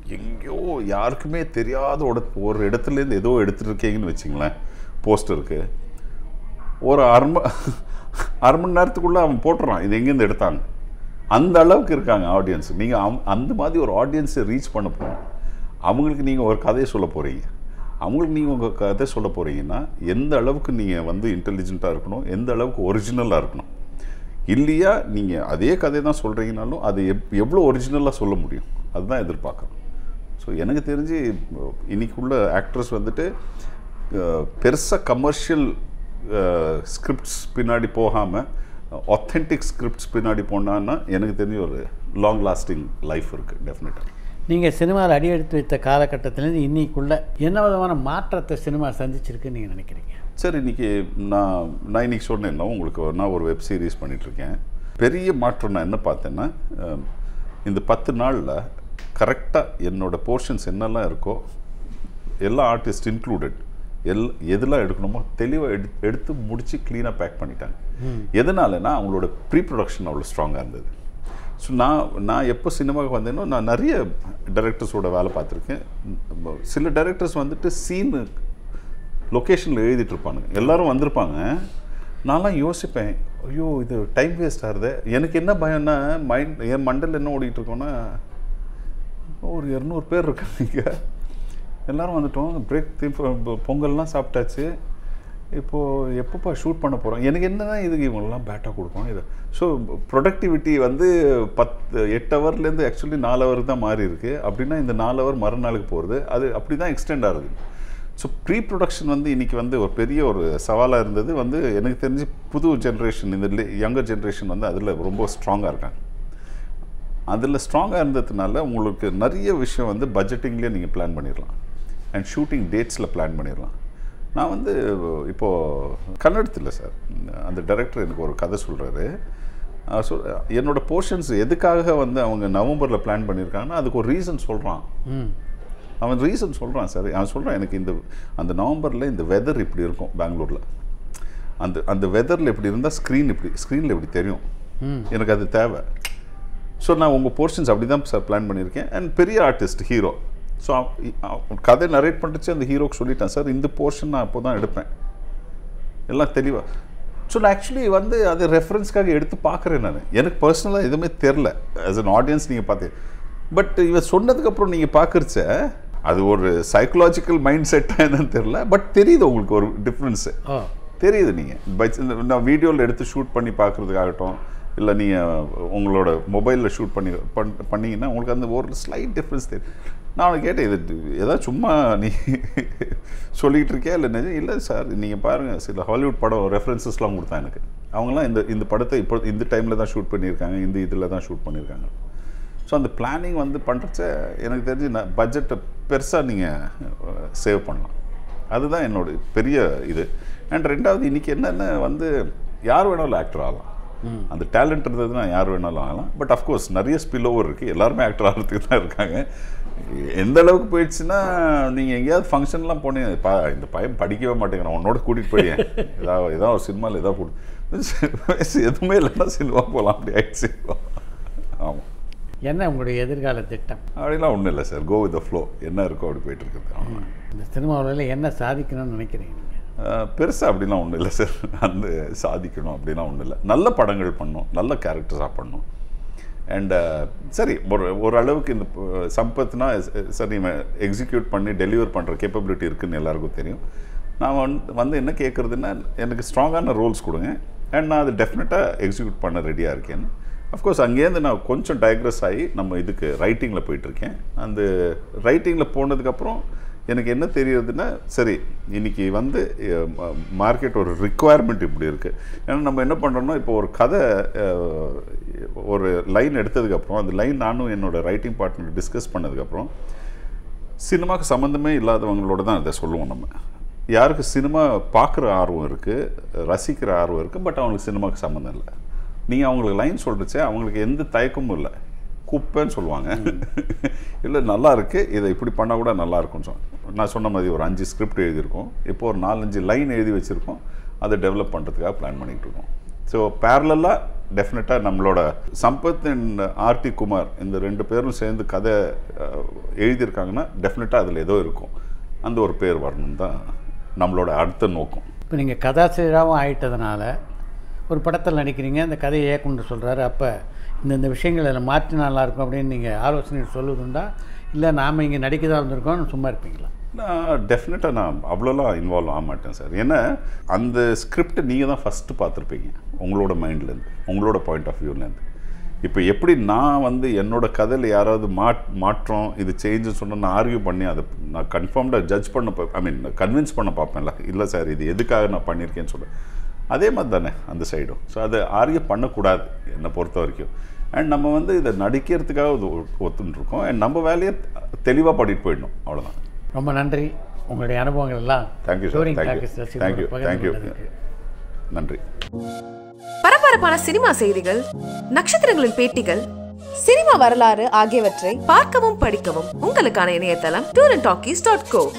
எங்கேயோ யாருக்குமே தெரியாத ஒரு ஒரு இடத்துலேருந்து ஏதோ எடுத்துட்டு இருக்கீங்கன்னு வச்சிங்களேன் போஸ்டருக்கு ஒரு அரை ம- அரை மணி நேரத்துக்குள்ளே அவன் போட்டுறான் இது எங்கேருந்து எடுத்தாங்க அந்த அளவுக்கு இருக்காங்க ஆடியன்ஸ் நீங்கள் அந்த மாதிரி ஒரு ஆடியன்ஸை ரீச் பண்ண போகிறோம் அவங்களுக்கு நீங்கள் ஒரு கதையை சொல்ல போகிறீங்க அவங்களுக்கு நீங்கள் உங்கள் கதை சொல்ல போகிறீங்கன்னா எந்த அளவுக்கு நீங்கள் வந்து இன்டெலிஜென்ட்டாக இருக்கணும் எந்த அளவுக்கு ஒரிஜினலாக இருக்கணும் இல்லையா நீங்கள் அதே கதை தான் சொல்கிறீங்கனாலும் அது எப் எவ்வளோ ஒரிஜினலாக சொல்ல முடியும் அதுதான் எதிர்பார்க்குறோம் ஸோ எனக்கு தெரிஞ்சு இன்னைக்குள்ள ஆக்ட்ரஸ் வந்துட்டு பெருசாக கமர்ஷியல் ஸ்கிரிப்ட்ஸ் பின்னாடி போகாமல் ஒத்தென்டிக் ஸ்கிரிப்ட்ஸ் பின்னாடி போனான்னா எனக்கு தெரிஞ்ச ஒரு லாங் லாஸ்டிங் லைஃப் இருக்குது டெஃபினட்டாக நீங்கள் சினிமாவில் அடி எடுத்து வைத்த காலகட்டத்திலேருந்து இன்னைக்குள்ள என்ன விதமான மாற்றத்தை சினிமா சந்திச்சிருக்குன்னு நீங்கள் நினைக்கிறீங்க சார் இன்னைக்கு நான் நான் இன்னைக்கு சொன்னேன்னா உங்களுக்கு நான் ஒரு வெப் சீரிஸ் பண்ணிகிட்ருக்கேன் பெரிய மாற்றம் நான் என்ன பார்த்தேன்னா அஹ், இந்த பத்து நாளில் கரெக்டாக என்னோட போர்ஷன்ஸ் என்னெல்லாம் இருக்கோ எல்லா ஆர்டிஸ்ட் இன்க்ளூடட் எல் எதெல்லாம் எடுக்கணுமோ தெளிவாக எடு எடுத்து முடித்து க்ளீனாக பேக் பண்ணிட்டாங்க எதனாலனா அவங்களோட ப்ரீ ப்ரொடக்ஷன் அவ்வளோ ஸ்ட்ராங்காக இருந்தது ஸோ நான் நான் எப்போ சினிமாவுக்கு வந்தேனோ நான் நிறைய டைரக்டர்ஸோட வேலை பார்த்துருக்கேன் சில டைரக்டர்ஸ் வந்துட்டு சீனு லொக்கேஷனில் எழுதிட்டு இருப்பானுங்க எல்லாரும் வந்திருப்பாங்க நான்லாம் யோசிப்பேன் ஐயோ இது டைம் வேஸ்ட் ஆகுது எனக்கு என்ன பயம்னா மைண்ட் என் மண்டல் என்ன ஓடிட்டு இருக்கோன்னா ஒரு இரநூறு பேர் இருக்காங்க இங்க. எல்லாரும் வந்துட்டோம் பிரேக் பொங்கல்லாம் சாப்பிட்டாச்சு இப்போது எப்பப்பா ஷூட் பண்ண போகிறோம் எனக்கு என்னன்னா இதுக்கு இவங்கெல்லாம் பேட்டாக கொடுப்போம் இது ஸோ ப்ரொடக்டிவிட்டி வந்து பத்து எட்டு ஹவர்லேருந்து ஆக்சுவலி நாலு ஹவர் தான் மாறி இருக்கு அப்படின்னா இந்த நாலு ஹவர் மறுநாளுக்கு போகிறது அது அப்படி தான் எக்ஸ்டெண்ட் ஆகுது ஸோ ப்ரீ ப்ரொடக்ஷன் வந்து இன்றைக்கி வந்து ஒரு பெரிய ஒரு சவாலாக இருந்தது வந்து எனக்கு தெரிஞ்சு புது ஜென்ரேஷன் இந்த யங்கர் ஜென்ரேஷன் வந்து அதில் ரொம்ப ஸ்ட்ராங்காக இருக்காங்க அதில் ஸ்ட்ராங்காக இருந்ததுனால உங்களுக்கு நிறைய விஷயம் வந்து பட்ஜெட்டிங்லேயே நீங்கள் பிளான் பண்ணிடலாம் அண்ட் ஷூட்டிங் டேட்ஸில் பிளான் பண்ணிடலாம் நான் வந்து இப்போது கன்னடத்தில் சார் அந்த டைரக்டர் எனக்கு ஒரு கதை சொல்கிறாரு சொல் என்னோட போர்ஷன்ஸ் எதுக்காக வந்து அவங்க நவம்பரில் பிளான் பண்ணியிருக்காங்கன்னா அதுக்கு ஒரு ரீசன் சொல்கிறான் ம் அவன் ரீசன் சொல்கிறான் சார் அவன் சொல்கிறான் எனக்கு இந்த அந்த நவம்பரில் இந்த வெதர் இப்படி இருக்கும் பெங்களூரில் அந்த அந்த வெதரில் இப்படி இருந்தால் ஸ்க்ரீன் இப்படி ஸ்க்ரீனில் இப்படி தெரியும் ம் எனக்கு அது தேவை ஸோ நான் உங்கள் போர்ஷன்ஸ் அப்படி தான் சார் பிளான் பண்ணியிருக்கேன் அண்ட் பெரிய ஆர்டிஸ்ட் ஹீரோ ஸோ கதை நரேட் பண்ணிச்சு அந்த ஹீரோக்கு சொல்லிட்டேன் சார் இந்த போர்ஷன் நான் அப்போ தான் எடுப்பேன் எல்லாம் தெளிவாக ஸோ நான் ஆக்சுவலி வந்து அது ரெஃபரன்ஸ்க்காக எடுத்து பார்க்குறேன் நான் எனக்கு பர்சனலாக எதுவுமே தெரில ஆஸ் an ஆடியன்ஸ் நீங்கள் பார்த்து பட் இவன் சொன்னதுக்கப்புறம் நீங்கள் பார்க்குறச்ச அது ஒரு சைக்கலாஜிக்கல் மைண்ட் செட்டாக என்னன்னு தெரில பட் தெரியுது உங்களுக்கு ஒரு டிஃப்ரென்ஸு ஓ தெரியுது நீங்கள் பட் இந்த நான் வீடியோவில் எடுத்து ஷூட் பண்ணி பார்க்குறதுக்காகட்டும் இல்லை நீங்கள் உங்களோட மொபைலில் ஷூட் பண்ணி பண் பண்ணீங்கன்னா உங்களுக்கு அந்த ஒரு ஸ்லைட் டிஃப்ரென்ஸ் தெரியும் நான் அவனை கேட்டேன் இது ஏதாவது சும்மா நீ சொல்லிகிட்டு இருக்கியா இல்லை நிஜம் இல்லை சார் நீங்கள் பாருங்கள் சில ஹாலிவுட் படம் ரெஃபரன்சஸ்லாம் கொடுத்தான் எனக்கு அவங்களாம் இந்த இந்த படத்தை இப்போ இந்த டைமில் தான் ஷூட் பண்ணியிருக்காங்க இந்த இதில் தான் ஷூட் பண்ணியிருக்காங்க ஸோ அந்த பிளானிங் வந்து பண்ணுறச்ச எனக்கு தெரிஞ்சு நான் பட்ஜெட்டை பெருசாக நீங்கள் சேவ் பண்ணலாம் அதுதான் என்னோட பெரிய இது அண்ட் ரெண்டாவது இன்னைக்கு என்னென்ன வந்து யார் வேணாலும் ஆக்டர் ஆகலாம் அந்த டேலண்ட் இருந்ததுன்னா யார் வேணாலும் ஆகலாம் பட் அஃப்கோர்ஸ் நிறைய ஸ்பில் ஓவர் இருக்குது எல்லாருமே ஆக்டர் ஆகிறதுக்கு தான் இருக்காங்க எந்த அளவுக்கு போயிடுச்சுன்னா நீங்கள் எங்கேயாவது ஃபங்க்ஷன்லாம் போனீங்க பா இந்த பையன் படிக்கவே மாட்டேங்கிறான் உன்னோட கூட்டிகிட்டு போய் ஏதாவது ஏதாவது ஒரு சினிமாவில் ஏதாவது போட்டு எதுவுமே இல்லைன்னா சினிமா போகலாம் அப்படி ஆயிடுச்சு ஆமாம் என்ன உங்களுடைய எதிர்கால திட்டம் அப்படிலாம் ஒன்றும் இல்லை சார் கோ வித் ஃப்ளோ என்ன இருக்கோ அப்படி போயிட்டு இருக்குது ஆமாம் இந்த சினிமாவில் என்ன சாதிக்கணும்னு நினைக்கிறீங்க நீங்கள் பெருசாக அப்படிலாம் ஒன்றும் இல்லை சார் அந்த சாதிக்கணும் அப்படிலாம் ஒன்றும் இல்லை நல்ல படங்கள் பண்ணணும் நல்ல கேரக்டர்ஸாக பண்ணணும் அண்ட் சரி ஒரு ஓரளவுக்கு இந்த ப- சம்பத்னா அஹ், சரி இவன் எக்ஸிக்யூட் பண்ணி டெலிவர் பண்ணுற கேப்பபிலிட்டி இருக்குன்னு எல்லாருக்கும் தெரியும் நான் வந்து வந்து என்ன கேட்குறதுன்னா எனக்கு ஸ்ட்ராங்கான ரோல்ஸ் கொடுங்க அண்ட் நான் அது டெஃபினட்டாக எக்ஸிக்யூட் பண்ண ரெடியாக இருக்கேன்னு அஃப்கோர்ஸ் அங்கேருந்து நான் கொஞ்சம் டைக்ரஸ் ஆகி நம்ம இதுக்கு ரைட்டிங்கில் போயிட்டுருக்கேன் அந்த ரைட்டிங்கில் போனதுக்கப்புறம் எனக்கு என்ன தெரியுதுன்னா சரி இன்னைக்கு வந்து மார்க்கெட் ஒரு ரிக்குவயர்மெண்ட் இப்படி இருக்குது ஏன்னா நம்ம என்ன பண்ணுறோம்னா இப்போ ஒரு கதை அஹ், ஒரு லைன் எடுத்ததுக்கப்புறம் அந்த லைன் நானும் என்னோட ரைட்டிங் பார்ட்னர் டிஸ்கஸ் பண்ணதுக்கப்புறம் சினிமாவுக்கு சம்மந்தமே இல்லாதவங்களோட தான் இதை சொல்லுவோம் நம்ம யாருக்கு சினிமா பார்க்குற ஆர்வம் இருக்குது ரசிக்கிற ஆர்வம் இருக்குது பட் அவங்களுக்கு சினிமாவுக்கு சம்மந்தம் இல்லை நீங்கள் அவங்களுக்கு லைன் சொல்கிறச்சே அவங்களுக்கு எந்த தயக்கமும் இல்லை குப்பைன்னு சொல்லுவாங்க இல்லை நல்லா இருக்கு இதை இப்படி பண்ணால் கூட நல்லா இருக்கும்னு சொன்னாங்க நான் சொன்ன மாதிரி ஒரு அஞ்சு ஸ்கிரிப்ட் எழுதியிருக்கோம் இப்போ ஒரு நாலஞ்சு லைன் எழுதி வச்சுருக்கோம் அதை டெவலப் பண்ணுறதுக்காக பிளான் பண்ணிகிட்டு இருக்கோம் ஸோ பேரலாக டெஃபினட்டாக நம்மளோட சம்பத் அண்ட் ஆர்டி குமார் இந்த ரெண்டு பேரும் சேர்ந்து கதை அஹ், எழுதியிருக்காங்கன்னா டெஃபினட்டாக அதில் ஏதோ இருக்கும் அந்த ஒரு பேர் வரணும் தான் நம்மளோட அடுத்த நோக்கம் இப்போ நீங்கள் கதாசிரியராகவும் ஆயிட்டதுனால ஒரு படத்தில் நடிக்கிறீங்க அந்த கதையை இயக்குனர் சொல்கிறாரு அப்போ இந்தந்த விஷயங்கள் அதில் மாற்றி நல்லா இருக்கும் அப்படின்னு நீங்கள் ஆலோசனை சொல்லுவதுண்டா இல்லை நாம் இங்கே நடிக்க தான் வந்திருக்கோம்னு சும்மா இருப்பீங்களா நான் டெஃபினட்டாக நான் அவ்வளோலாம் இன்வால்வ் ஆக மாட்டேன் சார் ஏன்னா அந்த ஸ்கிரிப்டை நீங்கள் தான் ஃபஸ்ட்டு பார்த்துருப்பீங்க உங்களோட மைண்ட்லேருந்து உங்களோட பாயிண்ட் ஆஃப் வியூலேருந்து இப்போ எப்படி நான் வந்து என்னோட கதையில் யாராவது மாட் மாற்றம் இது சேஞ்சுன்னு சொன்னால் நான் ஆர்கியூ பண்ணி அதை நான் கன்ஃபார்ம்டாக ஜட்ஜ் பண்ண ஐ மீன் கன்வின்ஸ் பண்ண பார்ப்பேன்ல இல்லை சார் இது எதுக்காக நான் பண்ணியிருக்கேன்னு சொல்ல அதே மாதிரி தானே அந்த சைடும் ஸோ அதை ஆர்கியூ பண்ணக்கூடாது என்னை பொறுத்த வரைக்கும் அண்ட் நம்ம வந்து இதை நடிக்கிறதுக்காக இது ஒத்துன்னு இருக்கோம் அண்ட் நம்ம வேலையை தெளிவாக பண்ணிட்டு போயிடணும் அவ்வளோதான் ரொம்ப நன்றி உங்களுடைய அனுபவங்கள் எல்லாம் thank you sir Touring thank you Practice ரசிகர்களோட தேங்க்யூ பகிர்ந்து தேங்க்யூ கொண்டதுக்கு. நன்றி பரபரப்பான சினிமா செய்திகள் நட்சத்திரங்களின் பேட்டிகள் சினிமா வரலாறு ஆகியவற்றை பார்க்கவும் படிக்கவும் உங்களுக்கான இணையதளம் tour and talkies dot go